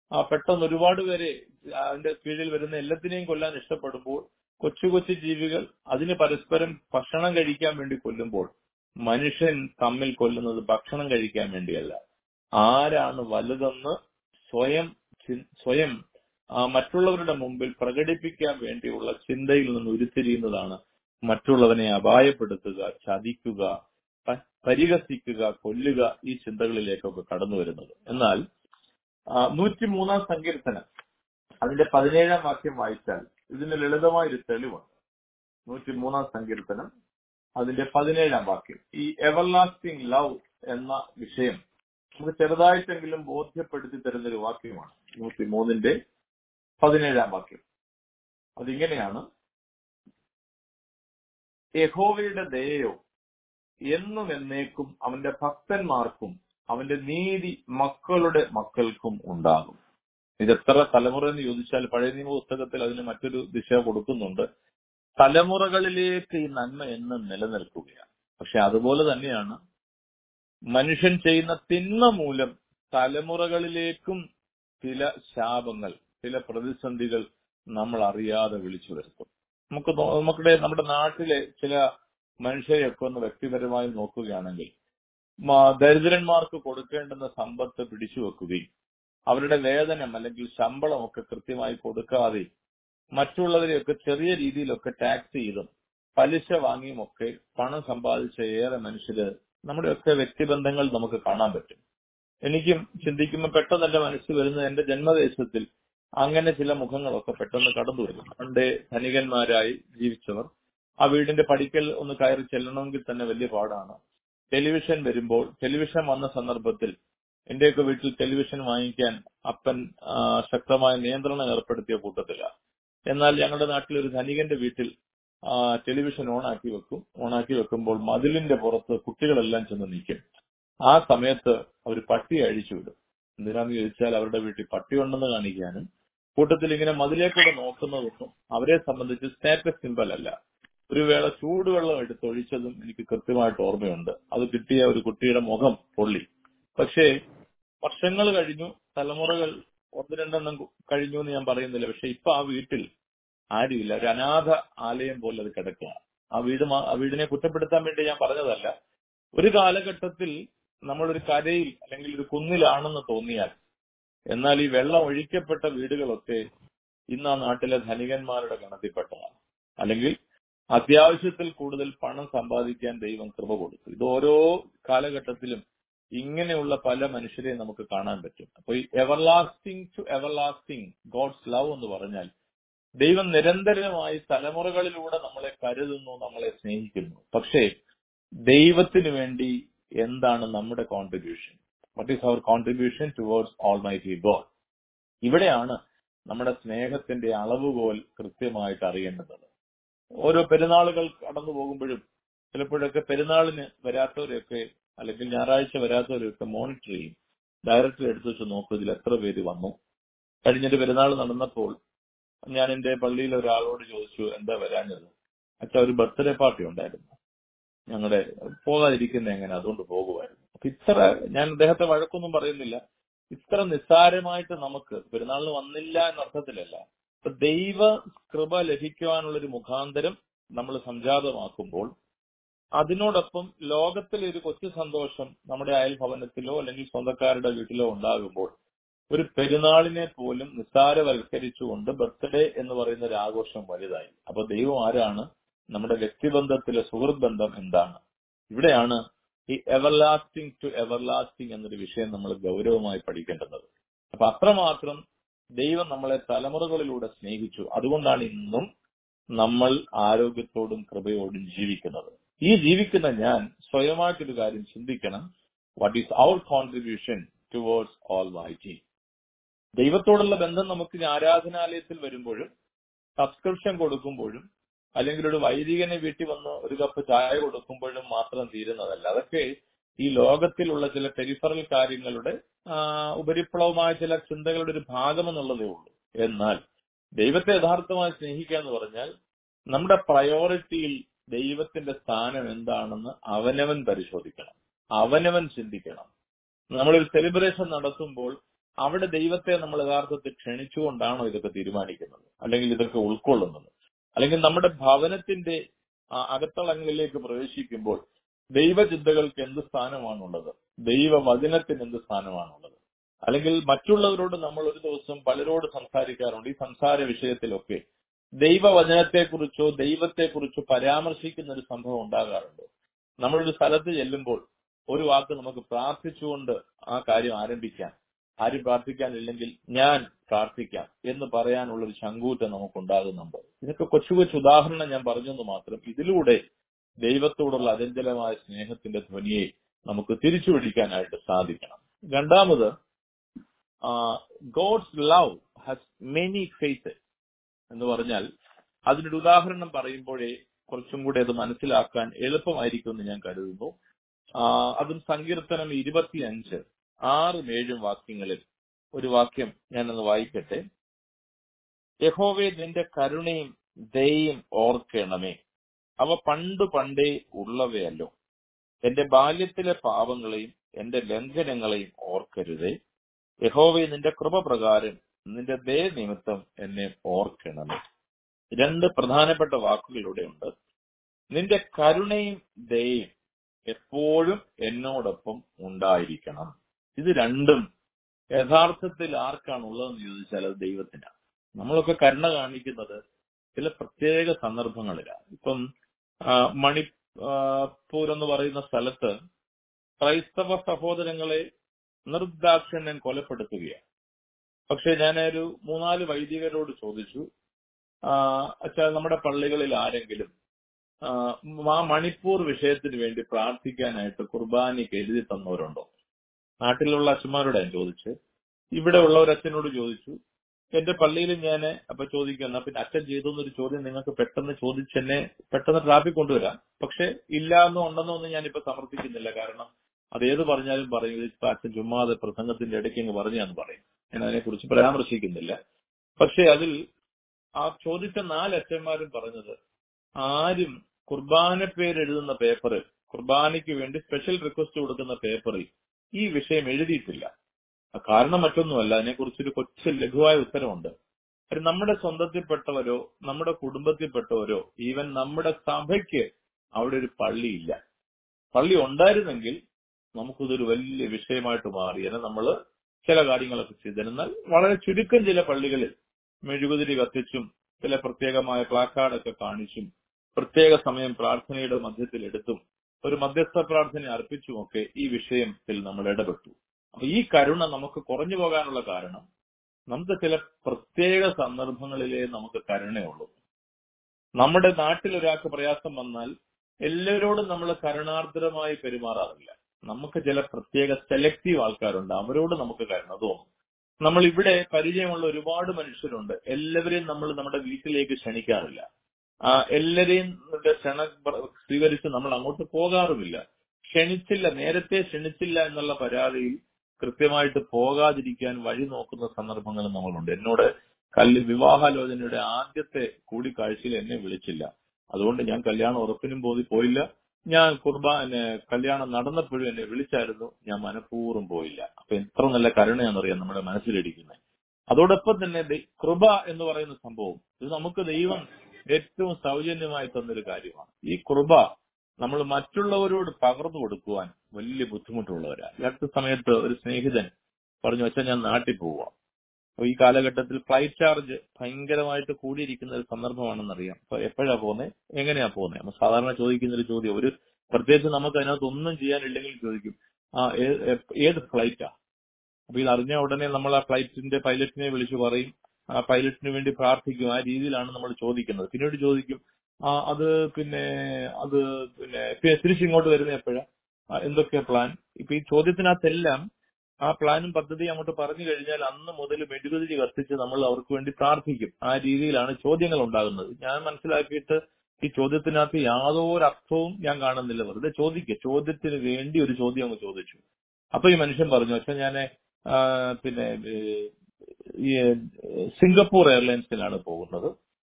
ആ പെട്ടെന്ന് ഒരുപാട് പേരെ അതിന്റെ കീഴിൽ വരുന്ന എല്ലാത്തിനെയും കൊല്ലാൻ ഇഷ്ടപ്പെടുമ്പോൾ കൊച്ചു കൊച്ചു ജീവികൾ അതിന് പരസ്പരം ഭക്ഷണം കഴിക്കാൻ വേണ്ടി കൊല്ലുമ്പോൾ മനുഷ്യൻ തമ്മിൽ കൊല്ലുന്നത് ഭക്ഷണം കഴിക്കാൻ വേണ്ടിയല്ല ആരാണ് വലുതെന്ന് സ്വയം ചി- സ്വയം ആ, മറ്റുള്ളവരുടെ മുമ്പിൽ പ്രകടിപ്പിക്കാൻ വേണ്ടിയുള്ള ചിന്തയിൽ നിന്ന് ഉരുത്തിരിയുന്നതാണ് മറ്റുള്ളവനെ അപായപ്പെടുത്തുക ചതിക്കുക പ- പരിഹസിക്കുക കൊല്ലുക ഈ ചിന്തകളിലേക്കൊക്കെ കടന്നു വരുന്നത് എന്നാൽ നൂറ്റിമൂന്നാം സങ്കീർത്തനം അതിന്റെ പതിനേഴാം വാക്യം വായിച്ചാൽ ഇതിന് ലളിതമായ ഒരു തെളിവുണ്ട് നൂറ്റിമൂന്നാം സങ്കീർത്തനം അതിന്റെ പതിനേഴാം വാക്യം ഈ എവർലാസ്റ്റിംഗ് ലവ് എന്ന വിഷയം നമുക്ക് ചെറുതായിട്ടെങ്കിലും ബോധ്യപ്പെടുത്തി തരുന്ന ഒരു വാക്യമാണ് നൂറ്റിമൂന്നിന്റെ പതിനേഴാം വാക്യം അതിങ്ങനെയാണ് യഹോവയുടെ ദയയോ എന്നും എന്നേക്കും അവന്റെ ഭക്തന്മാർക്കും അവന്റെ നീതി മക്കളുടെ മക്കൾക്കും ഉണ്ടാകും ഇത് എത്ര തലമുറ എന്ന് ചോദിച്ചാൽ പഴയ നിയമ പുസ്തകത്തിൽ അതിന് മറ്റൊരു ദിശ കൊടുക്കുന്നുണ്ട് തലമുറകളിലേക്ക് ഈ നന്മ എന്നും നിലനിൽക്കുകയാണ് പക്ഷെ അതുപോലെ തന്നെയാണ് മനുഷ്യൻ ചെയ്യുന്ന തിന്മ മൂലം തലമുറകളിലേക്കും ചില ശാപങ്ങൾ ചില പ്രതിസന്ധികൾ നമ്മൾ അറിയാതെ വിളിച്ചു വരുത്തും നമുക്ക് നോ- നമ്മുടെ നമ്മുടെ നാട്ടിലെ ചില മനുഷ്യരെയൊക്കെ ഒന്ന് വ്യക്തിപരമായി നോക്കുകയാണെങ്കിൽ മ- ദരിദ്രന്മാർക്ക് കൊടുക്കേണ്ടുന്ന സമ്പത്ത് പിടിച്ചു വെക്കുകയും അവരുടെ വേതനം അല്ലെങ്കിൽ ശമ്പളമൊക്കെ കൃത്യമായി കൊടുക്കാതെ മറ്റുള്ളവരെയൊക്കെ ചെറിയ രീതിയിലൊക്കെ ടാക്സ് ചെയ്തും പലിശ വാങ്ങിയുമൊക്കെ പണം സമ്പാദിച്ച ഏറെ മനുഷ്യര് നമ്മുടെയൊക്കെ വ്യക്തിബന്ധങ്ങൾ നമുക്ക് കാണാൻ പറ്റും എനിക്കും ചിന്തിക്കുമ്പോൾ പെട്ടെന്ന് എന്റെ മനസ്സിൽ വരുന്നത് എന്റെ ജന്മദേശത്തിൽ അങ്ങനെ ചില മുഖങ്ങളൊക്കെ പെട്ടെന്ന് കടന്നു വരും പണ്ടേ ധനികന്മാരായി ജീവിച്ചവർ ആ വീടിന്റെ പടിക്കൽ ഒന്ന് കയറി ചെല്ലണമെങ്കിൽ തന്നെ വലിയ പാടാണ് ടെലിവിഷൻ വരുമ്പോൾ ടെലിവിഷൻ വന്ന സന്ദർഭത്തിൽ എന്റെയൊക്കെ വീട്ടിൽ ടെലിവിഷൻ വാങ്ങിക്കാൻ അപ്പൻ ആ, ശക്തമായ നിയന്ത്രണം ഏർപ്പെടുത്തിയ കൂട്ടത്തില എന്നാൽ ഞങ്ങളുടെ നാട്ടിൽ ഒരു ധനികന്റെ വീട്ടിൽ ആ, ടെലിവിഷൻ ഓണാക്കി വെക്കും ഓണാക്കി വെക്കുമ്പോൾ മതിലിന്റെ പുറത്ത് കുട്ടികളെല്ലാം ചെന്ന് നിൽക്കും ആ സമയത്ത് അവർ പട്ടി അഴിച്ചു വിടും എന്തിനാന്ന് ചോദിച്ചാൽ അവരുടെ വീട്ടിൽ പട്ടി ഉണ്ടെന്ന് കാണിക്കാനും കൂട്ടത്തിൽ ഇങ്ങനെ മതിലേക്കൂടെ നോക്കുന്നതൊന്നും അവരെ സംബന്ധിച്ച് സ്റ്റാറ്റസ് സിമ്പൽ അല്ല ഒരു വേള ചൂടുവെള്ളം എടുത്തൊഴിച്ചതും എനിക്ക് കൃത്യമായിട്ട് ഓർമ്മയുണ്ട് അത് കിട്ടിയ ഒരു കുട്ടിയുടെ മുഖം പൊള്ളി പക്ഷേ വർഷങ്ങൾ കഴിഞ്ഞു തലമുറകൾ ഒന്ന് രണ്ടെണ്ണം കു- കഴിഞ്ഞു എന്ന് ഞാൻ പറയുന്നില്ല പക്ഷെ ഇപ്പൊ ആ വീട്ടിൽ ആരുമില്ല ഒരു അനാഥ ആലയം പോലെ അത് കിടക്കുകയാണ് ആ വീട് മാ- ആ വീടിനെ കുറ്റപ്പെടുത്താൻ വേണ്ടി ഞാൻ പറഞ്ഞതല്ല ഒരു കാലഘട്ടത്തിൽ നമ്മളൊരു കരയിൽ അല്ലെങ്കിൽ ഒരു കുന്നിലാണെന്ന് തോന്നിയാൽ എന്നാൽ ഈ വെള്ളം ഒഴിക്കപ്പെട്ട വീടുകളൊക്കെ ഇന്ന് ആ നാട്ടിലെ ധനികന്മാരുടെ ഗണത്തിൽപ്പെട്ടതാണ് അല്ലെങ്കിൽ അത്യാവശ്യത്തിൽ കൂടുതൽ പണം സമ്പാദിക്കാൻ ദൈവം കൃപ കൊടുത്തു ഇത് ഓരോ കാലഘട്ടത്തിലും ഇങ്ങനെയുള്ള പല മനുഷ്യരെ നമുക്ക് കാണാൻ പറ്റും അപ്പൊ ഈ everlasting to everlasting God's love എന്ന് പറഞ്ഞാൽ ദൈവം നിരന്തരമായി തലമുറകളിലൂടെ നമ്മളെ കരുതുന്നു നമ്മളെ സ്നേഹിക്കുന്നു പക്ഷേ ദൈവത്തിന് വേണ്ടി എന്താണ് നമ്മുടെ contribution what is our contribution towards almighty God ഇവിടെയാണ് നമ്മുടെ സ്നേഹത്തിന്റെ അളവുകോൽ കൃത്യമായിട്ട് അറിയേണ്ടത് ഓരോ പെരുന്നാളുകൾ കടന്നു പോകുമ്പോഴും ചിലപ്പോഴൊക്കെ പെരുന്നാളിന് വരാത്തവരെയൊക്കെ അല്ലെങ്കിൽ ഞായറാഴ്ച വരാത്തവരെയൊക്കെ മോണിറ്റർ ചെയ്യും ഡയറക്ടർ എടുത്തു വെച്ച് നോക്കും ഇതിൽ എത്ര പേര് വന്നു കഴിഞ്ഞൊരു പെരുന്നാൾ നടന്നപ്പോൾ ഞാൻ എന്റെ പള്ളിയിൽ ഒരാളോട് ചോദിച്ചു എന്താ വരാഞ്ഞത് അച്ഛാ ഒരു ബർത്ത്ഡേ പാർട്ടി ഉണ്ടായിരുന്നു ഞങ്ങളുടെ പോകാതിരിക്കുന്ന എങ്ങനെ അതുകൊണ്ട് പോകുമായിരുന്നു അപ്പൊ ഇത്ര ഞാൻ അദ്ദേഹത്തെ വഴക്കൊന്നും പറയുന്നില്ല ഇത്ര നിസ്സാരമായിട്ട് നമുക്ക് പെരുന്നാളിന് വന്നില്ല എന്ന അർത്ഥത്തിലല്ല അപ്പൊ ദൈവ കൃപ ലഭിക്കുവാനുള്ള ഒരു മുഖാന്തരം നമ്മൾ സംജാതമാക്കുമ്പോൾ അതിനോടൊപ്പം ലോകത്തിലെ ഒരു കൊച്ചു സന്തോഷം നമ്മുടെ അയൽഭവനത്തിലോ അല്ലെങ്കിൽ സ്വന്തക്കാരുടെ വീട്ടിലോ ഉണ്ടാകുമ്പോൾ ഒരു പെരുന്നാളിനെ പോലും നിസ്സാരവൽക്കരിച്ചുകൊണ്ട് ബർത്ത്ഡേ എന്ന് പറയുന്ന ഒരു ആഘോഷം വലുതായി അപ്പൊ ദൈവം ആരാണ് നമ്മുടെ വ്യക്തിബന്ധത്തിലെ സുഹൃത്ത് ബന്ധം എന്താണ് ഇവിടെയാണ് ഈ എവർലാസ്റ്റിംഗ് ടു എവർലാസ്റ്റിംഗ് എന്നൊരു വിഷയം നമ്മൾ ഗൗരവമായി പഠിക്കേണ്ടത് അപ്പൊ അത്രമാത്രം ദൈവം നമ്മളെ തലമുറകളിലൂടെ സ്നേഹിച്ചു അതുകൊണ്ടാണ് ഇന്നും നമ്മൾ ആരോഗ്യത്തോടും കൃപയോടും ജീവിക്കുന്നത് ഈ ജീവിക്കുന്ന ഞാൻ സ്വയമായിട്ടൊരു കാര്യം ചിന്തിക്കണം what is our contribution towards almighty ദൈവത്തോടുള്ള ബന്ധം നമുക്ക് ഈ ആരാധനാലയത്തിൽ വരുമ്പോഴും സബ്സ്ക്രിപ്ഷൻ കൊടുക്കുമ്പോഴും അല്ലെങ്കിൽ ഒരു വൈദികനെ വീട്ടിൽ വന്ന് ഒരു കപ്പ് ചായ കൊടുക്കുമ്പോഴും മാത്രം തീരുന്നതല്ല അതൊക്കെ ഈ ലോകത്തിലുള്ള ചില പെരിഫറൽ കാര്യങ്ങളുടെ ആ, ഉപരിപ്ലവമായ ചില ചിന്തകളുടെ ഒരു ഭാഗം എന്നുള്ളതേ ഉള്ളൂ എന്നാൽ ദൈവത്തെ യഥാർത്ഥമായി സ്നേഹിക്കുക എന്ന് പറഞ്ഞാൽ നമ്മുടെ പ്രയോറിറ്റിയിൽ ദൈവത്തിന്റെ സ്ഥാനം എന്താണെന്ന് അവനവൻ പരിശോധിക്കണം അവനവൻ ചിന്തിക്കണം നമ്മളൊരു സെലിബ്രേഷൻ നടത്തുമ്പോൾ അവിടെ ദൈവത്തെ നമ്മൾ യഥാർത്ഥത്തിൽ ക്ഷണിച്ചുകൊണ്ടാണോ ഇതൊക്കെ തീരുമാനിക്കുന്നത് അല്ലെങ്കിൽ ഇതൊക്കെ ഉൾക്കൊള്ളുന്നത് അല്ലെങ്കിൽ നമ്മുടെ ഭവനത്തിന്റെ ആ അകത്തളങ്ങളിലേക്ക് പ്രവേശിക്കുമ്പോൾ ദൈവചിന്തകൾക്ക് എന്ത് സ്ഥാനമാണുള്ളത് ദൈവവചനത്തിന് എന്ത് സ്ഥാനമാണുള്ളത് അല്ലെങ്കിൽ മറ്റുള്ളവരോട് നമ്മൾ ഒരു ദിവസം പലരോട് സംസാരിക്കാറുണ്ട് ഈ സംസാര വിഷയത്തിലൊക്കെ ദൈവവചനത്തെക്കുറിച്ചോ ദൈവത്തെക്കുറിച്ചോ പരാമർശിക്കുന്ന ഒരു സംഭവം ഉണ്ടാകാറുണ്ട് നമ്മളൊരു സ്ഥലത്ത് ചെല്ലുമ്പോൾ ഒരു വാക്ക് നമുക്ക് പ്രാർത്ഥിച്ചുകൊണ്ട് ആ കാര്യം ആരംഭിക്കാം ആരും പ്രാർത്ഥിക്കാനില്ലെങ്കിൽ ഞാൻ പ്രാർത്ഥിക്കാം എന്ന് പറയാനുള്ള ഒരു ചങ്കൂറ്റം നമുക്കുണ്ടാകുന്നുണ്ട് ഇതൊക്കെ കൊച്ചു കൊച്ചു ഉദാഹരണം ഞാൻ പറഞ്ഞെന്ന് മാത്രം ഇതിലൂടെ ദൈവത്തോടുള്ള അചഞ്ചലമായ സ്നേഹത്തിന്റെ ധ്വനിയെ നമുക്ക് തിരിച്ചു പിടിക്കാനായിട്ട് സാധിക്കണം രണ്ടാമത് God's love has many faces എന്ന് പറഞ്ഞാൽ അതിനൊരു ഉദാഹരണം പറയുമ്പോഴേ കുറച്ചും കൂടി അത് മനസ്സിലാക്കാൻ എളുപ്പമായിരിക്കും എന്ന് ഞാൻ കരുതുന്നു ആ, അതും സങ്കീർത്തനം ഇരുപത്തിയഞ്ച് ആറും ഏഴും വാക്യങ്ങളിൽ ഒരു വാക്യം ഞാനൊന്ന് വായിക്കട്ടെ യഹോവേ നിന്റെ കരുണയും ദയയും ഓർക്കണമേ അവ പണ്ടു പണ്ടേ ഉള്ളവയല്ലോ എന്റെ ബാല്യത്തിലെ പാപങ്ങളെയും എന്റെ ലംഘനങ്ങളെയും ഓർക്കരുതേ യഹോവേ നിന്റെ കൃപ പ്രകാരം നിന്റെ ദയ നിമിത്തം എന്നെ ഓർക്കണമേ രണ്ട് പ്രധാനപ്പെട്ട വാക്കുകളിലൂടെ ഉണ്ട് നിന്റെ കരുണയും ദയയും എപ്പോഴും എന്നോടൊപ്പം ഉണ്ടായിരിക്കണം ഇത് രണ്ടും യഥാർത്ഥത്തിൽ ആർക്കാണ് ഉള്ളതെന്ന് ചോദിച്ചാൽ അത് ദൈവത്തിനാണ് നമ്മളൊക്കെ കരുണ കാണിക്കുന്നത് ചില പ്രത്യേക സന്ദർഭങ്ങളിലാണ് ഇപ്പം ആ, മണിപ്പൂർ എന്ന് പറയുന്ന സ്ഥലത്ത് ക്രൈസ്തവ സഹോദരങ്ങളെ നിർദാക്ഷിണ്യം കൊലപ്പെടുത്തുകയാണ് പക്ഷെ ഞാനൊരു മൂന്നാല് വൈദികരോട് ചോദിച്ചു ആ, അച്ഛാ നമ്മുടെ പള്ളികളിൽ ആരെങ്കിലും ആ, ആ മണിപ്പൂർ വിഷയത്തിന് വേണ്ടി പ്രാർത്ഥിക്കാനായിട്ട് കുർബാനയ്ക്ക് എഴുതി തന്നവരുണ്ടോ നാട്ടിലുള്ള അച്ഛന്മാരോട് ഞാൻ ചോദിച്ച് ഇവിടെ ഉള്ള ഒരു അച്ഛനോട് ചോദിച്ചു എന്റെ പള്ളിയിൽ ഞാൻ അപ്പൊ ചോദിക്കുന്ന പിന്നെ അച്ഛൻ ചെയ്തു എന്നൊരു ചോദ്യം നിങ്ങൾക്ക് പെട്ടെന്ന് ചോദിച്ചെന്നെ പെട്ടെന്ന് ട്രാഫിക് കൊണ്ടുവരാം പക്ഷെ ഇല്ല എന്നോ ഉണ്ടെന്നോ ഒന്നും ഞാനിപ്പോ സമർത്ഥിക്കുന്നില്ല കാരണം അത് ഏത് പറഞ്ഞാലും പറയും ഇതിപ്പോ അച്ഛൻ ചുമ്മാതെ പ്രസംഗത്തിന്റെ ഇടയ്ക്ക് അങ്ങ് പറഞ്ഞാന്ന് പറയും ഞാൻ അതിനെക്കുറിച്ച് പരാമർശിക്കുന്നില്ല പക്ഷെ അതിൽ ആ ചോദിച്ച നാല് അച്ഛന്മാരും പറഞ്ഞത് ആരും കുർബാന പേര് എഴുതുന്ന പേപ്പറിൽ കുർബാനയ്ക്ക് വേണ്ടി സ്പെഷ്യൽ റിക്വസ്റ്റ് കൊടുക്കുന്ന പേപ്പറിൽ ഈ വിഷയം എഴുതിയിട്ടില്ല ആ കാരണം മറ്റൊന്നുമല്ല അതിനെക്കുറിച്ചൊരു കൊച്ചു ലഘുവായ ഉത്തരവുണ്ട് കാര്യം നമ്മുടെ സ്വന്തത്തിൽപ്പെട്ടവരോ നമ്മുടെ കുടുംബത്തിൽപ്പെട്ടവരോ ഈവൻ നമ്മുടെ സഭയ്ക്ക് അവിടെ ഒരു പള്ളിയില്ല പള്ളി ഉണ്ടായിരുന്നെങ്കിൽ നമുക്കിതൊരു വലിയ വിഷയമായിട്ട് മാറി എന്നാൽ നമ്മൾ ചില കാര്യങ്ങളൊക്കെ ചെയ്തിരുന്നാൽ വളരെ ചുരുക്കം ചില പള്ളികളിൽ മെഴുകുതിരി കത്തിച്ചും ചില പ്രത്യേകമായ പ്ലാക്കാർഡൊക്കെ കാണിച്ചും പ്രത്യേക സമയം പ്രാർത്ഥനയുടെ മധ്യത്തിൽ എടുത്തും ഒരു മധ്യസ്ഥ പ്രാർത്ഥന അർപ്പിച്ചുമൊക്കെ ഈ വിഷയത്തിൽ നമ്മൾ ഇടപെട്ടു അപ്പൊ ഈ കരുണ നമുക്ക് കുറഞ്ഞു പോകാനുള്ള കാരണം നമുക്ക് ചില പ്രത്യേക സന്ദർഭങ്ങളിലേ നമുക്ക് കരുണയുള്ളൂ നമ്മുടെ നാട്ടിൽ ഒരാൾക്ക് പ്രയാസം വന്നാൽ എല്ലാവരോടും നമ്മൾ കരുണാർദ്രമായി പെരുമാറാറില്ല നമുക്ക് ചില പ്രത്യേക സെലക്റ്റീവ് ആൾക്കാരുണ്ട് അവരോട് നമുക്ക് കരുണ തോന്നും നമ്മൾ ഇവിടെ പരിചയമുള്ള ഒരുപാട് മനുഷ്യരുണ്ട് എല്ലാവരെയും നമ്മൾ നമ്മുടെ വീട്ടിലേക്ക് ക്ഷണിക്കാറില്ല ആ എല്ലാരെയും ക്ഷണ സ്വീകരിച്ച് നമ്മൾ അങ്ങോട്ട് പോകാറുമില്ല ക്ഷണിച്ചില്ല നേരത്തെ ക്ഷണിച്ചില്ല എന്നുള്ള പരാതിയിൽ കൃത്യമായിട്ട് പോകാതിരിക്കാൻ വഴി നോക്കുന്ന സന്ദർഭങ്ങൾ നമ്മളുണ്ട് എന്നോട് കല്ല് വിവാഹാലോചനയുടെ ആദ്യത്തെ കൂടിക്കാഴ്ചയിൽ എന്നെ വിളിച്ചില്ല അതുകൊണ്ട് ഞാൻ കല്യാണം ഉറപ്പിനും പോയി പോയില്ല ഞാൻ കുർബാന കല്യാണം നടന്നപ്പോഴും എന്നെ വിളിച്ചായിരുന്നു ഞാൻ മനഃപൂർവ്വം പോയില്ല അപ്പൊ എത്ര നല്ല കരുണയാണെന്നറിയാം നമ്മുടെ മനസ്സിലിരിക്കുന്നത് അതോടൊപ്പം തന്നെ ദൈ- കൃപ എന്ന് പറയുന്ന സംഭവം ഇത് നമുക്ക് ദൈവം ഏറ്റവും സൗജന്യമായി തന്നൊരു കാര്യമാണ് ഈ കൃപ നമ്മൾ മറ്റുള്ളവരോട് പകർന്നു കൊടുക്കുവാൻ വലിയ ബുദ്ധിമുട്ടുള്ളവരാണ് ഈ അടുത്ത സമയത്ത് ഒരു സ്നേഹിതൻ പറഞ്ഞു വെച്ചാൽ ഞാൻ നാട്ടിൽ പോവാം അപ്പൊ ഈ കാലഘട്ടത്തിൽ ഫ്ലൈറ്റ് ചാർജ് ഭയങ്കരമായിട്ട് കൂടിയിരിക്കുന്ന ഒരു സന്ദർഭമാണെന്നറിയാം അപ്പൊ എപ്പോഴാ പോകുന്നത് എങ്ങനെയാ പോകുന്നത് നമ്മൾ സാധാരണ ചോദിക്കുന്ന ഒരു ചോദ്യം ഒരു പ്രത്യേകിച്ച് നമുക്ക് അതിനകത്ത് ഒന്നും ചെയ്യാനില്ലെങ്കിൽ ചോദിക്കും ആ ഏ- ഏ- ഏത് ഫ്ലൈറ്റാ അപ്പൊ ഇത് അറിഞ്ഞ ഉടനെ നമ്മൾ ആ ഫ്ലൈറ്റിന്റെ പൈലറ്റിനെ വിളിച്ചു പറയും ആ പൈലറ്റിന് വേണ്ടി പ്രാർത്ഥിക്കും ആ രീതിയിലാണ് നമ്മൾ ചോദിക്കുന്നത് പിന്നീട് ചോദിക്കും ആ അത് പിന്നെ അത് പിന്നെ പി- തിരിച്ചിങ്ങോട്ട് വരുന്നത് എപ്പോഴാ ആ, എന്തൊക്കെയാ പ്ലാൻ ഇപ്പൊ ഈ ചോദ്യത്തിനകത്തെല്ലാം ആ പ്ലാനും പദ്ധതി അങ്ങോട്ട് പറഞ്ഞു കഴിഞ്ഞാൽ അന്ന് മുതൽ മെഴുകുതിരി കത്തിച്ച് നമ്മൾ അവർക്ക് വേണ്ടി പ്രാർത്ഥിക്കും ആ രീതിയിലാണ് ചോദ്യങ്ങൾ ഉണ്ടാകുന്നത് ഞാൻ മനസ്സിലാക്കിയിട്ട് ഈ ചോദ്യത്തിനകത്ത് യാതൊരു അർത്ഥവും ഞാൻ കാണുന്നില്ല വെറുതെ ചോദിക്കുക ചോദ്യത്തിന് വേണ്ടി ഒരു ചോദ്യം അങ്ങ് ചോദിച്ചു അപ്പൊ ഈ മനുഷ്യൻ പറഞ്ഞു പക്ഷെ ഞാൻ പിന്നെ ഏഹ്, ഈ ഏഹ്, സിംഗപ്പൂർ എയർലൈൻസിലാണ് പോകുന്നത്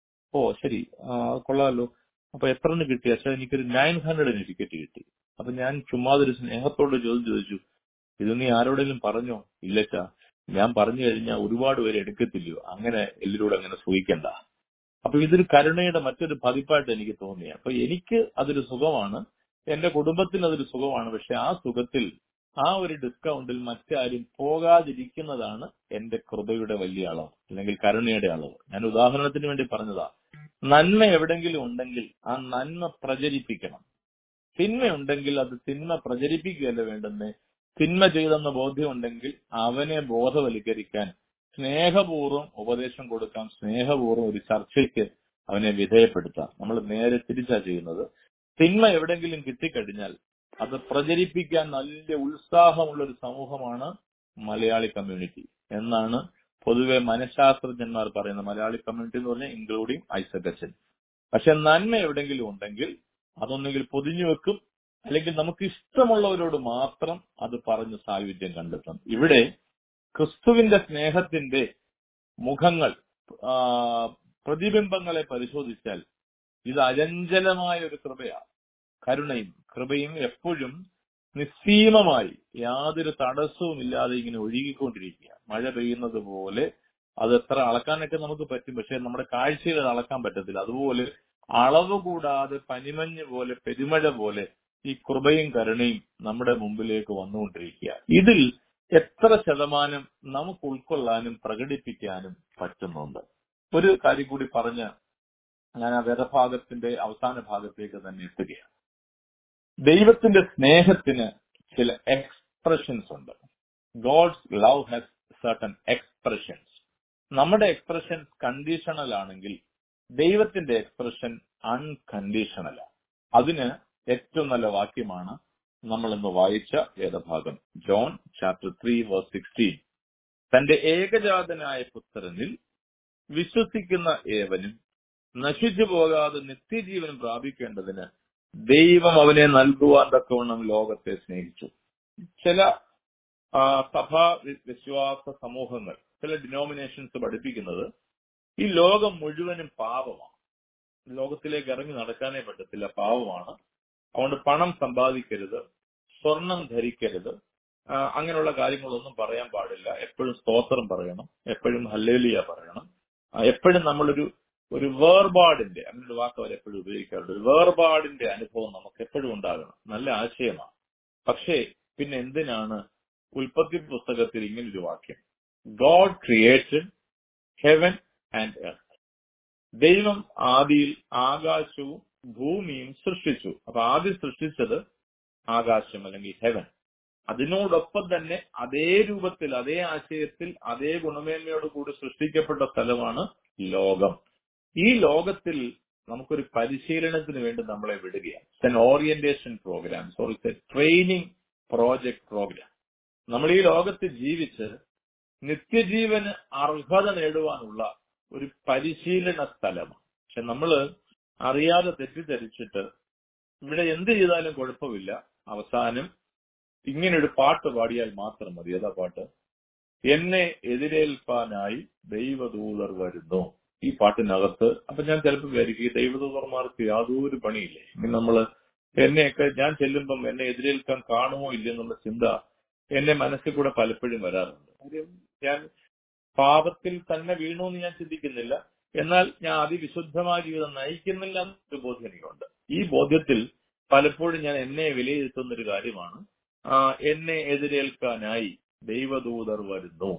ഓ ശരി ആ, കൊള്ളാമല്ലോ അപ്പൊ എത്രന്ന് കിട്ടി അച്ഛാ എനിക്കൊരു നയൻ ഹൺഡ്രഡിന് ടിക്കറ്റ് കിട്ടി അപ്പൊ ഞാൻ ചുമ്മാതൊരു സ്നേഹത്തോട് ചോദ്യം ചോദിച്ചു ഇത് നീ ആരോടെങ്കിലും പറഞ്ഞോ ഇല്ലച്ചാ ഞാൻ പറഞ്ഞു കഴിഞ്ഞാൽ ഒരുപാട് പേര് എടുക്കത്തില്ലയോ അങ്ങനെ എല്ലാവരോടും അങ്ങനെ സൂഹിക്കണ്ട അപ്പൊ ഇതൊരു കരുണയുടെ മറ്റൊരു പതിപ്പായിട്ട് എനിക്ക് തോന്നി അപ്പൊ എനിക്ക് അതൊരു സുഖമാണ് എന്റെ കുടുംബത്തിന് അതൊരു സുഖമാണ് പക്ഷെ ആ സുഖത്തിൽ ആ ഒരു ഡിസ്കൗണ്ടിൽ മറ്റാരും പോകാതിരിക്കുന്നതാണ് എന്റെ കൃപയുടെ വലിയ അളവ് അല്ലെങ്കിൽ കരുണയുടെ അളവ് ഞാൻ ഉദാഹരണത്തിന് വേണ്ടി പറഞ്ഞതാ നന്മ എവിടെങ്കിലും ഉണ്ടെങ്കിൽ ആ നന്മ പ്രചരിപ്പിക്കണം തിന്മയുണ്ടെങ്കിൽ അത് തിന്മ പ്രചരിപ്പിക്കുകയല്ല വേണ്ടുന്നേ തിന്മ ചെയ്തെന്ന ബോധ്യമുണ്ടെങ്കിൽ അവനെ ബോധവൽക്കരിക്കാൻ സ്നേഹപൂർവ്വം ഉപദേശം കൊടുക്കാം സ്നേഹപൂർവ്വം ഒരു ചർച്ചയ്ക്ക് അവനെ വിധേയപ്പെടുത്താം നമ്മൾ നേരെ തിരിച്ചാ ചെയ്യുന്നത് തിന്മ എവിടെങ്കിലും കിട്ടിക്കഴിഞ്ഞാൽ അത് പ്രചരിപ്പിക്കാൻ നല്ല ഉത്സാഹമുള്ള ഒരു സമൂഹമാണ് മലയാളി കമ്മ്യൂണിറ്റി എന്നാണ് പൊതുവെ മനഃശാസ്ത്രജ്ഞന്മാർ പറയുന്നത് മലയാളി കമ്മ്യൂണിറ്റി എന്ന് പറഞ്ഞാൽ ഇൻക്ലൂഡിങ് ഐസകച്ചൻ പക്ഷെ നന്മ എവിടെങ്കിലും ഉണ്ടെങ്കിൽ അതൊന്നെങ്കിൽ പൊതിഞ്ഞു വെക്കും അല്ലെങ്കിൽ നമുക്ക് ഇഷ്ടമുള്ളവരോട് മാത്രം അത് പറഞ്ഞ് സായുധ്യം കണ്ടെത്തും ഇവിടെ ക്രിസ്തുവിന്റെ സ്നേഹത്തിന്റെ മുഖങ്ങൾ ആ, പ്രതിബിംബങ്ങളെ പരിശോധിച്ചാൽ ഇത് അചഞ്ചലമായ ഒരു കൃപയാണ് കരുണയും കൃപയും എപ്പോഴും നിസ്സീമമായി യാതൊരു തടസ്സവും ഇല്ലാതെ ഇങ്ങനെ ഒഴുകിക്കൊണ്ടിരിക്കുക മഴ പെയ്യുന്നത് പോലെ അത് എത്ര അളക്കാനൊക്കെ നമുക്ക് പറ്റും പക്ഷെ നമ്മുടെ കാഴ്ചയിൽ അത് അളക്കാൻ പറ്റത്തില്ല അതുപോലെ അളവ് കൂടാതെ പനിമഞ്ഞ് പോലെ പെരുമഴ പോലെ ഈ കൃപയും കരുണയും നമ്മുടെ മുമ്പിലേക്ക് വന്നുകൊണ്ടിരിക്കുക ഇതിൽ എത്ര ശതമാനം നമുക്ക് ഉൾക്കൊള്ളാനും പ്രകടിപ്പിക്കാനും പറ്റുന്നുണ്ട് ഒരു കാര്യം കൂടി പറഞ്ഞ് ഞാൻ ആ വേദഭാഗത്തിന്റെ അവസാന ഭാഗത്തേക്ക് തന്നെ എത്തുകയാണ് ദൈവത്തിന്റെ സ്നേഹത്തിന് ചില എക്സ്പ്രഷൻസ് ഉണ്ട് God's love has certain expressions നമ്മുടെ എക്സ്പ്രഷൻസ് കണ്ടീഷണൽ ആണെങ്കിൽ ദൈവത്തിന്റെ എക്സ്പ്രഷൻ അൺകണ്ടീഷണലാണ് അതിന് ഏറ്റവും നല്ല വാക്യമാണ് നമ്മൾ ഇന്ന് വായിച്ച വേദഭാഗം John chapter three verse sixteen തന്റെ ഏകജാതനായ പുത്രനിൽ വിശ്വസിക്കുന്ന ഏവനും നശിച്ചു പോകാതെ നിത്യജീവൻ പ്രാപിക്കേണ്ടതിന് ദൈവം അവനെ നൽകുവാൻ തക്കവണ്ണം ലോകത്തെ സ്നേഹിച്ചു ചില ആ, സഭാ വി- വിശ്വാസ സമൂഹങ്ങൾ ചില ഡിനോമിനേഷൻസ് പഠിപ്പിക്കുന്നത് ഈ ലോകം മുഴുവനും പാപമാണ് ലോകത്തിലേക്ക് ഇറങ്ങി നടക്കാനേ പറ്റത്തില്ല പാവമാണ് അതുകൊണ്ട് പണം സമ്പാദിക്കരുത് സ്വർണം ധരിക്കരുത് ആ, അങ്ങനെയുള്ള കാര്യങ്ങളൊന്നും പറയാൻ പാടില്ല എപ്പോഴും സ്തോത്രം പറയണം എപ്പോഴും ഹല്ലേലിയ പറയണം ആ, എപ്പോഴും നമ്മളൊരു ഒരു വേർപാടിന്റെ അങ്ങനെ ഒരു വാക്ക് അവർ എപ്പോഴും ഉപയോഗിക്കാറുണ്ട് ഒരു വേർപാടിന്റെ അനുഭവം നമുക്ക് എപ്പോഴും ഉണ്ടാകണം നല്ല ആശയമാണ് പക്ഷേ പിന്നെ എന്തിനാണ് ഉൽപ്പത്തി പുസ്തകത്തിൽ ഇങ്ങനൊരു വാക്യം God created heaven and earth ദൈവം ആദിയിൽ ആകാശവും ഭൂമിയും സൃഷ്ടിച്ചു അപ്പൊ ആദ്യം സൃഷ്ടിച്ചത് ആകാശം അല്ലെങ്കിൽ ഹെവൻ അതിനോടൊപ്പം തന്നെ അതേ രൂപത്തിൽ അതേ ആശയത്തിൽ അതേ ഗുണമേന്മയോട് കൂടി സൃഷ്ടിക്കപ്പെട്ട സ്ഥലമാണ് ലോകം ഈ ലോകത്തിൽ നമുക്കൊരു പരിശീലനത്തിന് വേണ്ടി നമ്മളെ വിടുകയാണ് it's an orientation program so it's a training project program നമ്മൾ ഈ ലോകത്ത് ജീവിച്ച് നിത്യജീവന് അർഹത നേടുവാനുള്ള ഒരു പരിശീലന സ്ഥലമാണ് പക്ഷെ നമ്മൾ അറിയാതെ തെറ്റിദ്ധരിച്ചിട്ട് ഇവിടെ എന്ത് ചെയ്താലും കുഴപ്പമില്ല അവസാനം ഇങ്ങനെ ഒരു പാട്ട് പാടിയാൽ മാത്രം മതി ഏതാ പാട്ട് എന്നെ എതിരേൽപ്പാനായി ദൈവദൂതർ വരുന്നു ഈ പാട്ടിനകത്ത് അപ്പൊ ഞാൻ ചിലപ്പോൾ വിചാരിക്കും ഈ ദൈവദൂതർമാർക്ക് യാതൊരു പണിയില്ലേ ഇനി നമ്മള് എന്നെയൊക്കെ ഞാൻ ചെല്ലുമ്പം എന്നെ എതിരേൽക്കാൻ കാണുമോ ഇല്ലെന്നുള്ള ചിന്ത എന്റെ മനസ്സിൽ കൂടെ പലപ്പോഴും വരാറുണ്ട് കാര്യം ഞാൻ പാപത്തിൽ തന്നെ വീണു എന്ന് ഞാൻ ചിന്തിക്കുന്നില്ല എന്നാൽ ഞാൻ അതിവിശുദ്ധമായ ജീവിതം നയിക്കുന്നില്ല എന്നൊരു ബോധ്യം എനിക്കുണ്ട് ഈ ബോധ്യത്തിൽ പലപ്പോഴും ഞാൻ എന്നെ വിലയിരുത്തുന്ന ഒരു കാര്യമാണ് ആ, എന്നെ എതിരേൽക്കാനായി ദൈവദൂതർ വരുന്നു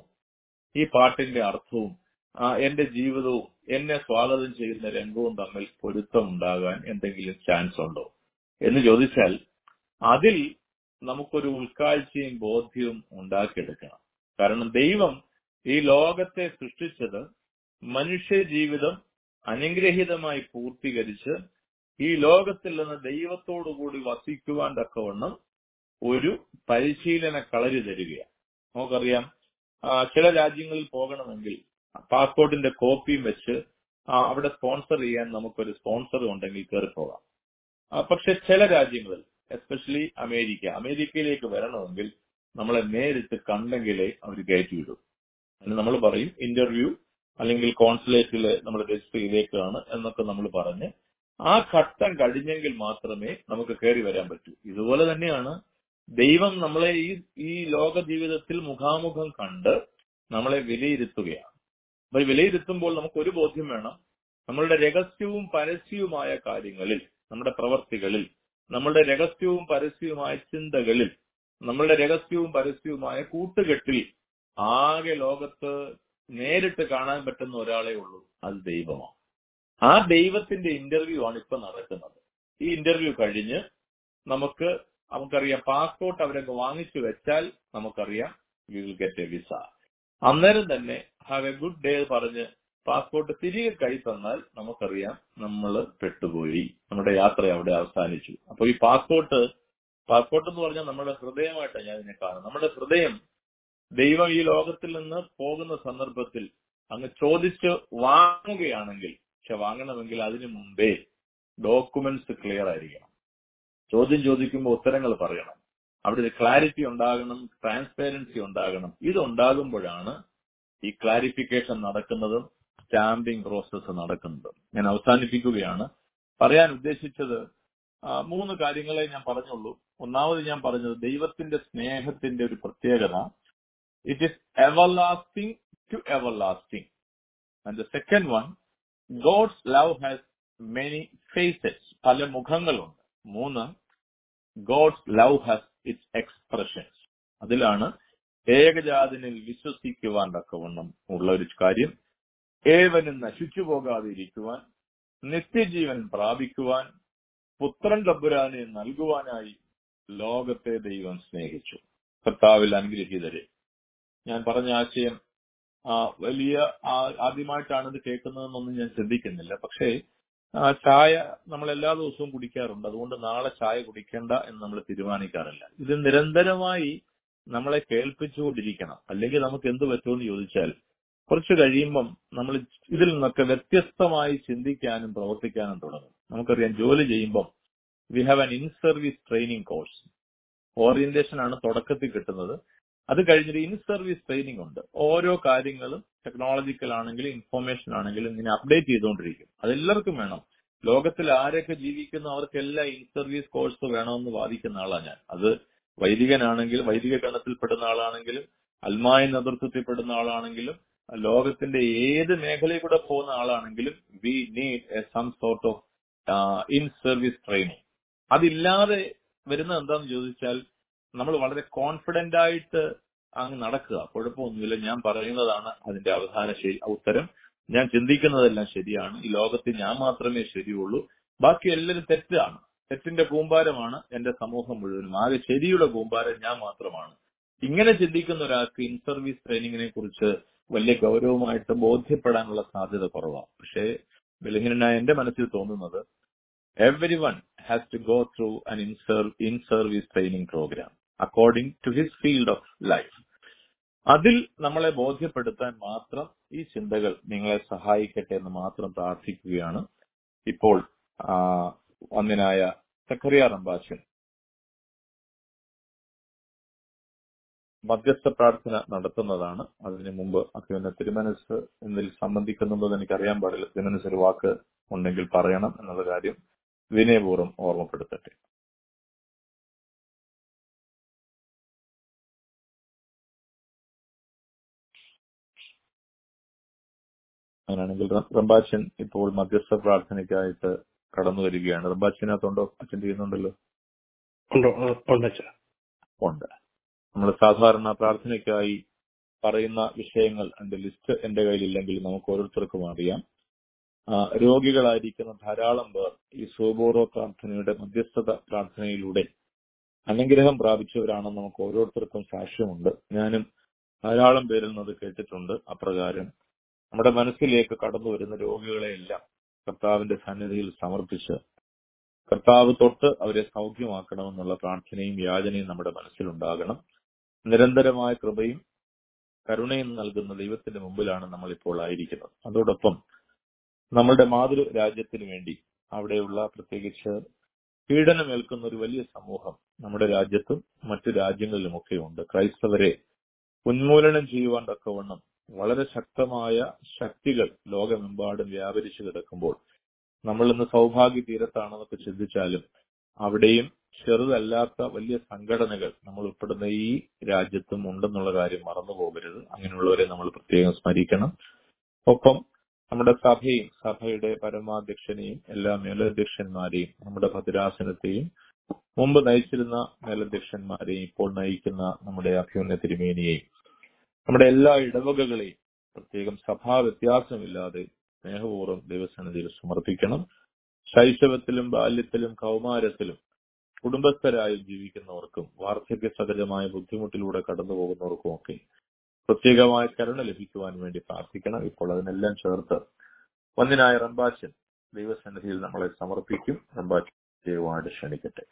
ഈ പാട്ടിന്റെ അർത്ഥവും ആ, എന്റെ ജീവിതവും എന്നെ സ്വാഗതം ചെയ്യുന്ന രംഗവും തമ്മിൽ പൊരുത്തമുണ്ടാകാൻ എന്തെങ്കിലും ചാൻസ് ഉണ്ടോ എന്ന് ചോദിച്ചാൽ അതിൽ നമുക്കൊരു ഉൾക്കാഴ്ചയും ബോധ്യവും ഉണ്ടാക്കിയെടുക്കണം കാരണം ദൈവം ഈ ലോകത്തെ സൃഷ്ടിച്ചത് മനുഷ്യ ജീവിതം അനുഗ്രഹീതമായി പൂർത്തീകരിച്ച് ഈ ലോകത്തിൽ നിന്ന് ദൈവത്തോടുകൂടി വസിക്കുവാൻ തക്കവണ്ണം ഒരു പരിശീലന കളരി തരികയാണ് നമുക്കറിയാം ആ, ചില രാജ്യങ്ങളിൽ പോകണമെങ്കിൽ പാസ്പോർട്ടിന്റെ കോപ്പിയും വെച്ച് ആ, അവിടെ സ്പോൺസർ ചെയ്യാൻ നമുക്കൊരു സ്പോൺസർ ഉണ്ടെങ്കിൽ കയറി പോകാം ആ, പക്ഷെ ചില രാജ്യങ്ങളിൽ എസ്പെഷ്യലി അമേരിക്ക അമേരിക്കയിലേക്ക് വരണമെങ്കിൽ നമ്മളെ നേരിട്ട് കണ്ടെങ്കിലേ അവർ കയറ്റി വിടും അതിന് നമ്മൾ പറയും ഇന്റർവ്യൂ അല്ലെങ്കിൽ കോൺസുലേറ്റിൽ നമ്മൾ രജിസ്റ്റർ ചെയ്തേക്കാണ് എന്നൊക്കെ നമ്മൾ പറഞ്ഞ് ആ ഘട്ടം കഴിഞ്ഞെങ്കിൽ മാത്രമേ നമുക്ക് കയറി വരാൻ പറ്റൂ ഇതുപോലെ തന്നെയാണ് ദൈവം നമ്മളെ ഈ ഈ ലോക ജീവിതത്തിൽ മുഖാമുഖം കണ്ട് നമ്മളെ വിലയിരുത്തുകയാണ് അപ്പൊ ഈ വിലയിരുത്തുമ്പോൾ നമുക്ക് ഒരു ബോധ്യം വേണം നമ്മളുടെ രഹസ്യവും പരസ്യവുമായ കാര്യങ്ങളിൽ നമ്മുടെ പ്രവർത്തികളിൽ നമ്മളുടെ രഹസ്യവും പരസ്യവുമായ ചിന്തകളിൽ നമ്മളുടെ രഹസ്യവും പരസ്യവുമായ കൂട്ടുകെട്ടിൽ ആകെ ലോകത്ത് നേരിട്ട് കാണാൻ പറ്റുന്ന ഒരാളെ ഉള്ളൂ അത് ദൈവമാണ് ആ ദൈവത്തിന്റെ ഇന്റർവ്യൂ ആണ് ഇപ്പൊ നടക്കുന്നത് ഈ ഇന്റർവ്യൂ കഴിഞ്ഞ് നമുക്ക് നമുക്കറിയാം പാസ്പോർട്ട് അവരൊക്കെ വാങ്ങിച്ചു വെച്ചാൽ നമുക്കറിയാം we will get a visa അന്നേരം തന്നെ ഹാവ് എ ഗുഡ് ഡേ പറഞ്ഞ് പാസ്പോർട്ട് തിരികെ കൈ തന്നാൽ നമുക്കറിയാം നമ്മൾ പെട്ടുപോയി നമ്മുടെ യാത്ര അവിടെ അവസാനിച്ചു അപ്പൊ ഈ പാസ്പോർട്ട് പാസ്പോർട്ട് എന്ന് പറഞ്ഞാൽ നമ്മുടെ ഹൃദയമായിട്ടാണ് ഞാൻ ഇതിനെ കാണുന്നത് നമ്മുടെ ഹൃദയം ദൈവം ഈ ലോകത്തിൽ നിന്ന് പോകുന്ന സന്ദർഭത്തിൽ അങ്ങ് ചോദിച്ച് വാങ്ങുകയാണെങ്കിൽ പക്ഷെ വാങ്ങണമെങ്കിൽ അതിനു മുമ്പേ ഡോക്യുമെന്റ്സ് ക്ലിയർ ആയിരിക്കണം ചോദ്യം ചോദിക്കുമ്പോൾ ഉത്തരങ്ങൾ പറയണം അവിടെ ഒരു ക്ലാരിറ്റി ഉണ്ടാകണം ട്രാൻസ്പെറൻസി ഉണ്ടാകണം ഇതുണ്ടാകുമ്പോഴാണ് ഈ ക്ലാരിഫിക്കേഷൻ നടക്കുന്നതും സ്റ്റാമ്പിംഗ് പ്രോസസ്സ് നടക്കുന്നതും ഞാൻ അവസാനിപ്പിക്കുകയാണ് പറയാൻ ഉദ്ദേശിച്ചത് ആ, മൂന്ന് കാര്യങ്ങളെ ഞാൻ പറഞ്ഞുള്ളൂ ഒന്നാമത് ഞാൻ പറഞ്ഞത് ദൈവത്തിന്റെ സ്നേഹത്തിന്റെ ഒരു പ്രത്യേകത it is everlasting to everlasting and the second one God's love has many faces പല മുഖങ്ങളുണ്ട് മൂന്ന് God's love has its expressions അതിലാണ് ഏകജാതനിൽ വിശ്വസിക്കുവാൻ തക്കവണ്ണം ഉള്ള ഒരു കാര്യം ഏവനും നശിച്ചു പോകാതിരിക്കുവാൻ നിത്യജീവൻ പ്രാപിക്കുവാൻ പുത്രൻ തമ്പുരാനെ നൽകുവാനായി ലോകത്തെ ദൈവം സ്നേഹിച്ചു കർത്താവിൽ അനുഗ്രഹീതരെ ഞാൻ പറഞ്ഞ ആശയം ആ, വലിയ ആ- ആദ്യമായിട്ടാണ് ഇത് കേൾക്കുന്നതെന്നൊന്നും ഞാൻ ചിന്തിക്കുന്നില്ല പക്ഷേ ആ, ചായ നമ്മൾ എല്ലാ ദിവസവും കുടിക്കാറുണ്ട് അതുകൊണ്ട് നാളെ ചായ കുടിക്കേണ്ട എന്ന് നമ്മൾ തീരുമാനിക്കാറില്ല ഇത് നിരന്തരമായി നമ്മളെ കേൾപ്പിച്ചുകൊണ്ടിരിക്കണം അല്ലെങ്കിൽ നമുക്ക് എന്ത് പറ്റുമെന്ന് ചോദിച്ചാൽ കുറച്ച് കഴിയുമ്പം നമ്മൾ ഇതിൽ നിന്നൊക്കെ വ്യത്യസ്തമായി ചിന്തിക്കാനും പ്രവർത്തിക്കാനും തുടങ്ങും നമുക്കറിയാം ജോലി ചെയ്യുമ്പം we have an in service training course orientation ആണ് തുടക്കത്തിൽ കിട്ടുന്നത് അത് കഴിഞ്ഞൊരു ഇൻ സർവീസ് ട്രെയിനിങ് ഉണ്ട് ഓരോ കാര്യങ്ങളും ടെക്നോളജിക്കൽ ആണെങ്കിലും ഇൻഫർമേഷൻ ആണെങ്കിലും ഇങ്ങനെ അപ്ഡേറ്റ് ചെയ്തുകൊണ്ടിരിക്കും അതെല്ലാവർക്കും വേണം ലോകത്തിൽ ആരൊക്കെ ജീവിക്കുന്നു അവർക്കെല്ലാം ഇൻ സർവീസ് കോഴ്സ് വേണമെന്ന് വാദിക്കുന്ന ആളാണ് ഞാൻ അത് വൈദികനാണെങ്കിൽ വൈദിക ഗണത്തിൽപ്പെടുന്ന ആളാണെങ്കിലും അൽമായ നേതൃത്വത്തിൽപ്പെടുന്ന ആളാണെങ്കിലും ലോകത്തിന്റെ ഏത് മേഖലയിൽ കൂടെ പോകുന്ന ആളാണെങ്കിലും we need a some sort of in service training അതില്ലാതെ വരുന്നത് എന്താന്ന് ചോദിച്ചാൽ നമ്മൾ വളരെ കോൺഫിഡന്റ് ആയിട്ട് അങ്ങ് നടക്കുക കുഴപ്പമൊന്നുമില്ല ഞാൻ പറയുന്നതാണ് അതിന്റെ അവസാന ശരി ഉത്തരം ഞാൻ ചിന്തിക്കുന്നതെല്ലാം ശരിയാണ് ഈ ലോകത്തിൽ ഞാൻ മാത്രമേ ശരിയുള്ളൂ ബാക്കി എല്ലാവരും തെറ്റാണ് തെറ്റിന്റെ കൂമ്പാരമാണ് എന്റെ സമൂഹം മുഴുവനും ആകെ ശരിയുടെ കൂമ്പാരം ഞാൻ മാത്രമാണ് ഇങ്ങനെ ചിന്തിക്കുന്ന ഒരാൾക്ക് ഇൻ സർവീസ് ട്രെയിനിങ്ങിനെ കുറിച്ച് വലിയ ഗൗരവമായിട്ട് ബോധ്യപ്പെടാനുള്ള സാധ്യത കുറവാണ് പക്ഷേ ബലഹീനനായ എന്റെ മനസ്സിൽ തോന്നുന്നത് every one has to go through an in service training program according to his field of life അതിൽ നമ്മളെ ബോധ്യപ്പെടുത്താൻ മാത്രം ഈ ചിന്തകൾ നിങ്ങളെ സഹായിക്കട്ടെ എന്ന് മാത്രം പ്രാർത്ഥിക്കുകയാണ് ഇപ്പോൾ ആ, വന്യനായ സക്കറിയ റംബാച്ചൻ മധ്യസ്ഥ പ്രാർത്ഥന നടത്തുന്നതാണ് അതിനു മുമ്പ് അക്യുവിന്റെ തിരുമനസ് എന്നിൽ സംബന്ധിക്കുന്നുണ്ടെന്ന് എനിക്കറിയാൻ പാടില്ല തിരുമനസ് ഒരു വാക്ക് ഉണ്ടെങ്കിൽ പറയണം എന്നുള്ള കാര്യം വിനയപൂർവ്വം ഓർമ്മപ്പെടുത്തട്ടെ അങ്ങനെയാണെങ്കിൽ റ- റംബാച്ചൻ ഇപ്പോൾ മധ്യസ്ഥ പ്രാർത്ഥനയ്ക്കായിട്ട് കടന്നു വരികയാണ് റംബാച്ചനകത്തുണ്ടോ അച്ഛൻ ചെയ്യുന്നുണ്ടല്ലോ ഉണ്ടോ ഉണ്ട് അച്ഛാ ഉണ്ട് നമ്മൾ സാധാരണ പ്രാർത്ഥനയ്ക്കായി പറയുന്ന വിഷയങ്ങൾ എന്റെ ലിസ്റ്റ് എന്റെ കയ്യിലില്ലെങ്കിൽ നമുക്ക് ഓരോരുത്തർക്കും അറിയാം ആ, രോഗികളായിരിക്കുന്ന ധാരാളം പേർ ഈ സോബോറോ പ്രാർത്ഥനയുടെ മധ്യസ്ഥത പ്രാർത്ഥനയിലൂടെ അനുഗ്രഹം പ്രാപിച്ചവരാണെന്ന് നമുക്ക് ഓരോരുത്തർക്കും സാക്ഷ്യമുണ്ട് ഞാനും ധാരാളം പേരിൽ നിന്ന് അത് കേട്ടിട്ടുണ്ട് അപ്രകാരം നമ്മുടെ മനസ്സിലേക്ക് കടന്നു വരുന്ന രോഗികളെയെല്ലാം കർത്താവിന്റെ സന്നിധിയിൽ സമർപ്പിച്ച് കർത്താവ് തൊട്ട് അവരെ സൗഖ്യമാക്കണമെന്നുള്ള പ്രാർത്ഥനയും യാചനയും നമ്മുടെ മനസ്സിലുണ്ടാകണം നിരന്തരമായ കൃപയും കരുണയും നൽകുന്ന ദൈവത്തിന്റെ മുമ്പിലാണ് നമ്മൾ ഇപ്പോൾ ആയിരിക്കുന്നത് അതോടൊപ്പം നമ്മളുടെ മാതൃ രാജ്യത്തിന് വേണ്ടി അവിടെയുള്ള പ്രത്യേകിച്ച് പീഡനമേൽക്കുന്ന ഒരു വലിയ സമൂഹം നമ്മുടെ രാജ്യത്തും മറ്റു രാജ്യങ്ങളിലുമൊക്കെ ഉണ്ട് ക്രൈസ്തവരെ ഉന്മൂലനം ചെയ്യുവാൻ തക്കവണ്ണം വളരെ ശക്തമായ ശക്തികൾ ലോകമെമ്പാടും വ്യാപരിച്ചു കിടക്കുമ്പോൾ നമ്മൾ ഇന്ന് സൗഭാഗ്യ തീരത്താണെന്നൊക്കെ ചിന്തിച്ചാലും അവിടെയും ചെറുതല്ലാത്ത വലിയ സംഘടനകൾ നമ്മൾ ഉൾപ്പെടുന്ന ഈ രാജ്യത്തും ഉണ്ടെന്നുള്ള കാര്യം മറന്നു പോകരുത് അങ്ങനെയുള്ളവരെ നമ്മൾ പ്രത്യേകം സ്മരിക്കണം ഒപ്പം നമ്മുടെ സഭയും സഭയുടെ പരമാധ്യക്ഷനെയും എല്ലാ മേലധ്യക്ഷന്മാരെയും നമ്മുടെ ഭദ്രാസനത്തെയും മുമ്പ് നയിച്ചിരുന്ന മേലധ്യക്ഷന്മാരെയും ഇപ്പോൾ നയിക്കുന്ന നമ്മുടെ അഭ്യുന്ന തിരുമേനിയെയും നമ്മുടെ എല്ലാ ഇടവകകളെയും പ്രത്യേകം സഭാ വ്യത്യാസമില്ലാതെ സ്നേഹപൂർവ്വം ദൈവസന്നിധിയിൽ സമർപ്പിക്കണം ശൈശവത്തിലും ബാല്യത്തിലും കൗമാരത്തിലും കുടുംബസ്ഥരായി ജീവിക്കുന്നവർക്കും വാർദ്ധക്യ സഹജമായ ബുദ്ധിമുട്ടിലൂടെ കടന്നു പോകുന്നവർക്കും ഒക്കെ പ്രത്യേകമായ കരുണ ലഭിക്കുവാൻ വേണ്ടി പ്രാർത്ഥിക്കണം ഇപ്പോൾ അതിനെല്ലാം ചേർത്ത് ഒന്നിനായ റംബാച്ചൻ ദൈവസന്നിധിയിൽ നമ്മളെ സമർപ്പിക്കും റംബാച്ചൻ ദൈവമായിട്ട് ക്ഷണിക്കട്ടെ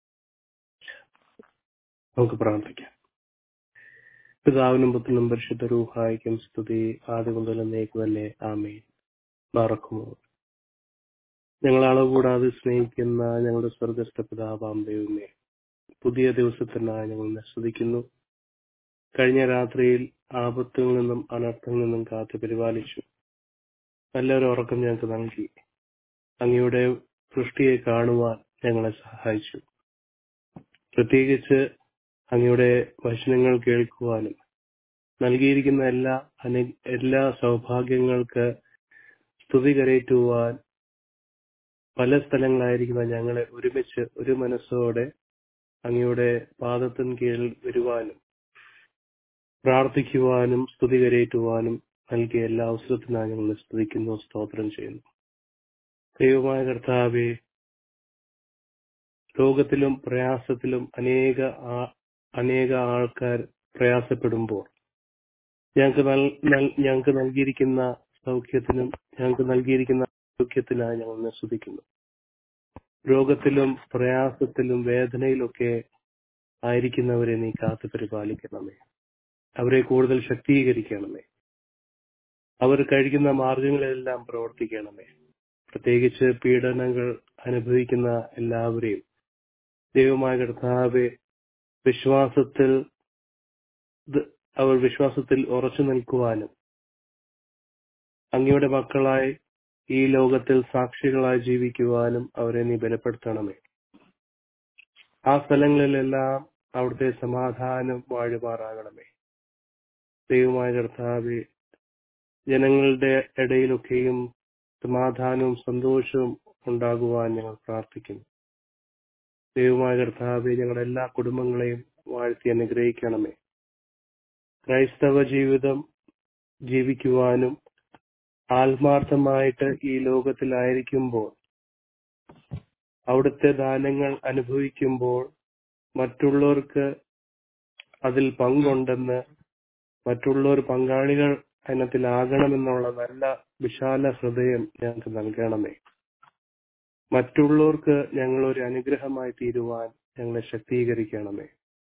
നമുക്ക് പ്രാർത്ഥിക്കാം പിതാവിനും പുത്രനും പരിശുദ്ധ രൂഹായിക്കും സ്തുതി ആദ്യ മുതൽ എന്നേക്ക് തന്നെ ആമേൻ മറക്കുമോ ഞങ്ങൾ അളവ് കൂടാതെ സ്നേഹിക്കുന്ന ഞങ്ങളുടെ സ്വർഗസ്ഥ പിതാവാം ദൈവമേ പുതിയ ദിവസത്തിനായി ഞങ്ങൾ നസ്തുതിക്കുന്നു കഴിഞ്ഞ രാത്രിയിൽ ആപത്തിൽ നിന്നും അനർത്ഥങ്ങളിൽ നിന്നും കാത്തു പരിപാലിച്ചു നല്ലൊരു ഉറക്കം ഞങ്ങൾക്ക് നൽകി അങ്ങയുടെ സൃഷ്ടിയെ കാണുവാൻ ഞങ്ങളെ സഹായിച്ചു പ്രത്യേകിച്ച് അങ്ങയുടെ വചനങ്ങൾ കേൾക്കുവാനും നൽകിയിരിക്കുന്ന എല്ലാ അനു എല്ലാ സൗഭാഗ്യങ്ങൾക്ക് സ്തുതി കരയറ്റുവാൻ പല സ്ഥലങ്ങളായിരിക്കുന്ന ഞങ്ങളെ ഒരുമിച്ച് ഒരു മനസ്സോടെ അങ്ങയുടെ പാദത്തിന് കീഴിൽ വരുവാനും പ്രാർത്ഥിക്കുവാനും സ്തുതി കരയറ്റുവാനും നൽകിയ എല്ലാ അവസരത്തിനായി ഞങ്ങൾ സ്തുതിക്കുന്നു സ്തോത്രം ചെയ്യുന്നു ദൈവമായ കർത്താവെ രോഗത്തിലും പ്രയാസത്തിലും അനേക ആ- അനേക ആൾക്കാർ പ്രയാസപ്പെടുമ്പോൾ ഞങ്ങൾക്ക് നൽ- നൽ- ഞങ്ങൾക്ക് നൽകിയിരിക്കുന്ന സൗഖ്യത്തിനും ഞങ്ങൾക്ക് നൽകിയിരിക്കുന്ന സൗഖ്യത്തിനായി ഞങ്ങൾ സ്തുതിക്കുന്നു രോഗത്തിലും പ്രയാസത്തിലും വേദനയിലൊക്കെ ആയിരിക്കുന്നവരെ നീ കാത്തു പരിപാലിക്കണമേ അവരെ കൂടുതൽ ശക്തീകരിക്കണമേ അവർ കഴിക്കുന്ന മാർഗങ്ങളെല്ലാം പ്രവർത്തിക്കണമേ പ്രത്യേകിച്ച് പീഡനങ്ങൾ അനുഭവിക്കുന്ന എല്ലാവരെയും ദൈവമായ കർത്താവെ വിശ്വാസത്തിൽ ദ- അവർ വിശ്വാസത്തിൽ ഉറച്ചു നിൽക്കുവാനും അങ്ങയുടെ മക്കളായി ഈ ലോകത്തിൽ സാക്ഷികളായി ജീവിക്കുവാനും അവരെ നീ ബലപ്പെടുത്തണമേ ആ സ്ഥലങ്ങളിലെല്ലാം അവിടുത്തെ സമാധാനം വാഴുമാറാകണമേ ദൈവമായ കർത്താവെ ജനങ്ങളുടെ ഇടയിലൊക്കെയും സമാധാനവും സന്തോഷവും ഉണ്ടാകുവാൻ ഞങ്ങൾ പ്രാർത്ഥിക്കുന്നു ദൈവമായ കർത്താവെ ഞങ്ങളുടെ എല്ലാ കുടുംബങ്ങളെയും വാഴ്ത്തി അനുഗ്രഹിക്കണമേ ക്രൈസ്തവ ജീവിതം ജീവിക്കുവാനും ആത്മാർത്ഥമായിട്ട് ഈ ലോകത്തിലായിരിക്കുമ്പോൾ അവിടുത്തെ ദാനങ്ങൾ അനുഭവിക്കുമ്പോൾ മറ്റുള്ളവർക്ക് അതിൽ പങ്കുണ്ടെന്ന് മറ്റുള്ളവർ പങ്കാളികൾ അതിനകത്തിലാകണമെന്നുള്ള നല്ല വിശാല ഹൃദയം ഞങ്ങൾക്ക് നൽകണമേ മറ്റുള്ളവർക്ക് ഞങ്ങൾ ഒരു അനുഗ്രഹമായി തീരുവാൻ ഞങ്ങളെ ശക്തീകരിക്കണമേ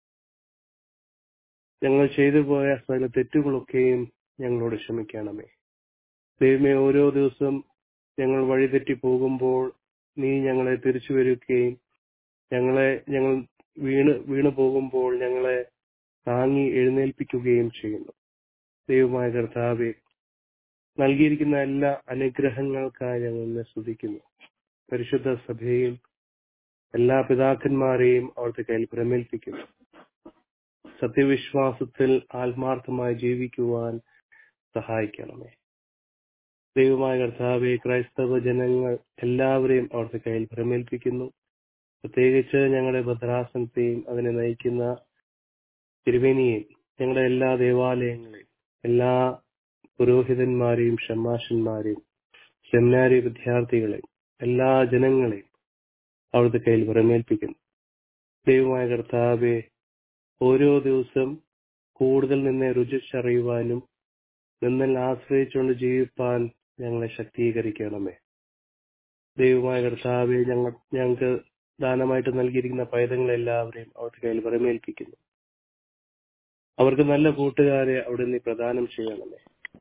ഞങ്ങൾ ചെയ്തു പോയ സകല തെറ്റുകളൊക്കെയും ഞങ്ങളോട് ക്ഷമിക്കണമേ ദൈവമേ ഓരോ ദിവസം ഞങ്ങൾ വഴിതെറ്റി പോകുമ്പോൾ നീ ഞങ്ങളെ തിരിച്ചു വരുകയും ഞങ്ങളെ ഞങ്ങൾ വീണ് വീണു പോകുമ്പോൾ ഞങ്ങളെ താങ്ങി എഴുന്നേൽപ്പിക്കുകയും ചെയ്യുന്നു ദൈവമായ കർത്താവെ നൽകിയിരിക്കുന്ന എല്ലാ അനുഗ്രഹങ്ങൾക്കായി ഞങ്ങൾ നിന്നെ സ്തുതിക്കുന്നു പരിശുദ്ധ സഭയും എല്ലാ പിതാക്കന്മാരെയും അവിടുത്തെ കയ്യിൽ പ്രമേൽപ്പിക്കുന്നു സത്യവിശ്വാസത്തിൽ ആത്മാർത്ഥമായി ജീവിക്കുവാൻ സഹായിക്കണമേ ദൈവമായ കർത്താവെ ക്രൈസ്തവ ജനങ്ങൾ എല്ലാവരെയും അവിടുത്തെ കയ്യിൽ പ്രമേൽപ്പിക്കുന്നു പ്രത്യേകിച്ച് ഞങ്ങളുടെ ഭദ്രാസനത്തെയും അതിനെ നയിക്കുന്ന തിരുവേനിയെയും ഞങ്ങളുടെ എല്ലാ ദേവാലയങ്ങളെയും എല്ലാ പുരോഹിതന്മാരെയും ഷമ്മാഷന്മാരെയും സെമിനാരി വിദ്യാർത്ഥികളെയും എല്ലാ ജനങ്ങളെയും അവിടുത്തെ കയ്യിൽ പ്രമേൽപ്പിക്കുന്നു ദൈവമായ കർത്താവെ ഓരോ ദിവസം കൂടുതൽ നിന്നെ രുചിച്ചറിയുവാനും നിന്നിൽ ആശ്രയിച്ചുകൊണ്ട് ജീവിപ്പാൻ ഞങ്ങളെ ശക്തീകരിക്കണമേ ദൈവമായ കർത്താവെ ഞങ്ങൾ ഞങ്ങൾക്ക് ദാനമായിട്ട് നൽകിയിരിക്കുന്ന പൈതങ്ങളെല്ലാവരെയും അവിടുത്തെ കയ്യിൽ വരമേൽപ്പിക്കുന്നു അവർക്ക് നല്ല കൂട്ടുകാരെ അവിടെ നീ പ്രദാനം ചെയ്യണമേ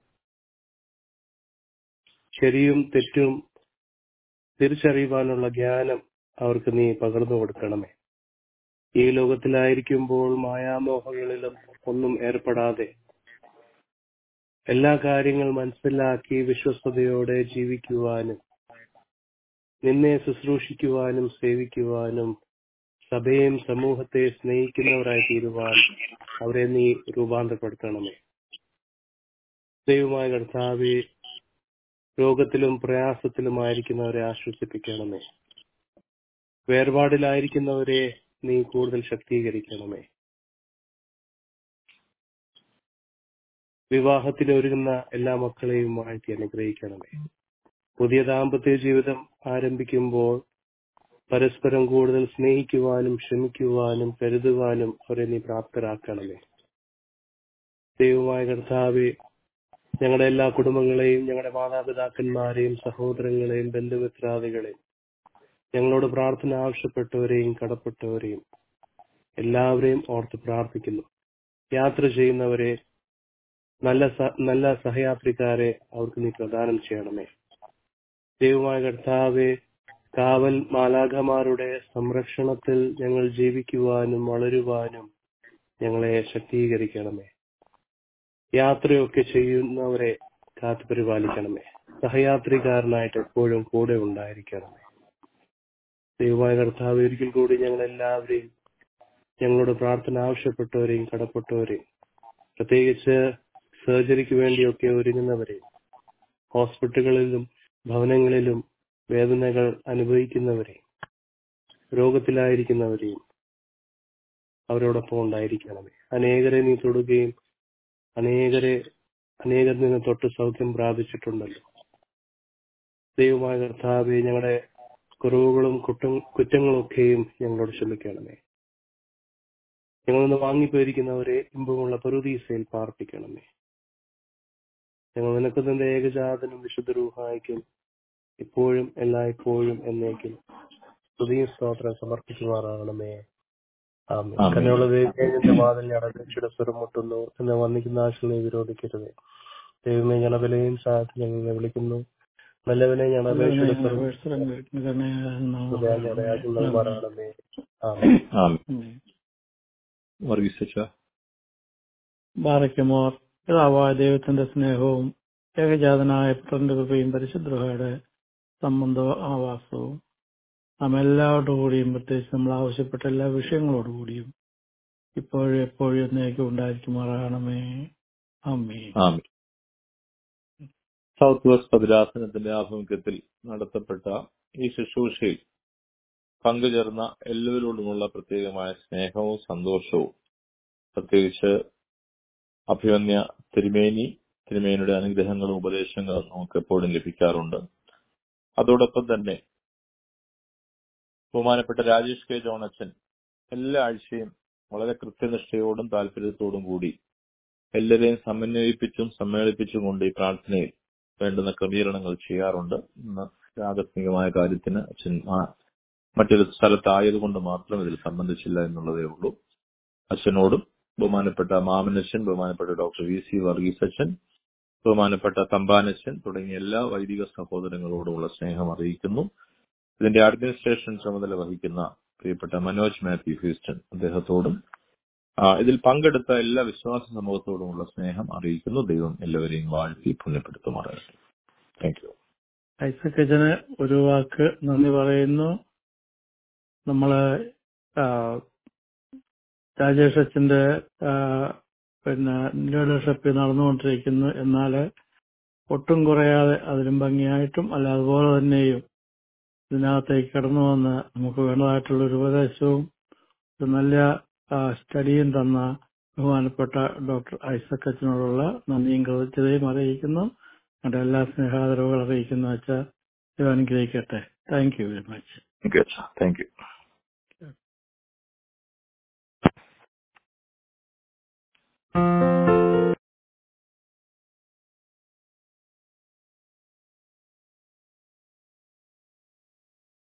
ശരിയും തെറ്റും തിരിച്ചറിയുവാനുള്ള ജ്ഞാനം അവർക്ക് നീ പകർന്നു കൊടുക്കണമേ ഈ ലോകത്തിലായിരിക്കുമ്പോൾ മായാമോഹങ്ങളിലും ഒന്നും ഏർപ്പെടാതെ എല്ലാ കാര്യങ്ങൾ മനസ്സിലാക്കി വിശ്വസ്തയോടെ ജീവിക്കുവാനും നിന്നെ ശുശ്രൂഷിക്കുവാനും സേവിക്കുവാനും സഭയെയും സമൂഹത്തെ സ്നേഹിക്കുന്നവരായി തീരുവാൻ അവരെ നീ രൂപാന്തരപ്പെടുത്തണമേ ദൈവമായ കർത്താവെ രോഗത്തിലും പ്രയാസത്തിലുമായിരിക്കുന്നവരെ ആശ്വസിപ്പിക്കണമേ വേർപാടിലായിരിക്കുന്നവരെ നീ കൂടുതൽ ശക്തീകരിക്കണമേ വിവാഹത്തിന് ഒരുങ്ങുന്ന എല്ലാ മക്കളെയും വാഴ്ത്തി അനുഗ്രഹിക്കണമേ പുതിയ ദാമ്പത്യ ജീവിതം ആരംഭിക്കുമ്പോൾ പരസ്പരം കൂടുതൽ സ്നേഹിക്കുവാനും ക്ഷമിക്കുവാനും കരുതുവാനും അവരെ നീ പ്രാപ്തരാക്കണമേ ദൈവമായ കർത്താവെ ഞങ്ങളുടെ എല്ലാ കുടുംബങ്ങളെയും ഞങ്ങളുടെ മാതാപിതാക്കന്മാരെയും സഹോദരങ്ങളെയും ബന്ധുമിത്രാദികളെയും ഞങ്ങളോട് പ്രാർത്ഥന ആവശ്യപ്പെട്ടവരെയും കടപ്പെട്ടവരെയും എല്ലാവരെയും ഓർത്ത് പ്രാർത്ഥിക്കുന്നു യാത്ര ചെയ്യുന്നവരെ നല്ല സ- നല്ല സഹയാത്രിക്കാരെ അവർക്ക് നീ പ്രദാനം ചെയ്യണമേ ദൈവമായ കർത്താവെ കാവൽ മാലാഖമാരുടെ സംരക്ഷണത്തിൽ ഞങ്ങൾ ജീവിക്കുവാനും വളരുവാനും ഞങ്ങളെ ശക്തീകരിക്കണമേ യാത്രയൊക്കെ ചെയ്യുന്നവരെ കാത്തു പരിപാലിക്കണമേ സഹയാത്രികാരനായിട്ട് എപ്പോഴും കൂടെ ഉണ്ടായിരിക്കണമേ ദൈവമായ കർത്താവ് ഒരിക്കൽ കൂടി ഞങ്ങൾ എല്ലാവരെയും ഞങ്ങളോട് പ്രാർത്ഥന ആവശ്യപ്പെട്ടവരെയും കടപ്പെട്ടവരെയും പ്രത്യേകിച്ച് സർജറിക്ക് വേണ്ടിയൊക്കെ ഒരുങ്ങുന്നവരെയും ഹോസ്പിറ്റലുകളിലും ഭവനങ്ങളിലും വേദനകൾ അനുഭവിക്കുന്നവരെയും രോഗത്തിലായിരിക്കുന്നവരെയും അവരോടൊപ്പം ഉണ്ടായിരിക്കണമേ അനേകരെ നീ തൊടുകയും അനേകരെ അനേകർ നിന്ന് തൊട്ട് സൗഖ്യം പ്രാപിച്ചിട്ടുണ്ടല്ലോ ദൈവമായ കർത്താവെ ഞങ്ങളുടെ കുറവുകളും കുറ്റം കുറ്റങ്ങളൊക്കെയും ഞങ്ങളോട് ക്ഷമിക്കണമേ ഞങ്ങളൊന്ന് വാങ്ങിപ്പോയിരിക്കുന്നവരെ ഇമ്പമുള്ള പറുദീസയിൽ പാർപ്പിക്കണമേ ഞങ്ങൾ നിനക്ക് നിന്റെ ഏകജാതനും വിശുദ്ധ രൂഹായിക്കും ഇപ്പോഴും എല്ലായ്പ്പോഴും എന്നേക്കും പുതിയ സ്തോത്രം സമർപ്പിക്കുമാറാകണമേ ആമേൻ ആമേൻ. കന്നുള്ള ദൈവത്തിന്റെ വാതിൽ അടച്ചിട സ്വരം മുട്ടുന്നു എന്ന് വന്നിക്കുന്ന ആശനെ വിരോധിക്കരുത് ദൈവമേ ഞണബലയും സാഹത്തിൽ ഞങ്ങളെ വിളിക്കുന്നു നല്ലവനെ ഞണപേക്ഷയുടെ സ്വരം ആമേൻ ആമേൻ വർഗീസ് അച്ഛാ ബാറയ്ക്കുമോർ പിതാവായ ദൈവത്തിന്റെ സ്നേഹവും ഏകജാതനായ പുത്രന്റെ കൃപയും പരിശുദ്ധയുടെ സംബന്ധ ആവാസവും നാം എല്ലാവരുടെ കൂടിയും പ്രത്യേകിച്ച് നമ്മൾ ആവശ്യപ്പെട്ട എല്ലാ വിഷയങ്ങളോടുകൂടിയും ഇപ്പോഴും എപ്പോഴും എന്നേക്കും ഉണ്ടായിരിക്കുമാറാകണമേ അമ്മേ ആമേൻ സൗത്ത് വെസ്റ്റ് ഭദ്രാസനത്തിന്റെ ആഭിമുഖ്യത്തിൽ നടത്തപ്പെട്ട ഈ ശുശ്രൂഷയിൽ പങ്കുചേർന്ന എല്ലാവരോടുമുള്ള പ്രത്യേകമായ സ്നേഹവും സന്തോഷവും പ്രത്യേകിച്ച് അഭിമന്യ തിരുമേനി തിരുമേനിയുടെ അനുഗ്രഹങ്ങളും ഉപദേശങ്ങളും നമുക്ക് എപ്പോഴും ലഭിക്കാറുണ്ട് അതോടൊപ്പം തന്നെ ബഹുമാനപ്പെട്ട രാജേഷ് കെ ജോണച്ചൻ എല്ലാ ആഴ്ചയും വളരെ കൃത്യനിഷ്ഠയോടും താല്പര്യത്തോടും കൂടി എല്ലാവരെയും സമന്വയിപ്പിച്ചും സമ്മേളിപ്പിച്ചും കൊണ്ട് ഈ പ്രാർത്ഥനയിൽ വേണ്ടുന്ന ക്രമീകരണങ്ങൾ ചെയ്യാറുണ്ട് ഇന്ന് ആകസ്മികമായ കാര്യത്തിന് അച്ഛൻ ആ- മറ്റൊരു സ്ഥലത്തായതുകൊണ്ട് മാത്രം ഇതിൽ സംബന്ധിച്ചില്ല എന്നുള്ളതേ ഉള്ളൂ അച്ഛനോടും ബഹുമാനപ്പെട്ട മാമനച്ഛൻ ബഹുമാനപ്പെട്ട ഡോക്ടർ വി സി വർഗീസ് അച്ഛൻ ബഹുമാനപ്പെട്ട തമ്പാനച്ഛൻ തുടങ്ങിയ എല്ലാ വൈദിക സഹോദരങ്ങളോടുമുള്ള സ്നേഹം അറിയിക്കുന്നു ഇതിന്റെ അഡ്മിനിസ്ട്രേഷൻ ചുമതല വഹിക്കുന്ന പ്രിയപ്പെട്ട മനോജ് മാത്യു ഹ്യൂസ്റ്റൺ അദ്ദേഹത്തോടും ആ, ഇതിൽ പങ്കെടുത്ത എല്ലാ വിശ്വാസ സമൂഹത്തോടുമുള്ള സ്നേഹം അറിയിക്കുന്നു ദൈവം എല്ലാവരെയും വാഴ്ത്തി പുണ്യപ്പെടുത്തുമാറാകട്ടെ താങ്ക് യു ഐസക് അച്ഛന് ഒരു വാക്ക് നന്ദി പറയുന്നു നമ്മള് ആ, രാജേഷ് അച്ഛന്റെ ആ, പിന്നെ ലീഡർഷിപ്പ് നടന്നുകൊണ്ടിരിക്കുന്നു എന്നാൽ ഒട്ടും കുറയാതെ അതിലും ഭംഗിയായിട്ടും അല്ല അതുപോലെ തന്നെയും ഇതിനകത്തേക്ക് കടന്നു വന്ന് നമുക്ക് വേണ്ടതായിട്ടുള്ള ഒരു ഉപദേശവും ഒരു നല്ല ആ, സ്റ്റഡിയും തന്ന ബഹുമാനപ്പെട്ട ഡോക്ടർ ഐസക് അച്ഛനോടുള്ള നന്ദിയും കൃതജ്ഞതയും അറിയിക്കുന്നു ഞങ്ങളുടെ എല്ലാ സ്നേഹാദരവുകൾ അറിയിക്കുന്നു വെച്ചാൽ ദൈവം അനുഗ്രഹിക്കട്ടെ thank you very much thank you thank U